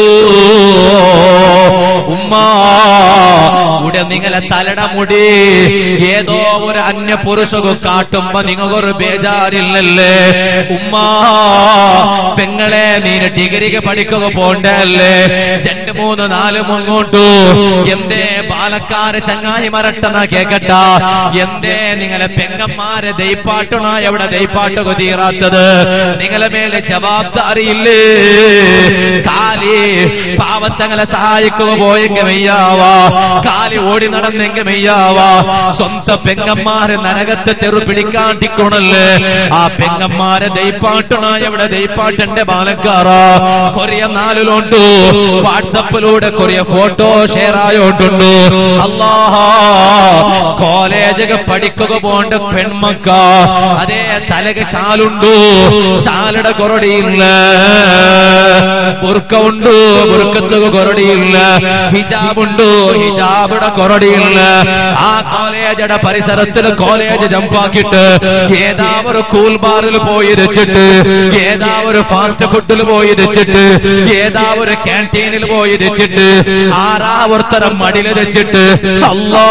ഉമ്മ ഇവിടെ നിങ്ങളെ തലട മുടി ഏതോ ഒരു അന്യ പുരുഷകു കാട്ടുമ്പോ നിങ്ങൾക്കൊരു ബേജാറില്ലല്ലേ ഉമ്മ പെങ്ങളെ നീ ഡിഗ്രിക്ക് പഠിക്കുക പോണ്ടല്ലേ രണ്ട് മൂന്ന് നാല് മുങ്ങോട്ടു എന്തേ പാലക്കാര് ചങ്ങായി മരട്ടെന്ന കേക്കട്ട എന്തേ നിങ്ങളെ പെങ്ങന്മാരെ ദൈപ്പാട്ടുണ എവിടെ ദൈപ്പാട്ട് തീരാത്തത് നിങ്ങളെ മേലെ ജവാബ്ദാറിയില്ലേ കാലി പാവത്തങ്ങളെ സഹായിക്കുക പോയെങ്കിൽ മെയ്യാവാ കാലി ഓടി നടന്നെങ്കിൽ മെയ്യാവാ സ്വന്തം പെങ്ങന്മാരെ നരകത്തെ തെറു പിടിക്കാണ്ടിക്കണല്ലേ ആ പെങ്ങന്മാരെ ദൈപ്പാട്ടുണ എവിടെ ദൈപ്പാട്ടന്റെ പാലക്കാറാ കൊറിയ നാലിലുണ്ട് വാട്സപ്പിലൂടെ കൊറിയ ഫോട്ടോ ഷെയർ ആയോണ്ടുണ്ട് അല്ലാഹ കോളേജ് പഠിക്കുക പോണ്ട പെൺമക്ക അതേ തലക ഷാലുണ്ട് ഷാലുടെ കൊറടിയില്ല ബുർക്ക ഉണ്ട് ബുർക്കത്തുക കൊറടിയില്ല ഹിജാബുണ്ട് ഹിജാബുടെ കൊറടിയില്ല ആ കോളേജുടെ പരിസരത്തിൽ കോളേജ് ജമ്പാക്കിയിട്ട് ഏതാ ഒരു കൂൾ ബാറിൽ പോയി രച്ചിട്ട് ഏതാ ഒരു ഫാസ്റ്റ് ഫുഡിൽ പോയി രച്ചിട്ട് ഏതാ ഒരു ക്യാൻറ്റീനിൽ പോയി രച്ചിട്ട് ആറാവർത്തരം മടിൽ രച്ചിട്ട് അല്ലാ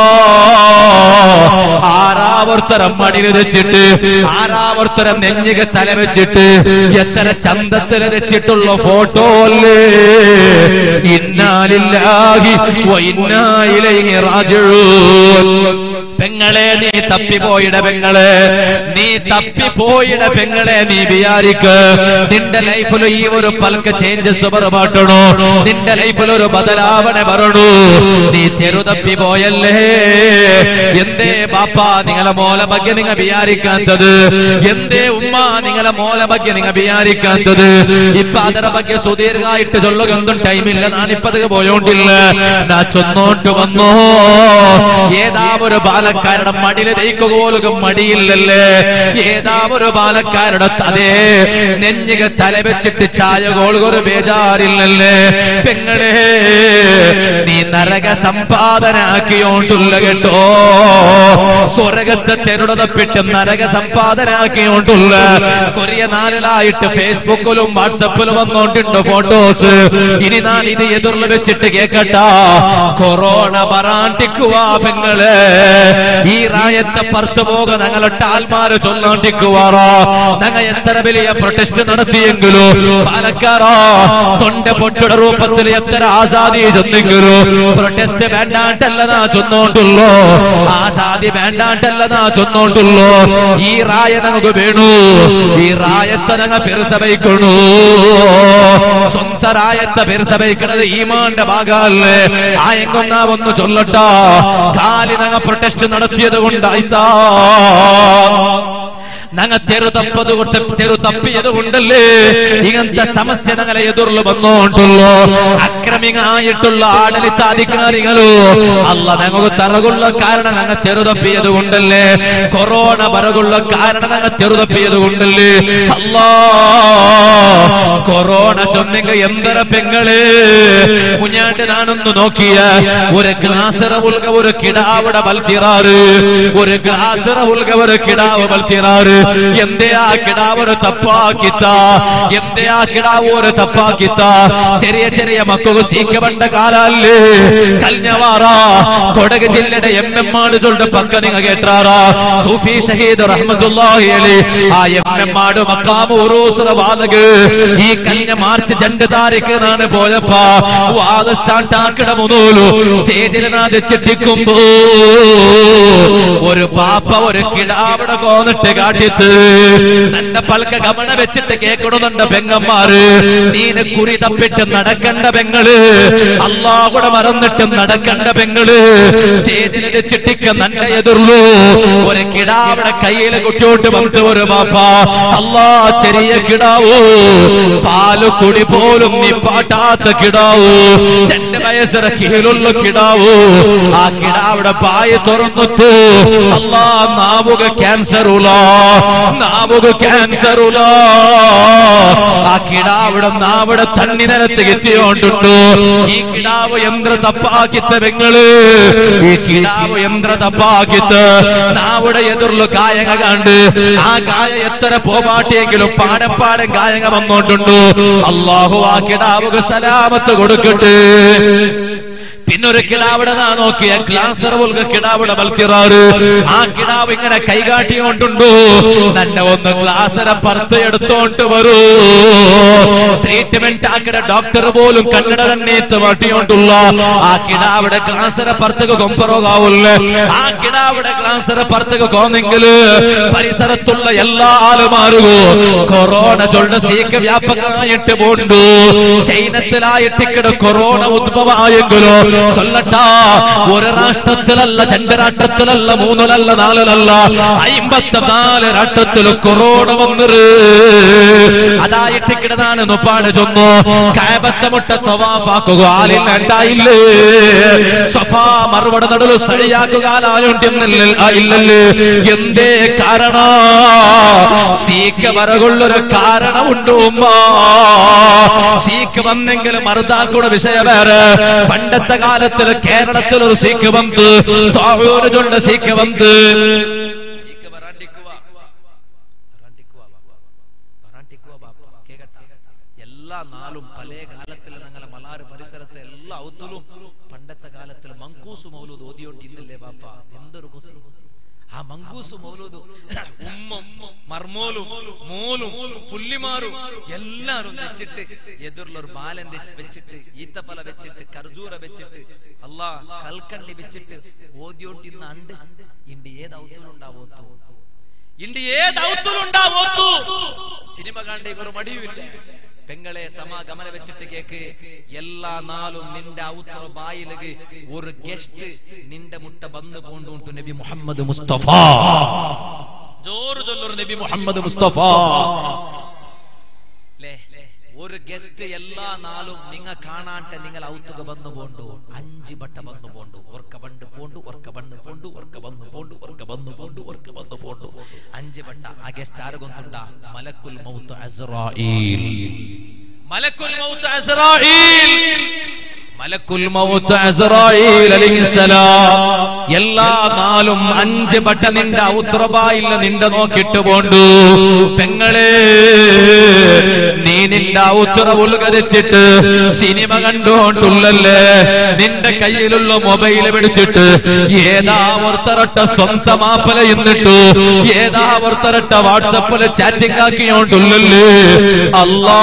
ആറാവർത്തരം മടിൽ രച്ചിട്ട് ആറാവർത്തരം നെഞ്ഞിക തല വെച്ചിട്ട് എത്ര ചന്തത്തിൽ രച്ചിട്ടുള്ള ഫോട്ടോ അല്ലേ ഇന്നാലില്ലാഹി വൈന്നായിലൈഹി റാജിഊൻ പെങ്ങളെ നീ തപ്പിപ്പോയിട പെങ്ങളെ നീ തപ്പിപ്പോയിട പെങ്ങളെ നീ വിചാരിക്ക് നിന്റെ ലൈഫിൽ ഈ ഒരു പൽക്ക് ചേഞ്ചസ് പറമാട്ടണോ നിന്റെ ലൈഫിൽ ഒരു ബദലാവണ വരണു നീ തെരുതപ്പി പോയല്ലേ എന്തേ ബാപ്പ നിങ്ങളെ മോല ಬಗ್ಗೆ നിങ്ങൾ വിചാരിക്കാത്തത് എന്തേ ഉമ്മ നിങ്ങളെ മോല ಬಗ್ಗೆ നിങ്ങൾ വിചാരിക്കാത്തത് ഇപ്പൊ ಅದರ ಬಗ್ಗೆ സുദീർഘമായിട്ട് ചൊല്ലുകൊന്നും ടൈമില്ല ഞാനിപ്പത് പോയോണ്ടില്ല നാ ചൊന്നോട്ട് വന്നോ ഏതാ ഒരു ബാലക്കാരുടെ മടിയിൽ ദയിക്കുക പോലും മടിയില്ലല്ലേ ഏതാ ഒരു ബാലക്കാരുടെ അതേ നെഞ്ഞിക തല വെച്ചിട്ട് ചായ കോളുകൊരു ബേജാറില്ലല്ലേ പെങ്ങളെ നീ നരക സമ്പാദനാക്കിയോണ്ടുള്ള കേട്ടോ സ്വർഗത്തെ തെരുടതപ്പെട്ട് നരക സമ്പാദനാക്കിയോണ്ടുള്ള കൊറിയ നാളിലായിട്ട് ഫേസ്ബുക്കിലും വാട്സപ്പിലും വന്നോണ്ടുണ്ട് ഫോട്ടോസ് ഇനി ഞാൻ ഇത് എതിർന്ന് വെച്ചിട്ട് കേക്കട്ട കൊറോണ പറാണ്ടിക്കുവാ പെങ്ങള് ഈ റായത്തെ പുറത്തു പോക ഞങ്ങളുടെ ആൽമാര് ചൊല്ലാണ്ടിക്കുവാറോ ഞങ്ങൾ എത്ര വലിയ പ്രൊട്ടസ്റ്റ് നടത്തിയെങ്കിലോ പാലക്കാറോ തൊണ്ട പൊട്ടുടെ രൂപത്തിൽ എത്ര ആസാദി ചെന്നെങ്കിലോ പ്രൊട്ടസ്റ്റ് വേണ്ടാണ്ടല്ലതാ ചൊന്നോണ്ടുള്ളോ ആസാദി വേണ്ടാണ്ടല്ലതാ ചൊന്നോണ്ടുള്ളോ ഈ റായ നമുക്ക് വേണു ഈ റായത്തെ ഞങ്ങൾ പെരുസഭയ്ക്കണു സ്വന്തം ഒത്തരായത്തെ പെരുസഭയ്ക്കണത് ഈമാന്റെ ഭാഗമല്ലേ ആയെങ്കൊന്നാ ഒന്ന് ചൊല്ലട്ടോ കാലിനങ്ങ പ്രൊട്ടസ്റ്റ് നടത്തിയത് കൊണ്ടായിത്താ ഞങ്ങൾ തെരു തപ്പത് കൊണ്ട് തെരു തപ്പിയത് കൊണ്ടല്ലേ ഇങ്ങനത്തെ സമസ്യ ഞങ്ങളെ എതിർല് വന്നോണ്ടുള്ളൂ അക്രമികായിട്ടുള്ള ആടലിത്താധികാരികളോ അല്ല ഞങ്ങൾക്ക് തറകുള്ള കാരണം ഞങ്ങൾ തെരു തപ്പിയത് കൊണ്ടല്ലേ കൊറോണ പറകുള്ള കാരണം ഞങ്ങൾ തെരു തപ്പിയത് കൊണ്ടല്ലേ അല്ലാ കൊറോണ ചൊന്നെങ്കിൽ എന്തര പെങ്ങള് കുഞ്ഞാണ്ട് നാണൊന്ന് നോക്കിയ ഒരു ഗ്ലാസറ ഉൽക ഒരു കിടാവിടെ ബൽത്തിറാറ് ഒരു ഗ്ലാസറ ഉൽക ഒരു കിടാവ് ബൽത്തിറാറ് എന്തേ ആ കിടാവ് ഒരു തപ്പാക്കിത്ത എന്തേ ആ കിടാവ് ഒരു തപ്പാക്കിത്ത ചെറിയ ചെറിയ മക്കൾക്ക് സീക്കവണ്ട കാലല്ലേ കല്ഞ്ഞവാറ കൊടക് ജില്ലയുടെ എം എം ആട് ചൊല്ലുടെ പക്ക നിങ്ങ കേട്ടാറാ സൂഫി ഷഹീദ് റഹ്മത്തുള്ളാഹി അലൈ ആ എം എം ആട് മക്കാമ് ഉറൂസുറ വാദക് ഈ കഴിഞ്ഞ മാർച്ച് രണ്ട് താരീഖ് നാണ് പോയപ്പോ വാദ സ്റ്റാർട്ട് ആക്കണ മുതലു സ്റ്റേജിൽ നാത് ചെട്ടിക്കുമ്പോ ഒരു പാപ്പ ഒരു കിടാവിടെ കോന്നിട്ട് കാട്ടിത്ത് തന്റെ പൽക്ക ഗമന വെച്ചിട്ട് കേൾക്കണമെന്നുണ്ട് പെങ്ങന്മാര് നീന് കുറി തപ്പിട്ട് നടക്കണ്ട പെങ്ങള് അള്ളാഹുടെ മറന്നിട്ട് നടക്കണ്ട പെങ്ങള് സ്റ്റേജിൽ ചിട്ടിക്ക നന്റെ എതിർന്നു ഒരു കിടാവിടെ കയ്യിൽ കുട്ടിയോട്ട് വന്നിട്ട് ഒരു പാപ്പ അല്ലാ ചെറിയ കിടാവൂ പാല് കുടി പോലും നീ പാട്ടാത്ത കിടാവൂ രണ്ട് വയസ്സര കീഴിലുള്ള കിടാവൂ ആ കിടാവിടെ പായ തുറന്നിട്ടു അല്ലാ നാവുക ക്യാൻസറുള്ള നാവുക ക്യാൻസറുള്ള ആ കിടാവിടെ നാവിടെ തണ്ണി നിരത്ത് എത്തിയോണ്ടുണ്ടു ഈ കിടാവ് യന്ത്ര തപ്പാക്കിത്ത പെങ്ങള് ഈ കിടാവ് യന്ത്ര തപ്പാക്കിത്ത് നാവിടെ എതിർന്നു കായക കണ്ട് ആ കായ എത്ര പോപാട്ടിയെങ്കിലും പാടപ്പാടം കായക വന്നോണ്ടുണ്ടു അള്ളാഹു ആ കിടാവുക സലാമത്ത് കൊടുക്കട്ടെ പിന്നൊരു കിടാവിടെ നാ നോക്കിയ ക്ലാസർ പോൽക്ക കിടാവിടെ മൽക്കിറാറ് ആ കിടാവ് ഇങ്ങനെ കൈകാട്ടിയോണ്ടുണ്ടു തന്നെ ഒന്ന് ക്ലാസര പുറത്ത് എടുത്തോണ്ട് വരൂ ട്രീറ്റ്മെന്റ് ആക്കിയ ഡോക്ടർ പോലും കന്നഡ തന്നെത്ത് മാട്ടിയോണ്ടുള്ള ആ കിടാവിടെ ക്ലാസര പുറത്തേക്ക് കൊമ്പറോകാവൂല്ല ആ കിടാവിടെ ക്ലാസര പുറത്തേക്ക് കോന്നെങ്കില് പരിസരത്തുള്ള എല്ലാ ആളുമാരുകോ കൊറോണ ചൊല്ല സീക്ക് വ്യാപകമായിട്ട് പോണ്ടു ചൈനത്തിലായിട്ടിക്കട കൊറോണ ഉദ്ഭവമായെങ്കിലോ ചൊല്ലട്ട ഒരു രാഷ്ട്രത്തിലല്ല രണ്ട് രാഷ്ട്രത്തിലല്ല മൂന്നിലല്ല നാലിലല്ല അമ്പത്തിനാല് രാഷ്ട്രത്തിൽ കൊറോണ വന്നത് അതായിട്ടിക്കിടതാണ് നുപ്പാട് ചൊന്നു കാബത്തെ മുട്ട തൊവാപ്പാക്കുക ആലിൽ ഉണ്ടായില്ലേ സഫാ മറുപടി നടുവ് സഴിയാക്കുക ഇല്ലല്ലേ എന്തേ കാരണ സീക്ക് വരകൊള്ളൊരു കാരണമുണ്ട് ഉമ്മ സീക്ക് വന്നെങ്കിൽ മറുതാക്കുടെ വിഷയ വേറെ പണ്ടത്തെ കാലത്തിൽ കേരളത്തിൽ ഒരു സീക്ക് വന്ന് താഴൂര് ചൊണ്ട സീക്ക് വന്ന് ಈಗ ಬರಾಂಟಿಕ್ಕುವ ಬರಾಂಟಿಕ್ಕುವ ಬರಾಂಟಿಕ್ಕುವ ಬಾಪ ಕೇಗಟ್ಟ എല്ലാ നാളും പല കാലത്തിൽ ഞങ്ങളെ മലാറ് പരിസരത്തെ എല്ലാ ഔത്തുലും പണ്ടത്തെ കാലത്തിൽ മങ്കൂസ് മൗലൂദ് ഓതിയോണ്ടിന്നില്ലേ ബാപ്പ എന്തൊരു കുസി ആ മങ്കൂസ് മൗലൂദ് ഉമ്മും മർമോലും മോലും പുല്ലിമാറും എല്ലാരും വെച്ചിട്ട് എതിർലൊരു ബാലൻ തെച്ച് വെച്ചിട്ട് ഈത്തപ്പല വെച്ചിട്ട് കർജൂര വെച്ചിട്ട് അല്ലാ കൽക്കണ്ടി വെച്ചിട്ട് ഓതിയോട്ടിന്ന് അണ്ട് ഇണ്ട് ഏത് ഔത്തുലുണ്ടാവോത്തു ഇണ്ട് ഏത് ഔത്തുലുണ്ടാവോത്തു സിനിമ കണ്ട ഇവർ മടിയുമില്ല പെങ്ങളെ സമാഗമന വെച്ചിട്ട് കേക്ക് എല്ലാ നാളും നിന്റെ ഔത്തറ ബായിലക്ക് ഒരു ഗസ്റ്റ് നിന്റെ മുട്ട ബന്ന് പോണ്ടുണ്ട് നബി മുഹമ്മദ് മുസ്തഫ ജോറ് ചൊല്ലൊരു നബി മുഹമ്മദ് മുസ്തഫ ല്ലേ? ഒരു ഗസ്റ്റ് എല്ലാ നാളും നിങ്ങ കാണാട്ടെ നിങ്ങൾ ഔത്തുക വന്നു പോണ്ടു അഞ്ച് ബട്ട വന്നു പോണ്ടു ഒർക്ക ബണ്ട് പോണ്ടു ഒർക്ക ബണ്ട് പോണ്ടു ഒർക്ക വന്നു പോണ്ടു ഒർക്ക വന്നു പോണ്ടു ഒർക്ക വന്നു പോണ്ടു അഞ്ച് ബട്ട ആ ഗസ്റ്റ് ആര് കൊണ്ടുണ്ട മലക്കുൽ മൗത്ത് അസ്രായീൽ മലക്കുൽ മൗത്ത് അസ്രായീൽ മലക്കുൽ മൗത്ത് അസ്രായീൽ അലൈഹിസ്സലാം എല്ലാ നാളും അഞ്ച് ബട്ട നിന്റെ ഔത്രബായില്ല നിന്റെ നോക്കിട്ട് പോണ്ടു പെങ്ങളെ നീ നിന്റെ ഔത്ര ഉൽഗതിച്ചിട്ട് സിനിമ കണ്ടുകൊണ്ടുള്ളല്ലേ നിന്റെ കയ്യിലുള്ള മൊബൈൽ പിടിച്ചിട്ട് ഏതാ ഒരുത്തരട്ട സ്വന്തം ആപ്പല എന്നിട്ടു ഏതാ ഒരുത്തരട്ട വാട്സപ്പില് ചാറ്റിംഗ് ആക്കിയോണ്ടുള്ളല്ലേ അല്ലാ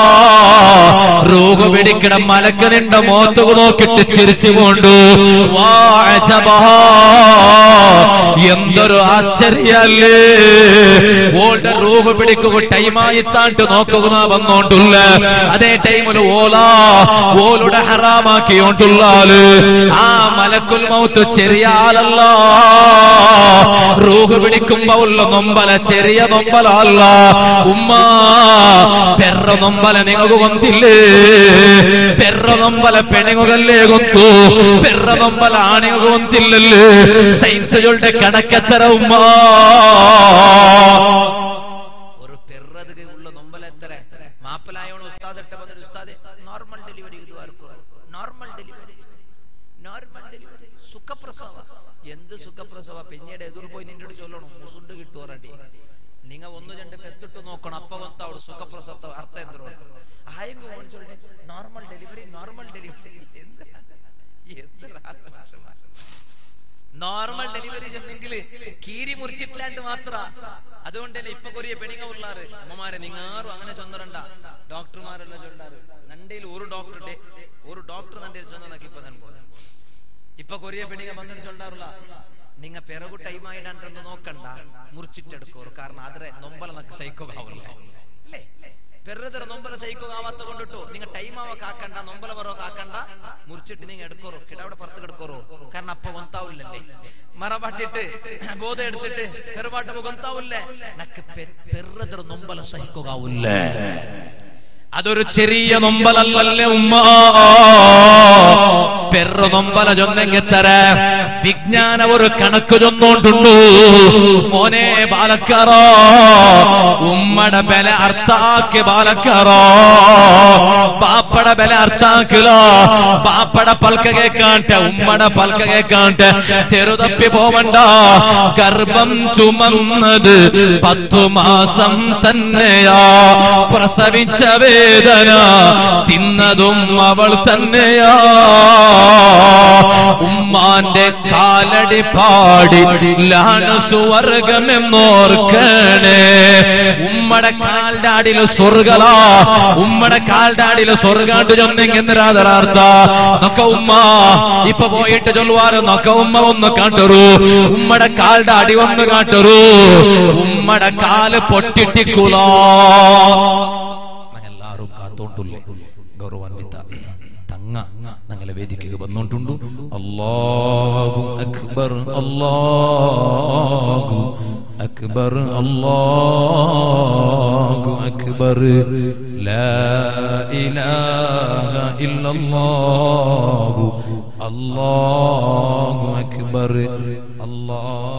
റൂഹ് പിടിക്കണ മലക്ക് നിന്റെ മോത്തുക നോക്കിട്ട് ചിരിച്ചു കൊണ്ടു വാ അജബാ. എന്തൊരു ആശ്ചര്യല്ലേ ഓളുടെ റൂഹ് പിടിക്കുക ടൈമായിത്താണ്ട് നോക്കുക വന്നോണ്ടുള്ള അതേ ടൈമിൽ ഓല ഓളുടെ ഹറാമാക്കിയോണ്ടുള്ളാല് ആ മലക്കുൽ മൗത്ത് ചെറിയ ആളല്ല റൂഹ് പിടിക്കുമ്പോ ഉള്ള നൊമ്പല ചെറിയ നൊമ്പല അല്ല ഉമ്മ പെറ നൊമ്പല നിങ്ങൾക്ക് കൊന്തില്ലേ പെറ നൊമ്പല പെണ്ണുകല്ലേ കൊത്തു പെറ നൊമ്പല ആണിക കൊന്തില്ലല്ലേ സയൻസുകളുടെ കണക്കെത്തര ഉമ്മ ഒരു പെറതുക ഉള്ള നൊമ്പലെത്തര മാപ്പിലായോണ്ട് ഉസ്താദ് ഇട്ട ಬಂದ್ರೆ ഉസ്താദെ ನಾರ್ಮಲ್ ಡೆಲಿವರಿ ಇದು ಆರ್ಕೋ ನಾರ್ಮಲ್ ಡೆಲಿವರಿ ನಾರ್ಮಲ್ ಡೆಲಿವರಿ സുഖപ്രസവ എന്ത് സുഖപ്രസവ പിന്നീട് എതിർ പോയി നിന്നോട് ചൊല്ലണം മുസുണ്ട് കിട്ടുവാറടി നിങ്ങ ഒന്ന് രണ്ട് പെത്തിട്ട് നോക്കണം അപ്പ ಗೊತ್ತಾವಳು സുഖപ്രസവ അർത്ഥം എന്തോ ആയെങ്കിൽ ഓൺ ചൊല്ലേ നോർമൽ ഡെലിവറി നോർമൽ ഡെലിവറി എന്ത് എന്ത് നോർമൽ ഡെലിവറി ചെന്നെങ്കിൽ കീരി മുറിച്ചിട്ടില്ലാണ്ട് മാത്ര അതുകൊണ്ട് തന്നെ ഇപ്പൊ കൊറിയ പെണിങ്ങ ഉള്ളാറ് അമ്മമാരെ നിങ്ങാറും അങ്ങനെ ചൊന്നറണ്ട ഡോക്ടർമാരെല്ലാം ചൊല്ലാറ് നണ്ടയിൽ ഒരു ഡോക്ടറുടെ ഒരു ഡോക്ടർ നന്റെ ചൊന്നനക്ക് ഇപ്പൊ നൻപോ ഇപ്പൊ കൊറിയ പെണിങ്ങ വന്നിട്ട് ചൊല്ലാറില്ല നിങ്ങ പിറകു ടൈം ആയിട്ടാണ്ടെന്ന് നോക്കണ്ട മുറിച്ചിട്ടെടുക്കോರು കാരണം ಆದ್ರೆ ನೊಂಬಲ ನಕ್ಕೆ ಸೈಕೋಗಾವಲ್ಲ ಅല്ലേ പെറുതര നൊമ്പല സഹിക്കുകാവാത്ത കൊണ്ടിട്ടു നിങ്ങൾ ടൈം ആവക്ക് ആക്കണ്ട നൊമ്പല ബറോക്ക് ആക്കണ്ട മുറിച്ചിട്ട് നിങ്ങൾ എടുക്കോറോ കിടവിടെ പുറത്ത് കിടക്കോറോ കാരണം അപ്പൊ ഗൊന്താവില്ലല്ലേ മറപാട്ടിട്ട് ബോധ എടുത്തിട്ട് പെറുപാട്ട് ഗൊന്താവില്ലേ നക്ക് പെറുതര നൊമ്പല സഹിക്കുകാവില്ലേ അതൊരു ചെറിയ നൊമ്പലല്ലേ ഉമ്മ പെറ നൊമ്പല ചൊന്നെങ്കിത്തര വിജ്ഞാന ഒരു കണക്ക് ചൊന്നോണ്ടുണ്ടു മോനെ ബാലക്കാറോ ഉമ്മടെ ബല അർത്ഥാക്കി ബാലക്കാറോ പാപ്പട ബല അർത്ഥാക്കിലോ പാപ്പട പൽക്ക കേക്കാണ്ട ഉമ്മടെ പൽക്ക കേക്കാണ്ട തെരുതപ്പി പോവണ്ട ഗർഭം ചുമന്നത് പത്തു മാസം തന്നെയാ പ്രസവിച്ച വേദന തിന്നതും അവൾ തന്നെയാ ഉമ്മാന്റെ കാലടി പാടി ലാണ് സുവർഗമെന്നോർക്കണേ ഉമ്മടെ കാൽഡാടില് സ്വർഗലാ ഉമ്മടെ കാൽഡാടില് സ്വർഗാണ്ട് ചൊന്നെങ്കിരാതരാർത്ഥ നൊക്ക ഉമ്മ ഇപ്പൊ പോയിട്ട് ചൊല്ലുവാറ് നൊക്ക ഉമ്മ ഒന്ന് കാട്ടറു ഉമ്മടെ കാൽഡാടി ഒന്ന് കാട്ടറു ഉമ്മടെ കാല് പൊട്ടിട്ടിക്കുലോ ഞങ്ങളെല്ലാരും കാത്തോണ്ടുള്ളേ ഗൗരവാൻവിത തങ്ങ ഞങ്ങളെ വേദിക്കക്ക് വന്നോണ്ടുണ്ടു അല്ലാഹു അക്ബർ അല്ലാഹു അക്ബർ അല്ലാഹു അക്ബർ ലാ ഇലാഹ ഇല്ലല്ലാഹു അല്ലാഹു അക്ബർ അല്ലാഹു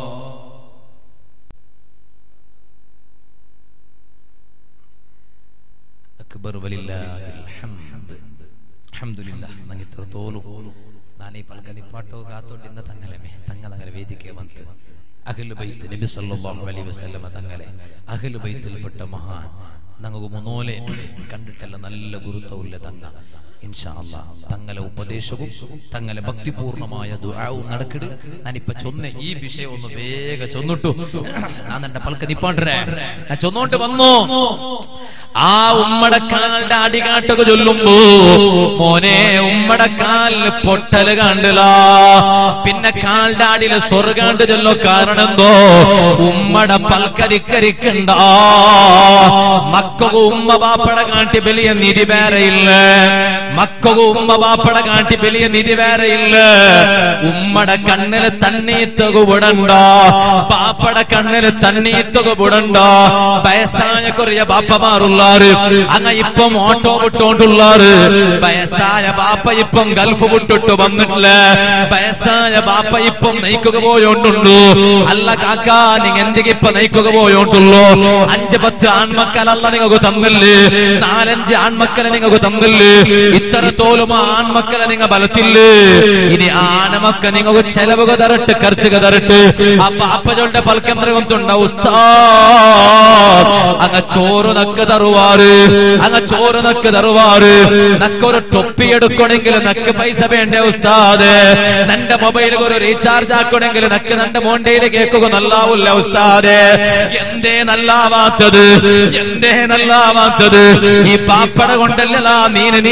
ಅಕ್ಬರ್ ಹಮ್ದ್ ಅಲ್ಹಮ್ದುಲಿಲ್ಲ ನಂಗೆ ಇತರ ತೋಲು ನಾನೇ ಪಲ್ಕ ನಿಪ್ಪಾಟೋ ಗಾತೋಟಿಂದ ತಂಗಲೆ ಮೇ ತಂಗ ತಂಗಲೆ ವೇದಿಕೆ ಬಂತು ಅಖಿಲು ಬೈತ್ ನಬಿ ಸಲ್ಲಲ್ಲಾಹು ಅಲೈಹಿ ವಸಲ್ಲಮ ತಂಗಲೆ ಅಖಿಲು ಬೈತಿಲ್ಪಟ್ಟ ಮಹಾನ್ ഞങ്ങൾക്ക് മുന്നോലെ കണ്ടിട്ടല്ല നല്ല ഗുരുത്വമില്ല തങ്ങ ഇൻഷാ അല്ലാ തങ്ങളെ ഉപദേശവും തങ്ങളെ ഭക്തിപൂർണമായ ദുആവും നടക്കിട് ഞാനിപ്പ ചൊന്ന ഈ വിഷയം ഒന്ന് വേഗ ചൊന്നിട്ടു ഞാൻ എന്റെ പൽക്ക നിപ്പാണ്ടേ ഞാൻ ചൊന്നോണ്ട് വന്നു ആ ഉമ്മടക്കാലിന്റെ അടികാട്ടൊക്കെ ചൊല്ലുമ്പോ മോനെ ഉമ്മടക്കാലിന് പൊട്ടല് കണ്ടില്ല പിന്നെ കാലിന്റെ അടിയില് സ്വർഗാണ്ട് ചൊല്ലോ കാരണം എന്തോ ഉമ്മട പൽക്കരിക്കരിക്കണ്ട മക്കു ഉമ്മ ബാപ്പട കാട്ടി വലിയ നിധി വേറെയില്ല മക്കു ഉമ്മ ബാപ്പട കാട്ടി വലിയ നിധി വേറെയില്ല ഉമ്മട കണ്ണില് തണ്ണീത്തകു വിടണ്ട ബാപ്പട കണ്ണില് തണ്ണീത്തകു വിടണ്ട വയസ്സായ കുറയ ബാപ്പമാറുള്ളാറ് അങ്ങ ഇപ്പം ഓട്ടോ വിട്ടോണ്ടുള്ളാറ് വയസ്സായ ബാപ്പ ഇപ്പം ഗൾഫ് വിട്ടിട്ട് വന്നിട്ടില്ല വയസ്സായ ബാപ്പ ഇപ്പം നയിക്കുക പോയോണ്ടുണ്ടു അല്ല കാക്ക നിങ്ങ എന്തിക്ക് ഇപ്പൊ നയിക്കുക പോയോണ്ടുള്ളൂ അഞ്ച് പത്ത് ആൺമക്കളല്ല നിങ്ങൾക്ക് തന്നില്ലേ നാലഞ്ച് ആൺമക്കളെ നിങ്ങൾക്ക് തന്നില്ലേ ഇത്രത്തോളം ആൺമക്കളെ നിങ്ങ ബലത്തില്ലേ ഇനി ആണമക്ക നിങ്ങൾക്ക് ചെലവുക തരട്ട് ಖರ್ಚುക തരട്ട് ആ പാപ്പജോളുടെ പൽക്കെന്തര കൊണ്ടുണ്ട ഉസ്താദ് അങ്ങ ചോറ് നക്ക് തറുവാറ് അങ്ങ ചോറ് നക്ക് തറുവാറ് നക്കൊരു ടൊപ്പി എടുക്കണമെങ്കിൽ നക്ക് പൈസ വേണ്ടേ ഉസ്താദ് നന്റെ മൊബൈലിൽ ഒരു റീചാർജ് ആക്കണമെങ്കിൽ നക്ക് നന്റെ മോണ്ടയിൽ കേൾക്കുക നല്ലാവില്ല ഉസ്താദ് എന്തേ നല്ലാവാത്തത് എന്തേ നല്ലാവാത്തത് ഈ പാപ്പട കൊണ്ടല്ല മീന് മീനായ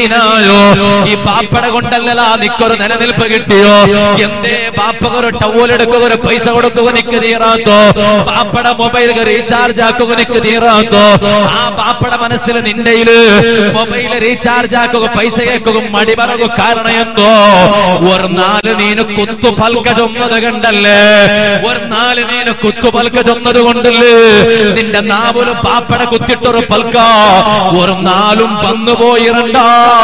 അറിയോ ഈ പാപ്പട കൊണ്ടല്ലലാ നിക്കൊരു നിലനിൽപ്പ് കിട്ടിയോ എന്തേ പാപ്പക ഒരു ടവലെടുക്കുക ഒരു പൈസ കൊടുക്കുക നിക്ക് തീറാത്തോ പാപ്പട മൊബൈൽ റീചാർജ് ആക്കുക നിക്ക് തീറാത്തോ ആ പാപ്പട മനസ്സിൽ നിന്റെയില് മൊബൈൽ റീചാർജ് ആക്കുക പൈസ കേൾക്കുക മടി പറകു കാരണം എന്തോ ഒരു നാല് നീന് കുത്തു പൽക്ക ചൊന്നത് കണ്ടല്ലേ ഒരു നാല് നീന് കുത്തു പൽക്ക ചൊന്നത് കൊണ്ടല്ലേ നിന്റെ നാവില് പാപ്പട കുത്തിട്ടൊരു പൽക്ക ഒരു നാലും വന്നു പോയിരണ്ട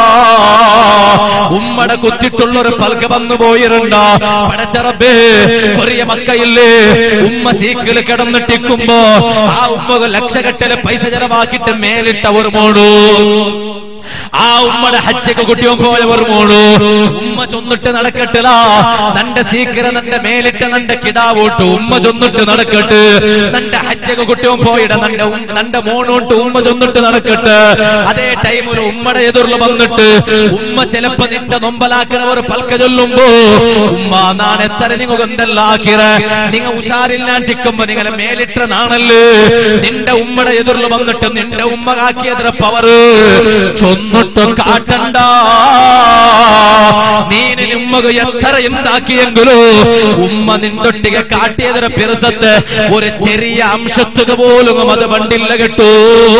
ഉമ്മട കുത്തിട്ടുള്ളൊരു പൽക്ക വന്നു പോയിരണ്ട പടച്ചറബേ കൊറിയ മക്കയില്ലേ ഉമ്മ സീക്കിൽ കിടന്നിട്ടിക്കുമ്പോ ആ ഉമ്മ ലക്ഷകെട്ടില് പൈസ ചെലവാക്കിയിട്ട് മേലിട്ട ഒരു മോണു ആ ഉമ്മയുടെ ഹജ്ജക്ക് കുട്ടിയോ പോയ ഒരു മോളു ഉമ്മ ചൊന്നിട്ട് നടക്കട്ടില്ല നന്റെ സീക്കര നന്റെ മേലിട്ട് നന്റെ കിടാവോട്ട് ഉമ്മ ചൊന്നിട്ട് നടക്കട്ട് നന്റെ ഹജ്ജക്ക് കുട്ടിയോ പോയിട നന്റെ ഉം- നന്റെ മോണോട്ട് ഉമ്മ ചൊന്നിട്ട് നടക്കട്ട് അതേ ടൈമിൽ ഉമ്മയുടെ എതിർല് വന്നിട്ട് ഉമ്മ ചിലപ്പോ നിന്റെ നൊമ്പലാക്കണവർ പൽക്ക ചൊല്ലുമ്പോ ഉമ്മ നാൻ എത്ര നിങ്ങൾ എന്തെല്ലാക്കിറ നിങ്ങൾ ഉഷാറില്ലാണ്ടിക്കുമ്പോ നിങ്ങളെ മേലിട്ട നാണല്ലേ നിന്റെ ഉമ്മയുടെ എതിർല് വന്നിട്ട് നിന്റെ ഉമ്മ കാക്കിയത്ര പവറ് ചൊന്നിട്ട് കാട്ടണ്ട നീന് ഉമ്മക എത്ര എന്താക്കിയെങ്കിലോ ഉമ്മ നിന്തൊട്ടിക കാട്ടിയതിര പിറസത്ത് ഒരു ചെറിയ അംശത്തുക പോലും അത് പണ്ടില്ല കേട്ടോ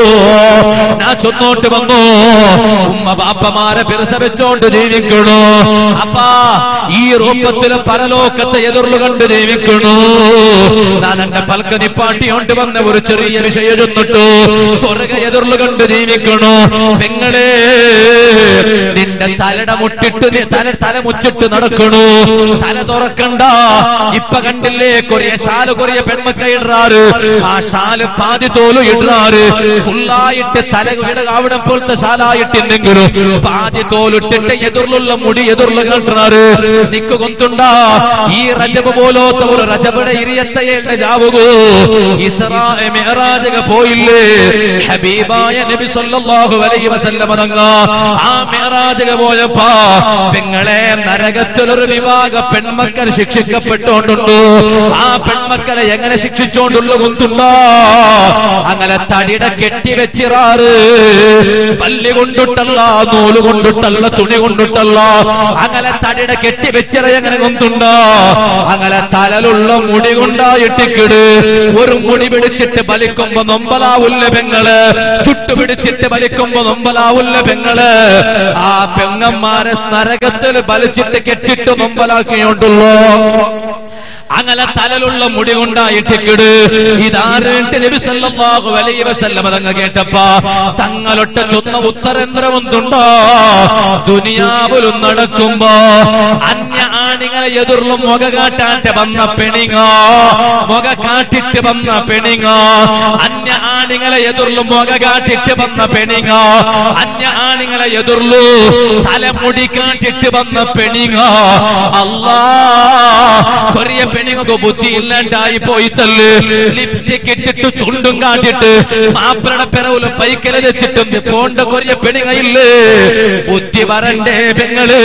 ഞാൻ ചൊന്നോട്ട് വന്നു ഉമ്മ ബാപ്പമാരെ പിറസ വെച്ചോണ്ട് ജീവിക്കണോ അപ്പാ ഈ രൂപത്തില് പരലോകത്തെ എതിർlu കണ്ട് ജീവിക്കണു ഞാൻ എന്റെ പൽക്ക നിപ്പാട്ടിയോണ്ട് വന്ന ഒരു ചെറിയ വിഷയം ചൊന്നിട്ടു സ്വർഗ എതിർlu കണ്ട് ജീവിക്കണു പെങ്ങളെ നിന്റെ തലട മുട്ടിട്ട് നീ തല തല മുച്ചിട്ട് നടക്കണു തല തുറക്കണ്ട ഇപ്പൊ കണ്ടില്ലേ കൊറിയ ഷാല് കൊറിയ പെൺമക്ക ഇടാറ് ആ ഷാല് പാതി തോലും ഇടാറ് ഫുള്ളായിട്ട് തല ഇട അവിടെ പോലത്തെ ഷാലായിട്ടില്ലെങ്കിലും പാതി തോലിട്ടിട്ട് എതിർലുള്ള മുടി എതിർല് കണ്ടാറ് നിക്ക് കൊന്തുണ്ടാ ഈ റജബ് പോലോത്ത ഒരു റജബിടെ ഇരിയത്തയേണ്ട ജാവുകൂ ഇസ്രാ മെഹറാജക പോയില്ലേ ഹബീബായ നബി സല്ലല്ലാഹു അലൈഹി വസല്ലമ തങ്ങ ആ മെഹറാജക പോയപ്പോ പെങ്ങളെ നരകത്തിലൊരു വിഭാഗ പെൺമക്കൾ ശിക്ഷിക്കപ്പെട്ടോണ്ടുണ്ടു ആ പെൺമക്കളെ എങ്ങനെ ശിക്ഷിച്ചോണ്ടുള്ള കൊന്തുണ്ടോ അങ്ങനെ തടിട കെട്ടി വെച്ചിറാറ് പല്ലി കൊണ്ടിട്ടല്ല നൂല് കൊണ്ടിട്ടല്ല തുണി കൊണ്ടിട്ടല്ല അങ്ങനെ തടിട കെട്ടി വെച്ചിറ എങ്ങനെ കൊന്തുണ്ടോ അങ്ങനെ തലലുള്ള മുടി കൊണ്ടായിട്ടിക്കിട് ഒരു മുടി പിടിച്ചിട്ട് ബലിക്കുമ്പോ നൊമ്പലാവുല്ല പെങ്ങള് ചുട്ടുപിടിച്ചിട്ട് ബലിക്കുമ്പോ നൊമ്പലാവുല്ല പെങ്ങള് ആ പെങ്ങന്മാരെ നരകത്തിൽ ബലിച്ചിട്ട് കെട്ടിട്ട് നൊമ്പലാക്കിയോണ്ടുള്ളൂ അങ്ങനെ തലലുള്ള മുടി കൊണ്ടായിട്ടിക്കിട് ഇതാറിട്ട് നബി സല്ലല്ലാഹു അലൈഹി വസല്ലം തങ്ങ കേട്ടപ്പ തങ്ങളൊട്ട ചൊന്ന ഉത്തരേന്ദ്രമൊന്നുണ്ടോ ദുനിയാവിലും നടക്കുമ്പോ അന്യ ആണികളെ എതിർലും മുഖ കാട്ടാട്ട് വന്ന പെണിങ്ങോ മുഖ കാട്ടിട്ട് വന്ന പെണിങ്ങോ അന്യ ആണികളെ എതിർലും മുഖ കാട്ടിട്ട് വന്ന പെണിങ്ങോ അന്യ ആണികളെ എതിർലു തലമുടി കാട്ടിട്ട് വന്ന പെണിങ്ങോ അല്ലാ കൊറിയ പെണ്ണുങ്ങൾക്ക് ബുദ്ധി ഇല്ലാണ്ടായി പോയി തല്ല് ലിപ്സ്റ്റിക് ഇട്ടിട്ട് ചുണ്ടും കാട്ടിട്ട് മാപ്പിളയുടെ പിറവില് പൈക്കല വെച്ചിട്ടും പോണ്ട കൊറിയ പെണ്ണുങ്ങയില്ലേ ബുദ്ധി വരണ്ടേ പെങ്ങള്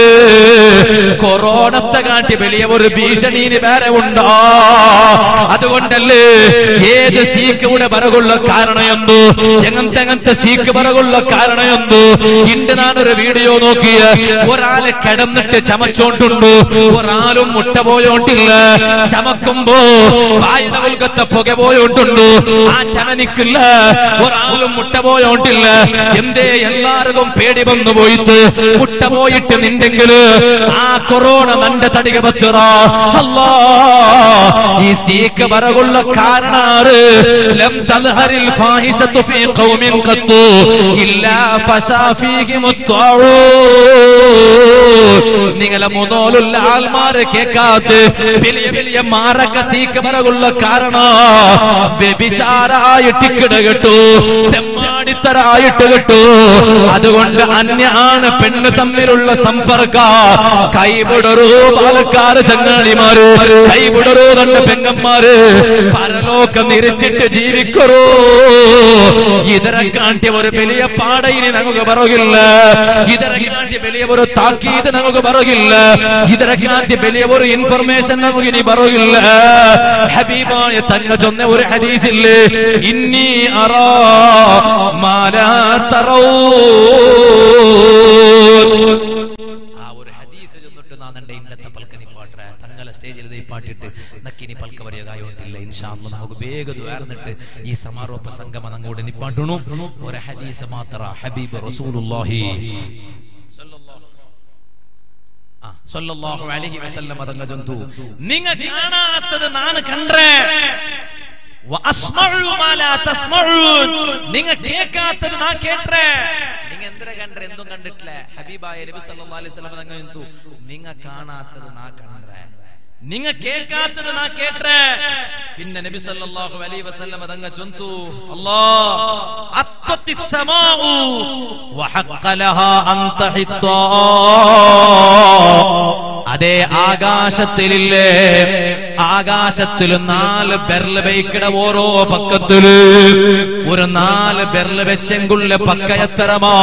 കൊറോണത്തെ കാട്ടി വലിയ ഒരു ഭീഷണിന് വേറെ ഉണ്ടോ അതുകൊണ്ടല്ലേ ഏത് സീക്ക് കൂടെ പറകുള്ള കാരണം എന്തു എങ്ങനത്തെ എങ്ങനത്തെ സീക്ക് പറകുള്ള കാരണം എന്തു ഇണ്ട് ഞാനൊരു വീഡിയോ നോക്കിയ ഒരാളെ കിടന്നിട്ട് ചമച്ചോണ്ടുണ്ടു ഒരാളും മുട്ട പോയോണ്ടില്ല ചമക്കുമ്പോ വായുടെ ഉൽക്കത്തെ പുക പോയോണ്ടുണ്ടു ആ ചമനിക്കില്ല ഒരാളും മുട്ട പോയോണ്ടില്ല എന്തേ എല്ലാവർക്കും പേടി വന്നു പോയിട്ട് മുട്ട പോയിട്ട് നിണ്ടെങ്കില് ആ കൊറോണ നന്റെ തടിക പറ്റുറ അല്ലാ ഈ സീക്ക് വരകുള്ള കാരണാറ് ലം തദ്ഹറിൽ ഫാഹിഷത്തു ഫീ ഖൗമിൻ ഖത്തു ഇല്ലാ ഫശാ ഫീഹിം നിങ്ങളെ മൂന്നോലുള്ള ആൾമാരെ കേൾക്കാത്ത വലിയ വലിയ മാരക സീക്ക് വരകുള്ള കാരണ വ്യഭിചാരായിട്ട് കിടകെട്ടു തെമ്മാടിത്തരായിട്ട് കിട്ടു അതുകൊണ്ട് അന്യ ആണ് പെണ്ണ് തമ്മിലുള്ള സമ്പർക്ക കൈവിടറൂ പാലക്കാട് ചങ്ങാടിമാര് കൈവിടറൂ രണ്ട് പെങ്ങന്മാര് പരലോക്കം നിരച്ചിട്ട് ജീവിക്കറൂ ഇതരെ കാട്ടിയ ഒരു വലിയ പാടയിന് നമുക്ക് പറകില്ല ഇതരെ കാട്ടിയ വലിയ ഒരു താക്കീത് നമുക്ക് പറകില്ല ഇതരെ കാട്ടിയ വലിയ ഒരു ഇൻഫർമേഷൻ നമുക്ക് ഇനി പറകില്ല കുറവില്ല ഹബീബായ തങ്ങ ചൊന്ന ഒരു ഹദീസില്ലേ ഇന്നി അറാ മാലാ തറൗൻ ആ ഒരു ഹദീസ് ചൊന്നിട്ട് നാന്നെന്റെ ഇന്നത്തെ പൽക്കനി പാട്ര തങ്ങളെ സ്റ്റേജിൽ ഈ പാട്ടിട്ട് നക്കിനി പൽക്ക വരികയായിട്ടില്ല ഇൻഷാല്ല നമുക്ക് വേഗം ഉയർന്നിട്ട് ഈ സമാരോപ സംഗമം അങ്ങോട്ട് നിപ്പാട്ടണു ഒരു ഹദീസ് മാത്ര ഹബീബ് റസൂലുള്ളാഹി ആ, സ്വല്ലല്ലാഹു അലൈഹി വസല്ലം അതങ്ങ ചൊന്തു നിങ്ങ കാണാത്തത് നാണ് കണ്ടേ വഅസ്മഉ മാ ലാ തസ്മഊൻ നിങ്ങ കേൾക്കാത്തത് നാ കേട്ടേ നിങ്ങ എന്തിനാ കണ്ടേ എന്തും കണ്ടിട്ടില്ല ഹബീബായ നബി സല്ലല്ലാഹു അലൈഹി വസല്ലം അതങ്ങ ചൊന്തു നിങ്ങ കാണാത്തത് നാ കണ്ടേ നിങ്ങ കേൾക്കാത്തത് നാ കേട്ടേ പിന്നെ നബി സല്ലല്ലാഹു അലൈഹി വസല്ലം അതങ്ങ ചൊന്തു الله أطت السماء وحق لها أن تحطا അതേ ആകാശത്തിലില്ലേ ആകാശത്തിൽ നാല് ബെർല് ബൈക്കിട ഓരോ പക്കത്തില് ഒരു നാല് ബെർല് വെച്ചെങ്കുള്ള പക്ക എത്തരമാ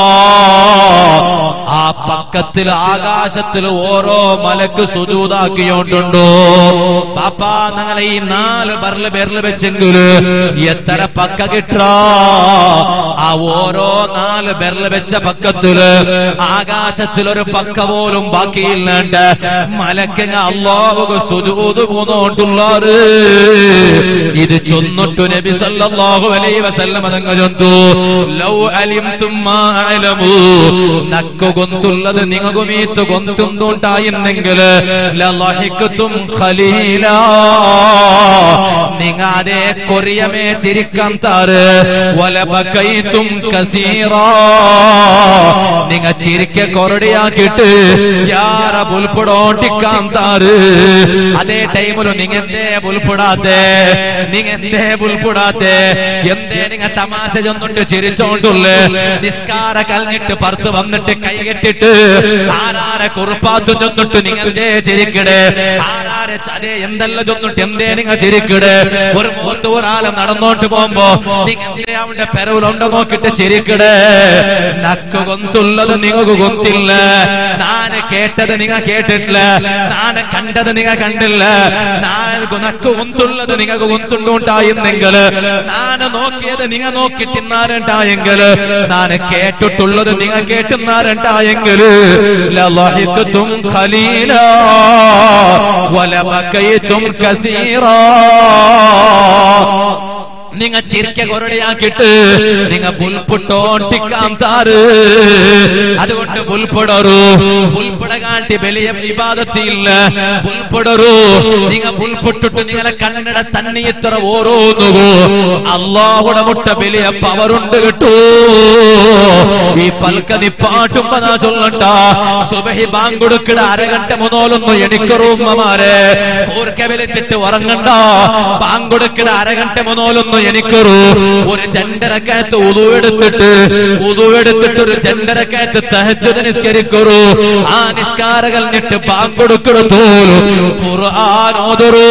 ആ പക്കത്തിൽ ആകാശത്തിൽ ഓരോ മലക്ക് സുജൂതാക്കിയോണ്ടുണ്ടോ പാപ്പാ ഞങ്ങളെ ഈ നാല് ബെർല് ബെർല് വെച്ചെങ്കില് എത്ര പക്ക കിട്ടാ ആ ഓരോ നാല് ബെർല് വെച്ച പക്കത്തില് ആകാശത്തിൽ ഒരു പക്ക പോലും ബാക്കിയില്ലാണ്ട് മലക്കങ്ങ അള്ളാഹുക സുജൂത് പോന്നോണ്ടുള്ളാറ് ഇത് ചൊന്നിട്ടു നബി സല്ലല്ലാഹു അലൈഹി വസല്ലം അതങ്ങ് ചൊന്തു ലൗ അലിംതും മാ അലമു നക്കു ഗൊന്തുള്ളത് നിങ്ങകു മീത്ത് ഗൊന്തുണ്ടോണ്ടായിരുന്നെങ്കിൽ ലളഹിക്കത്തും ഖലീലാ നിങ്ങ അതേ കൊറിയമേ ചിരിക്കാൻ താറ് വലബക്കൈത്തും കസീറാ നിങ്ങ ചിരിക്ക കൊറടിയാക്കിട്ട് യാറ പുൽപ്പടോട്ടിക്കാൻ താറ് അതേ ടൈമിലും നിങ്ങ എന്തേ പുൽപ്പെടാത്തെ നിങ്ങ എന്തേ പുൽപ്പെടാത്തെ എന്തേ നിങ്ങ തമാശ ചെന്നിട്ട് ചിരിച്ചോണ്ടുള്ളു നിസ്കാര കലഞ്ഞിട്ട് പുറത്ത് വന്നിട്ട് കൈകെട്ടിട്ട് ആരാരെ കുറുപ്പാത്തു ചെന്നിട്ട് നിങ്ങൾ എന്തേ ചിരിക്കടേ ആരാരെ അതേ എന്തെല്ലാം ചെന്നിട്ട് എന്തേ നിങ്ങൾ ചിരിക്കടേ ഒരു മൂത്ത് ഒരാളെ നടന്നോട്ട് പോകുമ്പോ നിങ്ങൾ എന്തേ അവന്റെ പെരവിലുണ്ടോ നോക്കിട്ട് ചിരിക്കടേ നക്ക് കൊന്തുള്ളത് നിങ്ങൾക്ക് കൊന്തില്ല നാന് കേട്ടത് നിങ്ങ കേട്ടിട്ടില്ല നാന് കണ്ടത് നിങ്ങ കണ്ടില്ല നാന് നക്ക് കൊന്തുള്ളത് നിങ്ങൾക്ക് കൊന്തുണ്ടുണ്ടായിരുന്നെങ്കിൽ നാന് നോക്കിയത് നിങ്ങ നോക്കി തിന്നാറുണ്ടായെങ്കിൽ നാന് കേട്ടിട്ടുള്ളത് നിങ്ങ കേട്ടുന്നാറുണ്ടായെങ്കിൽ ലളഹിത്തും ഖലീല വലബക്കൈത്തും കസീറാ നിങ്ങ ചിരിക്ക കൊരടിയാക്കിട്ട് നിങ്ങ പുൽപുട്ടോട്ടിക്കാൻ താറ് അതുകൊണ്ട് പുൽപടറു പുൽപട കാട്ടി വലിയ വിവാദത്തില്ല പുൽപടറു നിങ്ങ പുൽപുട്ടിട്ട് നിങ്ങളെ കണ്ണട തന്നെ ഇത്ര ഓരോന്നു അള്ളാഹുടെ മുട്ട വലിയ പവറുണ്ട് കിട്ടൂ ഈ പൽക്കതി പാട്ടുമ്പോ നാ ചൊല്ലണ്ട സുബഹി ബാങ്കൊടുക്കട അരഗണ്ട മുതലൊന്നു എനിക്കറുമ്മമാരെ കൂർക്ക വിളിച്ചിട്ട് ഉറങ്ങണ്ട ബാങ്കൊടുക്കട അരഗണ്ട മുതലൊന്നു എനിക്കറു ഒരു ചണ്ടരക്കകത്ത് ഉതുവെടുത്തിട്ട് ഉതുവെടുത്തിട്ട് ഒരു ചണ്ടരക്കകത്ത് തഹജ്ജുദ് നിസ്കരിക്കറു ആ നിസ്കാരകൾ നിട്ട് ബാങ്കൊടുക്കെടുത്തു ഖുർആാനോദറു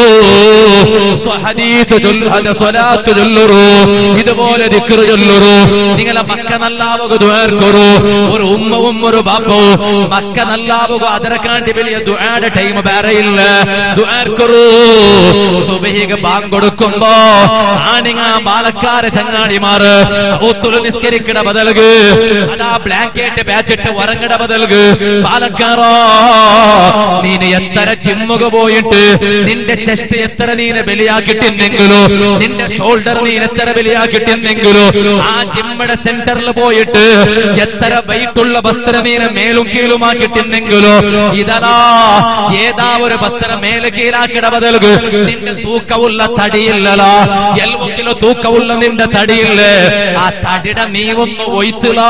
സ്വഹദീത്ത് ചൊല്ലാതെ സ്വലാത്ത് ചൊല്ലുറു ഇതുപോലെ ദിക്റ് ചൊല്ലുറു നിങ്ങളെ മക്ക നല്ലാവുക ദ്വാർക്കൊരു ഒരു ഉമ്മവും ഒരു ബാപ്പവും മക്ക നല്ലാവുക അതിരക്കാണ്ടി വലിയ ദുആടെ ടൈം വേറെയില്ല ദ്വാർക്കൊരു സുബഹിക്ക് ബാങ്ക് കൊടുക്കുമ്പോ ആണിങ്ങ ബാലക്കാര ചങ്ങാടിമാറ് ഒത്തുളു നിസ്കരിക്കട ബദൽഗ് അതാ ബ്ലാങ്കറ്റ് പാച്ചിട്ട് ഉറങ്ങട ബദൽഗ് ബാലക്കാറോ നീന് എത്ര ചിമ്മുക പോയിട്ട് നിന്റെ ചെസ്റ്റ് എത്ര നീനെ ബലിയാക്കിട്ടില്ലെങ്കിലോ നിന്റെ ഷോൾഡർ നീ എത്ര ബലിയാക്കിട്ടില്ലെങ്കിലോ ആ ജിമ്മയുടെ സെന്ററിൽ പോയിട്ട് എത്ര വെയിറ്റുള്ള വസ്ത്രം നീനെ മേലും കീഴുമാക്കിട്ടില്ലെങ്കിലോ ഇതതാ ഏതാ ഒരു വസ്ത്രം മേല് കീഴാക്കിട ബദൽഗ് നിന്റെ തൂക്കമുള്ള തടിയില്ലലാ എൽമുക്കിലോ തൂക്കമുള്ള നിന്റെ തടിയില്ലേ ആ തടിയുടെ നീ ഒന്ന് ഒയ്ത്തില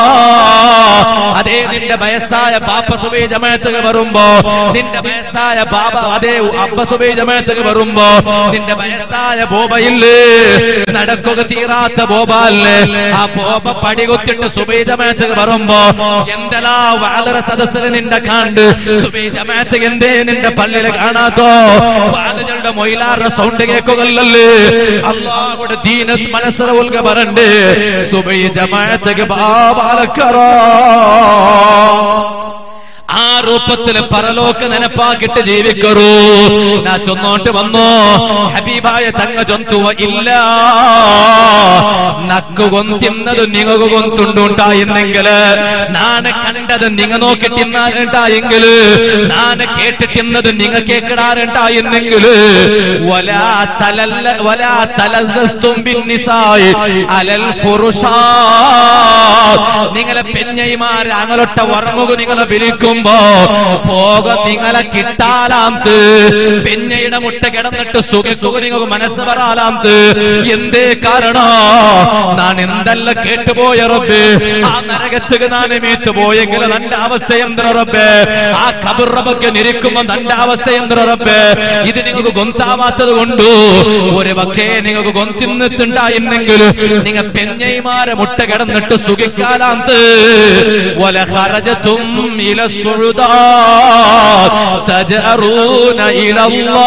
അതേ നിന്റെ വയസ്സായ ബാപ്പ സുബൈ ജമാഅത്തുകൾ വരുമ്പോ നിന്റെ വയസ്സായ ബാബ അതേ അബ്ബ സുബൈ ജമാഅത്തുകൾ വരുമ്പോ നിന്റെ വയസ്സായ ബോബയില്ലേ നടക്കുക തീരാത്ത ബോബല്ലേ ആ ബോബ പടികൊത്തിട്ട് സുബൈ ജമാഅത്തുകൾ വരുമ്പോ എന്തെല്ലാ വാതര സദസ്സിൽ നിന്റെ കാണ്ട് സുബൈ ജമാഅത്ത് എന്തേ നിന്റെ പള്ളിയിൽ കാണാത്തോ വാതകളുടെ മൊയിലാറുടെ സൗണ്ട് കേൾക്കുകയല്ലേ അള്ളാഹുടെ ദീന മനസ്സിലെ ഉൽക പറണ്ട് സുബൈ ജമാഅത്തേക്ക് ബാബാലക്കറോ ആ രൂപത്തില് പരലോക്ക് ನೆನಪಾക്കിട്ട് ജീവിക്കറൂ നാ ചൊന്നോട്ട് വന്നോ ഹബീബായ തങ്ങ ചൊന്തുവ ഇല്ല നക്കു കൊന്തിന്നത് നിങ്ങക്ക് കൊന്തുണ്ടുണ്ടായിരുന്നെങ്കില് നാണ് കണ്ടത് നിങ്ങ നോക്കി തിന്നാറുണ്ടായെങ്കില് നാണ് കേട്ട് തിന്നത് നിങ്ങ കേക്കിടാറുണ്ടായിരുന്നെങ്കില് വലാ തലല്ല വലാ തലസ്തും ബിന്നിസായി അലൽ ഫുറുഷാ നിങ്ങളെ പെഞ്ഞൈമാർ അങ്ങലൊട്ട ഉറങ്ങുക നിങ്ങളെ വിളിക്കുമ്പോ പോക നിങ്ങളെ കിട്ടാലാന്ത് പെഞ്ഞയുടെ മുട്ട കിടന്നിട്ട് സുഖിക്കുക നിങ്ങൾക്ക് മനസ്സ് വരാലാന്ത് എന്തേ കാരണോ നാൻ എന്തെല്ലാം കേട്ടുപോയ റബ്ബ് ആ നരകത്തുക നാൻ മീത്തു പോയെങ്കിൽ നന്റെ അവസ്ഥ എന്ത്ര റബ്ബ് ആ കബർ റബ്ബൊക്കെ നിരിക്കുമ്പോ നന്റെ അവസ്ഥ എന്ത്ര റബ്ബ് ഇത് നിങ്ങൾക്ക് ഗൊന്താവാത്തത് കൊണ്ടു ഒരു പക്ഷേ നിങ്ങൾക്ക് ഗൊന്തിന്നിട്ടുണ്ടായിരുന്നെങ്കിൽ നിങ്ങൾ പെഞ്ഞൈമാരെ മുട്ട കിടന്നിട്ട് സുഖിക്കാലാന്ത് വല ഖറജതും ഇല സുഴുദാ തജറൂന ഇലല്ലാ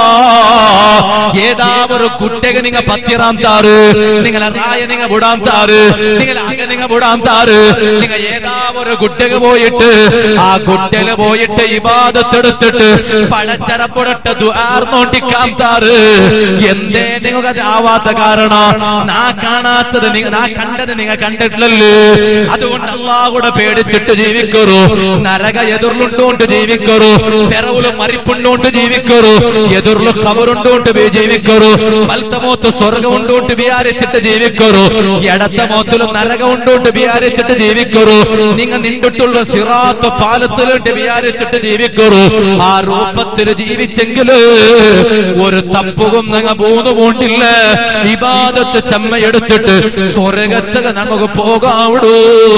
ഏതാ ഒരു കുട്ടക നിങ്ങ പത്തിറാം താറ് നിങ്ങൾ അതായ നിങ്ങ വിടാം താറ് നിങ്ങൾ ആകെ നിങ്ങ വിടാം താറ് നിങ്ങൾ ഏതാ ഒരു കുട്ടക പോയിട്ട് ആ കുട്ടല് പോയിട്ട് ഇബാദത്തെടുത്തിട്ട് പഴച്ചറപ്പുടട്ട് ദ്വാർന്നോണ്ടിക്കാം താറ് എന്തേ നിങ്ങൾക്ക് അത് ആവാത്ത കാരണം നാ കാണാത്തത് നിങ്ങ നാ കണ്ടത് നിങ്ങൾ കണ്ടിട്ടില്ലല്ലേ അതുകൊണ്ട് അള്ളാഹുടെ പേടിച്ചിട്ട് ജീവിക്കറു നരക എതിർലുണ്ടോണ്ട് ജീവിക്കറു തെറവുല് മറിപ്പുണ്ടോണ്ട് ജീവിക്കറു എതിർಲು കബറുണ്ടോണ്ട് ജീവിക്കറു വലത്തമോത്ത് സ്വർഗം ഉണ്ടോണ്ട് വിചാരിച്ചിട്ട് ജീവിക്കറു ഇടത്ത മോത്തിലും നരകം ഉണ്ടോണ്ട് വിചാരിച്ചിട്ട് ജീവിക്കറു നിങ്ങൾ നിന്നിട്ടുള്ള സിറാത്ത് പാലത്തിലോട്ട് വിചാരിച്ചിട്ട് ജീവിക്കറു ആ രൂപത്തിൽ ജീവിച്ചെങ്കില് ഒരു തപ്പുകും നിങ്ങൾ മൂന്ന് പോണ്ടില്ല ഇബാദത്ത് ചെമ്മയെടുത്തിട്ട് സ്വർഗത്ത് നമുക്ക് പോകാവിടൂ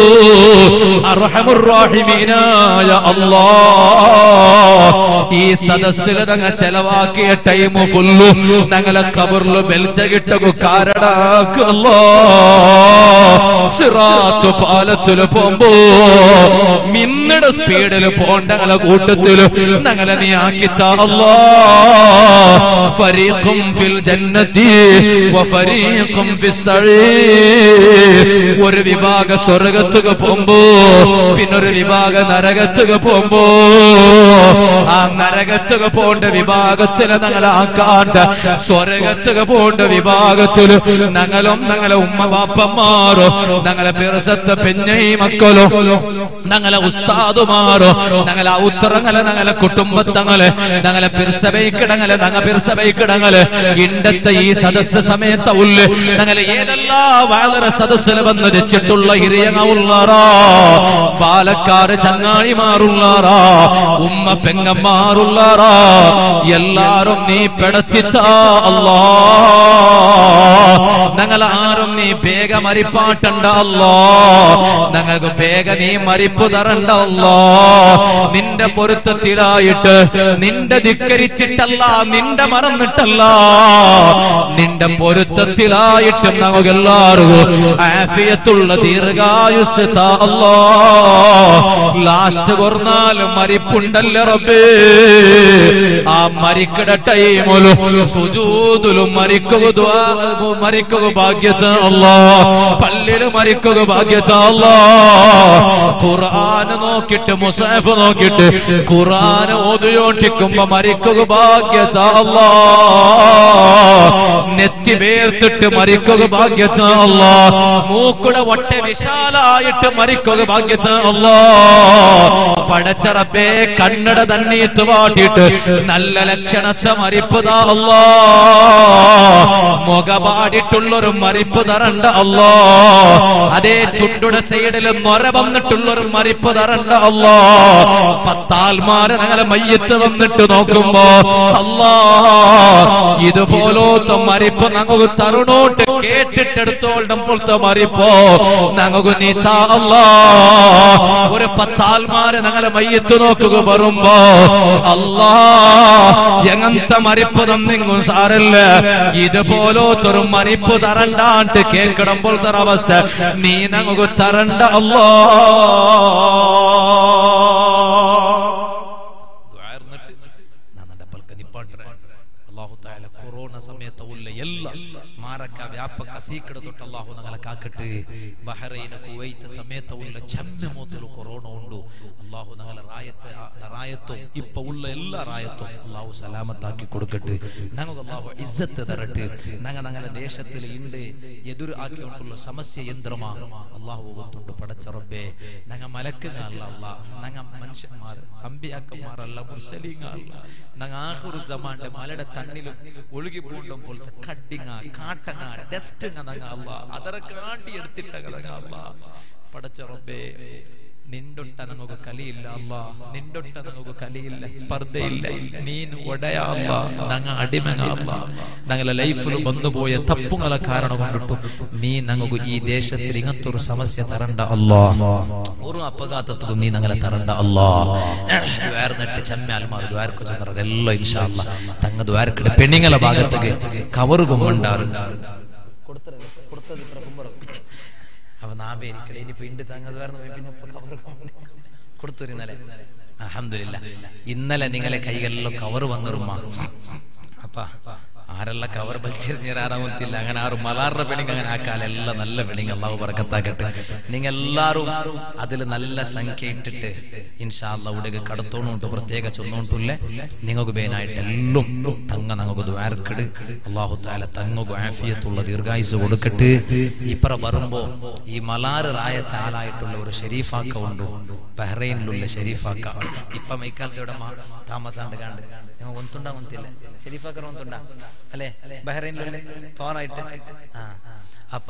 അർഹമുറാഹിമീനായ അല്ലാ ഈ സദസ്സിൽ ഞങ്ങൾ ചെലവാക്കിയ ടൈം ഫുള്ളു ഞങ്ങളെ കബറില് ബെൽച്ചകിട്ടു കാരണാക്കല്ലോ സിറാത്ത് പാലത്തില് പോകുമ്പോ മിന്നയുടെ സ്പീഡിൽ പോണ്ട ഞങ്ങളെ കൂട്ടത്തില് ഞങ്ങളെ നീ ആക്കിത്താ അല്ലാ ഫരീഖും ഫിൽ ജന്നതി വഫരീഖും ഫിസ് സഈർ ഒരു വിഭാഗ സ്വർഗത്തുക പോകുമ്പോ പിന്നൊരു വിഭാഗ നരകത്തുക പോകുമ്പോ ആ നരകത്തുക പോണ്ട വിഭാഗത്തില് ഞങ്ങളാക്കാണ്ട സ്വർഗത്തുക പോണ്ട വിഭാഗത്തില് ഞങ്ങളും ഞങ്ങളെ ഉമ്മ ബാപ്പന്മാരോ ഞങ്ങളെ പിറസത്തെ പെഞ്ഞൈ മക്കളോ ഞങ്ങളെ ഉസ്താദുമാരോ ഞങ്ങളെ ഔത്തറങ്ങളെ ഞങ്ങളെ കുടുംബത്തങ്ങളെ ഞങ്ങളെ പിർസബൈക്കിടങ്ങളെ ഞങ്ങ പിർസബൈക്കിടങ്ങളെ ഇണ്ടത്തെ ഈ സദസ്സ് സമയത്ത് ഉള്ളു ഞങ്ങളെ ഏതെല്ലാ വളരെ സദസ്സിൽ വന്ന് വെച്ചിട്ടുള്ള ഹിരിയങ്ങളുള്ളാറാ പാലക്കാട് ചങ്ങാഴിമാറുള്ളാറാ ഉമ്മ പെങ്ങന്മാറുള്ളാറാ എല്ലാരും നീ പെടത്തിത്താ അല്ലാ ഞങ്ങൾ ആരും നീ വേഗ മരിപ്പാട്ടണ്ട അല്ലോ ഞങ്ങൾക്ക് വേഗ നീ മരിപ്പ് തരണ്ട അല്ലോ നിന്റെ പൊരുത്തത്തിലായിട്ട് നിന്റെ ധിക്കരിച്ചിട്ടല്ല നിന്റെ മറന്നിട്ടല്ല നിന്റെ പൊരുത്തത്തിലായിട്ട് നമുക്ക് എല്ലാവർക്കും ആഫിയത്തുള്ള ദീർഘായുസ് താ അല്ലോ ലാസ്റ്റ് കുറഞ്ഞാലും മരിപ്പുണ്ടല്ലോ റബ്ബേ ആ മരിക്കട ടൈമിലും സുജൂദിലും മരിക്കുക ദ്വാ- മരിക്കുക ഭാഗ്യത അല്ലോ പള്ളിയില് മരിക്കുക ഭാഗ്യത അല്ലോ ഖുർആന് നോക്കിട്ട് മുസാഫ് നോക്കിട്ട് ഖുർആന് ഓതിയോണ്ടിക്കുമ്പോ മരിക്കുക ഭാഗ്യത അല്ലോ നെത്തി വേർത്തിട്ട് മരിക്കുക ഭാഗ്യത അല്ലോ മൂക്കുടെ ഒട്ട വിശാലായിട്ട് മരിക്കുക ഭാഗ്യത അല്ലോ പടച്ചറപ്പേ കണ്ണട തണ്ണീത്ത് വാട്ടിയിട്ട് നല്ല ലക്ഷണത്തെ മരിപ്പതാ അല്ലോ മുഖപാടിട്ടുള്ളൊരു മരിപ്പ് തരണ്ട അല്ലോ അതേ ചുണ്ടുടെ സൈഡിൽ നൊര വന്നിട്ടുള്ളൊരു മരിപ്പ് തരണ്ട അല്ലോ പത്താൽമാര് ഞങ്ങളെ മയ്യത്ത് വന്നിട്ട് നോക്കുമ്പോ അല്ലാ ഇതുപോലത്തെ മരിപ്പ് ഞങ്ങൾക്ക് തരുണോട്ട് കേട്ടിട്ടെടുത്തോളും പോലത്തെ മരിപ്പോ ഞങ്ങൾക്ക് നീത്താ അല്ലാ ഒരു പത്താൽമാര് ഞങ്ങളെ മയ്യത്ത് നോക്കുക വരുമ്പോ അല്ലാ എങ്ങനത്തെ മരിപ്പ് തന്നെങ്കും സാരല്ല ഇതുപോലത്തൊരു മരിപ്പ് തരണ്ടാണ്ട് കേൾക്കണം പോലത്തെ അവസ്ഥ നീ ഞങ്ങൾക്ക് തരണ്ട അല്ലോ ദ്വാർന്നിട്ട് ഞാൻ നടപ്പൽക്ക് നിപ്പാട്ടറ അല്ലാഹു തആല ತಾಲ ಕೊರೋನಾ ಸಮಯತ ಉಲ್ಲ ಎಲ್ಲ ಮಾರಕ ವ್ಯಾಪಕ ಸೀಕಡ ತೊಟ್ಟ ಅಲ್ಲಾಹು ನಗಲ ಕಾಕಟ್ಟು ಬಹರೈನ ಕುವೈತ ಸಮೇತ ಉಲ್ಲ ಚೆಮ್ಮೆ ಮೂತಲು ಕೊರೋನಾ ಉಂಡು ಅಲ್ಲಾಹು ನಗಲ ರಾಯತ್ತ ರಾಯತ್ತು ಇಪ್ಪ ಉಲ್ಲ ಎಲ್ಲ ರಾಯತ್ತು അള്ളാഹു സലാമത്താക്കി കൊടുക്കട്ടെ ഞങ്ങൾക്ക് അള്ളാഹു ഇസ്സത്ത് തരട്ടെ ഞങ്ങൾ ഞങ്ങളുടെ ദേശത്തിൽ ഇണ്ട് എതിർ ആക്കിക്കൊണ്ടുള്ള സമസ്യ യന്ത്രമാ അള്ളാഹു ಗೊತ್ತುಂಟು ಪಡಚ ರಬ್ಬೆ ನಂಗ ಮಲಕ್ಕಗ ಅಲ್ಲ ಅಲ್ಲ ನಂಗ ಮನುಷ್ಯന്മാർ അമ്പിയാക്കന്മാരല്ല മുർസലീങ്ങല്ല ನಂಗ ആഹുറു ജമാന്റെ മലയുടെ തണ്ണിലും ഒഴുകി പോണ്ടും പോലത്തെ കഡിങ്ങ കാട്ടങ്ങ ഡസ്റ്റിങ്ങ നങ്ങ അല്ല ಅದರ ಕಾಟಿ എടുത്തിട്ടക നങ്ങ അല്ല പടച്ച റബ്ബേ ನಿಂಡೊಟ್ಟ ನಮಗ ಕಲಿಯಿಲ್ಲ ಅಲ್ಲ ನಿಂಡೊಟ್ಟ ನಮಗ ಕಲಿಯಿಲ್ಲ ಸ್ಪರ್ಧೆ ಇಲ್ಲ ನೀನು ಒಡೆಯ ಅಲ್ಲ ನಂಗ ಅಡಿಮೆಗ ಅಲ್ಲ ഞങ്ങളെ ലൈഫിൽ വന്നുപോയ തപ്പുകളെ കാരണം കൊണ്ടിട്ടു നീ ഞങ്ങൾക്ക് ഈ ദേശത്തിൽ ഇങ്ങനത്തൊരു സമസ്യ തരണ്ട അല്ലോ ഒരു അപഘാതത്തിലും നീ ഞങ്ങളെ തരണ്ട അല്ലോ ദ്വാരന്നിട്ട് ചെമ്മാൽമാർ ദ്വാരക്ക് ചെന്നതെല്ലാം ഇൻഷാ അല്ല തങ്ങ ദ്വാരക്കിടെ പെണ്ണുങ്ങളെ ഭാഗത്തേക്ക് കവറ് കൊമ്പുണ്ടാറ് കൊടുത്തത് ഇത്ര കുമ്പറ അവ നാപേരിക്കല ഇനി പിണ്ട് തങ്ങത് വേറെ പിന്നെ കവർ കൊടുത്തു ഇന്നലെ അഹമ്മദില്ല ഇന്നലെ നിങ്ങളെ കൈകളിലും കവർ വന്നിരുമ്മ അപ്പ ആരെല്ലാം കവർ വലിച്ചെറിഞ്ഞാറാവുന്നില്ല അങ്ങനെ ആരും മലാറിന്റെ പെണ്ണിങ് അങ്ങനെ ആക്കാലെല്ല നല്ല പെണ്ണിങ് അള്ളാഹു പറക്കത്താക്കട്ടെ നിങ്ങൾ എല്ലാരും അതിൽ നല്ല സംഖ്യ ഇട്ടിട്ട് ഇൻഷാല്ല ഉടക കടത്തോണുണ്ട് പ്രത്യേക ചൊന്നോണ്ടില്ലേ നിങ്ങൾക്ക് ബേനായിട്ട് എല്ലാം തങ്ങ നമുക്ക് ദ്വാരക്കിട് അള്ളാഹു താല തങ്ങക്ക് ആഫിയത്തുള്ള ദീർഘായുസ് കൊടുക്കട്ട് ഇപ്പറ വരുമ്പോ ഈ മലാറ് റായത്തെ ആളായിട്ടുള്ള ഒരു ഷെരീഫാക്ക ഉണ്ട് ബഹ്റൈനിലുള്ള ഷെരീഫാക്ക ഇപ്പൊ മൈക്കാലത്തെ ഇവിടെ താമസാണ്ട് കണ്ട് ഞങ്ങൾ ഒന്നുണ്ടാ ഒന്നില്ല ഷെരീഫാക്കർ ഒന്നുണ്ടാ അല്ലേ ബഹ്റൈനിലുള്ള തോറായിട്ട് ആ അപ്പ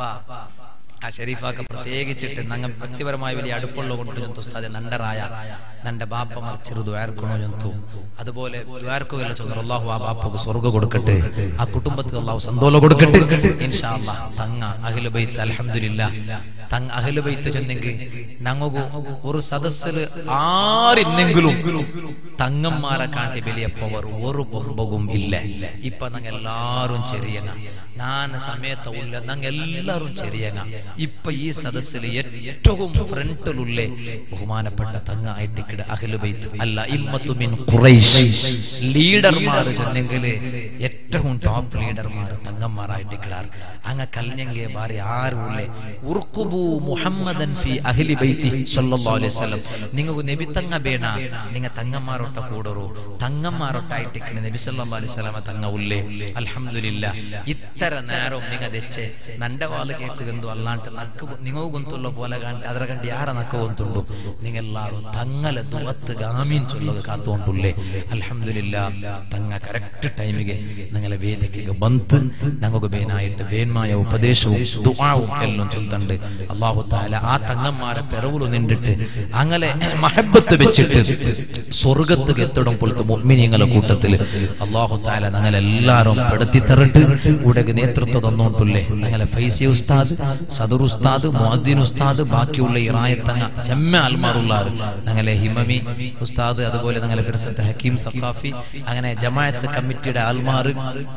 ആ ഷെരീഫാക്ക പ്രത്യേകിച്ചിട്ട് ഞങ്ങൾ വ്യക്തിപരമായ വലിയ അടുപ്പുള്ള കൊണ്ട് ജന്തു ഉസ്താദെ നണ്ടറായ നന്റെ ബാപ്പമാർ ചെറു ദ്വാരക്കണോ ജന്തു അതുപോലെ ദ്വാരക്കുകയല്ല ചൊന്നു അള്ളാഹു ആ ബാപ്പക്ക് സ്വർഗ്ഗ കൊടുക്കട്ടെ ആ കുടുംബത്തിൽ അള്ളാഹു സന്തോഷം കൊടുക്കട്ടെ ഇൻഷാ അല്ലാ തങ്ങ അഖില ബൈത്ത് അൽഹംദുലില്ല തങ്ങ അഖില ബൈത്ത് ചെന്നെങ്കിൽ ഞങ്ങൾക്ക് ഒരു സദസ്സിൽ ആരിന്നെങ്കിലും തങ്ങന്മാരെ കാട്ടി വലിയ പവർ ഒരു ബൊമ്പകും ഇല്ല ഇപ്പൊ ഞങ്ങൾ എല്ലാരും ചെറിയങ്ങ ഞാൻ സമയത്ത് ഉള്ള ഞങ്ങൾ എല്ലാരും ചെറിയങ്ങ ഇപ്പൊ ഈ സദസ്സിൽ ഏറ്റവും ഫ്രണ്ടിലുള്ള ബഹുമാനപ്പെട്ട തങ്ങ ആയിട്ടിക്കിട അഖിലുബൈത്ത് അല്ല ഇമ്മത്തു മിൻ ഖുറൈശ് ലീഡർമാർ ചെന്നെങ്കിൽ ഏറ്റവും ടോപ്പ് ലീഡർമാർ തങ്ങന്മാരായിട്ടിക്കിടാർ അങ്ങ കല്ഞ്ഞെങ്കിയ ബാരി ആരുള്ളേ ഉർക്കുബു മുഹമ്മദൻ ഫി അഹ്ലി ബൈത്തി സല്ലല്ലാഹു അലൈഹി വസല്ലം നിങ്ങൾക്ക് നബി തങ്ങ ಬೇಡ ನಿಂಗ ತಂಗಮ್ಮಾರೊಟ್ಟ ಕೂಡರು ತಂಗಮ್ಮಾರೊಟ್ಟ ಐಟಿಕ್ಕಿನ ನಬಿ ಸಲ್ಲಲ್ಲಾಹು ಅಲೈಹಿ ವಸಲ್ಲಮ ತಂಗ ಉಲ್ಲೆ ಅಲ್ಹಮ್ದುಲಿಲ್ಲ ഇത്തര നേരം നിങ്ങ തെച്ച് നന്റെ വാല് കേൾക്കുകെന്തോ അല്ലാണ്ട് നക്ക് നിങ്ങോ ഗൊന്തുള്ള പോലെ കാണ്ടി ಅದರ ಕಂಡು ಯಾರ ನಕ್ಕ ಗೊಂತುಂಡು ನಿಂಗೆಲ್ಲಾರು ತಂಗಲ ದುವತ್ತು ಗಾಮೀನ್ ಚೊಲ್ಲದು ಕಾತುಂಡುಲ್ಲೆ ಅಲ್ಹಮ್ದುಲಿಲ್ಲ ತಂಗ ಕರೆಕ್ಟ್ ಟೈಮಿಗೆ നിങ്ങളെ വേദിക്കുക ബന്ത് ഞങ്ങൾക്ക് ബേനായിട്ട് ബേന്മായ ഉപദേശവും ദുആവും എല്ലാം ചൊല്ലുന്നുണ്ട് അള്ളാഹു താല ആ തങ്ങന്മാരെ പിറവുలు നിന്നിട്ട് അങ്ങനെ മഹബത്ത് വെച്ചിട്ട് സ്വർഗത്ത് എത്തണം പോലത്തെ മുഅ്മിനീങ്ങളെ കൂട്ടത്തിൽ അള്ളാഹു താല ഞങ്ങളെല്ലാരും പെടുത്തി തരട്ട് ഉടക നേതൃത്വം തന്നോണ്ടില്ലേ ഞങ്ങളെ ഫൈസി ഉസ്താദ് സദർ ഉസ്താദ് മുഅദ്ദിൻ ഉസ്താദ് ബാക്കിയുള്ള ഇറായത്തങ്ങ ചെമ്മ ആൽമാറുള്ളാർ ഞങ്ങളെ ഹിമമി ഉസ്താദ് അതുപോലെ ഞങ്ങളെ പ്രസിദ്ധ ഹക്കീം സഖാഫി അങ്ങനെ ജമാഅത്ത് കമ്മിറ്റിയുടെ ആൽമാർ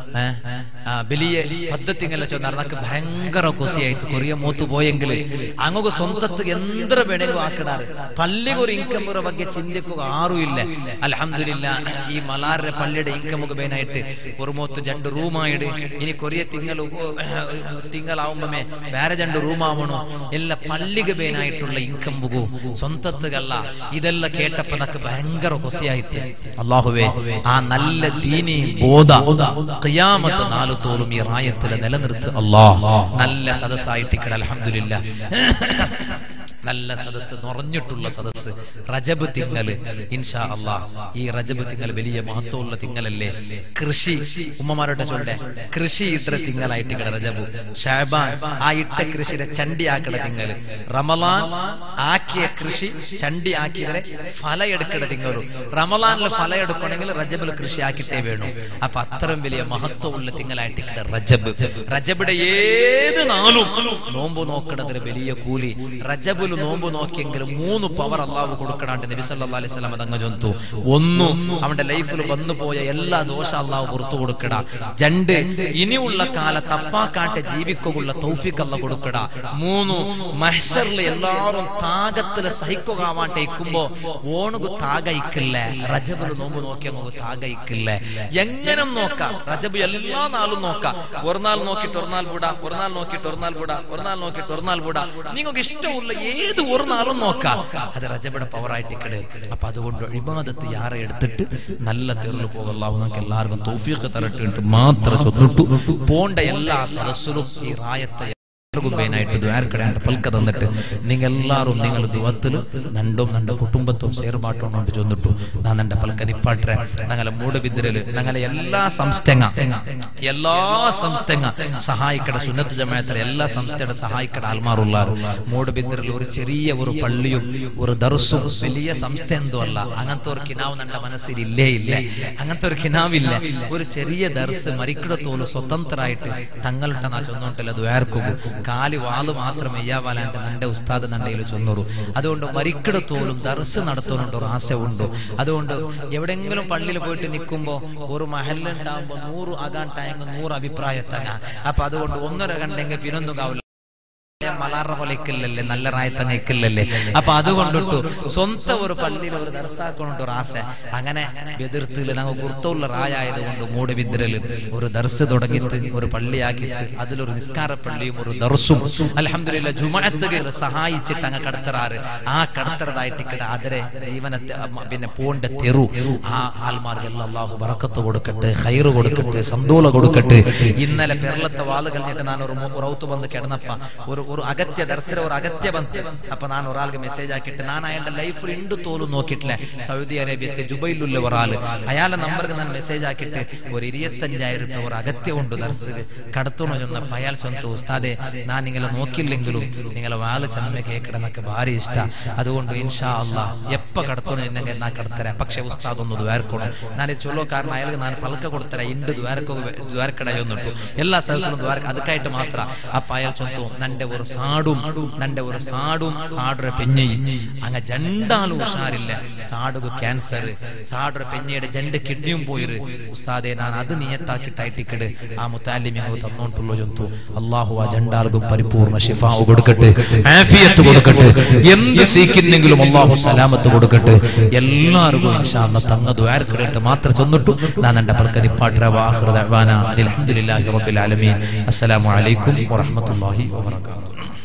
വലിയ പദ്ധതിങ്ങളെ ചൊന്നാർ നമുക്ക് ഭയങ്കര കൊസിയായിട്ട് കൊറിയ മൂത്ത് പോയെങ്കിൽ അങ്ങക്ക് സ്വന്തത്ത് എന്ത്ര വേണമെങ്കിലും ആക്കിടാറ് പള്ളിക്ക് ഒരു ഇൻകം ഒരു ಬಗ್ಗೆ ചിന്തിക്കുക ആരും ഇല്ല അലഹമില്ല ഈ മലാറിന്റെ പള്ളിയുടെ ഇൻകം ഒക്കെ വേനായിട്ട് ഒരു മൂത്ത് രണ്ട് റൂമായിട് ഇനി കൊറിയ തിങ്കൾ തിങ്കളാവുമ്പമേ വേറെ രണ്ട് റൂമാവണോ ಎಲ್ಲ പള്ളിക്ക് ಬೇನಾയിട്ടുള്ള ഇൻകം ബുകു സ്വന്തത്തുകല്ല ഇതെല്ലാം കേട്ടപ്പോ നമുക്ക് ഭയങ്കര കൊസിയായിട്ട് അള്ളാഹുവേ ആ നല്ല ദീനി ബോധ ഖിയാമത്ത് നാലു തോലും ഈ റായത്തിൽ നിലനിർത്ത് അല്ലാ നല്ല സദസ്സായിട്ട് കിട അലഹമില്ല നല്ല സദസ്സ് നിറഞ്ഞിട്ടുള്ള സദസ്സ് റജബ് തിങ്ങല് ഇൻഷാ അള്ളാ ഈ റജബ് തിങ്ങൽ വലിയ മഹത്വമുള്ള തിങ്ങലല്ലേ കൃഷി ഉമ്മമാരുടെ ചൊല്ലെ കൃഷി ഇത്ര തിങ്ങലായിട്ട് കിട റജബു ഷാബാൻ ആ ഇട്ട കൃഷിയുടെ ചണ്ടി ആക്കട തിങ്ങല് റമലാൻ ആക്കിയ കൃഷി ചണ്ടി ആക്കിയതിനെ ഫല എടുക്കട തിങ്ങലു റമലാനിൽ ഫല എടുക്കണമെങ്കിൽ റജബിൽ കൃഷി ആക്കിട്ടേ വേണു അപ്പൊ അത്രയും വലിയ മഹത്വമുള്ള തിങ്ങലായിട്ട് കിട റജബ് റജബിയുടെ ഏത് നാളും നോമ്പ് നോക്കണതിന് വലിയ കൂലി റജബിലും നോമ്പ് നോക്കിയെങ്കിൽ മൂന്ന് പവർ അള്ളാഹു കൊടുക്കണാണ്ട് നബി സല്ലല്ലാഹു അലൈഹി വസല്ലം തങ്ങ ചൊന്തു ഒന്ന് അവന്റെ ലൈഫിൽ വന്നു പോയ എല്ലാ ദോഷ അള്ളാഹു പുറത്തു കൊടുക്കട രണ്ട് ഇനിയുള്ള കാല തപ്പാക്കാട്ടെ ജീവിക്കുള്ള തൗഫിക്ക് അല്ല കൊടുക്കട മൂന്ന് മഹ്ഷറിൽ എല്ലാവരും താകത്തില് സഹിക്കുകാവാട്ടെ ഇക്കുമ്പോ ഓണുകു താകയിക്കില്ല റജബിൽ നോമ്പ് നോക്കിയ നമുക്ക് താകയിക്കില്ല എങ്ങനെ നോക്കാം റജബ് എല്ലാ നാളും നോക്കാം ഒരു നാൾ നോക്കിയിട്ട് ഒരു നാൾ വിടാ ഒരു നാൾ നോക്കിയിട്ട് ഒരു നാൾ വിടാ ഒരു നാൾ നോക്കിയിട്ട് ഒരു നാൾ വിടാ നിങ്ങൾക്ക് ഇഷ്ടമുള്ള ഏത് ഒരു നാളും നോക്കാം അത് റജബിയുടെ പവറായിട്ട് ഇക്കട് അപ്പൊ അതുകൊണ്ട് ഇബാദത്ത് യാറെ എടുത്തിട്ട് നല്ല തെറിൽ പോകല്ലാവും നമുക്ക് എല്ലാവർക്കും തൗഫീഖ് തരട്ടിട്ട് മാത്രം ചൊന്നിട്ടു പോണ്ട എല്ലാ സദസ്സിലും ഈ റായത്തെ ായിട്ട് ദ്വാരക്കടയാണ്ട് പൽക്ക തന്നിട്ട് നിങ്ങൾ എല്ലാവരും നിങ്ങൾ ദുവത്തിലും നണ്ടും നണ്ട കുടുംബത്തും സേർപാട്ടോണ്ട് ചൊന്നിട്ടു നാ നണ്ട പൽക്ക നിപ്പാട്ടെ ഞങ്ങളെ മൂടുബിദ്രല് ഞങ്ങളെ എല്ലാ സംസ്ഥങ്ങ എല്ലാ സംസ്ഥങ്ങ സഹായിക്കട സുന്നത്ത് ജമാഅത്തിലെ എല്ലാ സംസ്ഥയുടെ സഹായിക്കട ആൽമാറുള്ളാറ് മൂടുബിദ്രൽ ഒരു ചെറിയ ഒരു പള്ളിയും ഒരു ദർസും വലിയ സംസ്ഥ എന്തോ അല്ല അങ്ങനത്തെ ഒരു കിനാവ് നണ്ട മനസ്സിൽ ഇല്ലേ ഇല്ല അങ്ങനത്തെ ഒരു കിനാവില്ല ഒരു ചെറിയ ദർസ് മരിക്കടത്തോല് സ്വതന്ത്രമായിട്ട് തങ്ങളുടെ നാ ചൊന്നോണ്ടല്ല ദ്വാരക്കും കാലി വാള് മാത്രം മെയ്യാവാലാണ്ട് നന്റെ ഉസ്താദ് നണ്ടയിൽ ചൊന്നോറു അതുകൊണ്ട് മരിക്കിടത്തോലും ദർസ് നടത്തുന്നുണ്ട് ഒരു ആശ ഉണ്ട് അതുകൊണ്ട് എവിടെങ്കിലും പള്ളിയിൽ പോയിട്ട് നിൽക്കുമ്പോ ഒരു മഹലുണ്ടാവുമ്പോ നൂറ് ആകാൻ ടയങ്ങ് നൂറ് അഭിപ്രായത്തങ്ങ അപ്പൊ അതുകൊണ്ട് ഒന്നര കണ്ടെങ്കിൽ പിന്നൊന്നും കാവില്ല മലാറ പോലെ ഇക്കില്ലല്ലേ നല്ല റായത്തങ്ങ ഇക്കില്ലല്ലേ അപ്പൊ അതുകൊണ്ടിട്ടു സ്വന്തം ഒരു പള്ളിയിൽ ഒരു ദർസാക്കൊണ്ട് ഒരു ആശ അങ്ങനെ എതിർത്തില് ഞങ്ങൾ ഗുർത്തുള്ള റായായതുകൊണ്ട് മൂട് വിദ്രല് ഒരു ദർസ് തുടങ്ങിയിട്ട് ഒരു പള്ളിയാക്കിയിട്ട് അതിലൊരു നിസ്കാര പള്ളിയും ഒരു ദർസും അലഹമില്ല ജുമാഅത്തുകൾ സഹായിച്ചിട്ട് അങ്ങ് കടത്തറാറ് ആ കടത്തറതായിട്ട് ഇക്കട അതിരെ ജീവനത്തെ അമ്മ പിന്നെ പോണ്ട തെറു ആ ആൽമാർക്കെല്ലാം അള്ളാഹു ബറക്കത്ത് കൊടുക്കട്ടെ ഹൈറ് കൊടുക്കട്ടെ സന്തോല കൊടുക്കട്ടെ ഇന്നലെ പെരളത്തെ വാല് കഴിഞ്ഞിട്ട് ഞാൻ ഒരു മു- റൗത്ത് വന്ന് കിടന്നപ്പ ഒരു ഒരു അഗത്യ ദർശന ഒരു അഗത്യ ಬಂತು അപ്പൊ ನಾನು ഒരാൾക്ക് മെസ്സേജ് ആക്കിയിട്ട് ನಾನು അയാളുടെ ലൈഫിൽ ഉണ്ട് തോലും നോക്കിയിട്ടില്ല സൗദി അറേബ്യത്തെ ജുബൈലുള്ള ഒരാള് അയാളെ നമ്പർക്ക് ഞാൻ മെസ്സേജ് ആക്കിയിട്ട് ഒരു ഇരുപത്തഞ്ചായിരം രൂപ ഒരു അഗത്യ ഉണ്ട് ദർശക കടത്തുണോ ചെന്നപ്പോ അയാൾ സ്വന്തം ഉസ്താദെ ഞാൻ നിങ്ങളെ നോക്കില്ലെങ്കിലും നിങ്ങളെ വാല് ചമ്മ കേൾക്കണമെന്നൊക്കെ ഭാരി ഇഷ്ട അതുകൊണ്ട് ഇൻഷാ അല്ലാ എപ്പ കടത്തുണോ എന്നെങ്കിൽ ഞാൻ കടത്തരാം പക്ഷെ ഉസ്താദ് ഒന്ന് ദ്വാരക്കണം ನಾನು ಚಲೋ ಕಾರಣ ಅಯಾൾക്ക് ನಾನು ಪಲಕ ಕೊಡ್ತಾರೆ ಇಂಡು ದ್ವಾರಕ ದ್ವಾರಕಡ ಒಂದುಂಟು ಎಲ್ಲ ಸದಸ್ಯರು ದ್ವಾರಕ ಅದಕ್ಕಾയിട്ട് ಮಾತ್ರ ಅಪ್ಪ ಅಯಾൾ ಚೊಂತು ನಂಡೆ ഒരു സാടും നന്റെ ഒരു സാടും സാടുടെ പെഞ്ഞയും അങ്ങ ജണ്ടാലും ഉഷാറില്ല സാടുക ക്യാൻസർ സാടുടെ പെഞ്ഞയുടെ ജണ്ട് കിഡ്നിയും പോയിര് ഉസ്താദെ ഞാൻ അത് നിയത്താക്കിട്ടായിട്ടിക്കട് ആ മുത്താലിമിങ്ങ് തന്നോണ്ടുള്ള ജന്തു അള്ളാഹു ആ ജണ്ടാൽക്കും പരിപൂർണ ഷിഫാവ് കൊടുക്കട്ടെ ആഫിയത്ത് കൊടുക്കട്ടെ എന്ത് സീക്കുന്നെങ്കിലും അള്ളാഹു സലാമത്ത് കൊടുക്കട്ടെ എല്ലാവർക്കും ഇൻഷാ അല്ലാ തങ്ങ ദ്വാരക്കിടട്ട് മാത്രം ചെന്നിട്ടു ഞാൻ എന്റെ പൽക്കതി പാട്ടവാഹൃദാന അലഹമുല്ലാഹി റബ്ബിൽ ആലമീൻ അസ്സലാമു അലൈക്കും വറഹ്മത്തുള്ളാഹി വബറകാതുഹു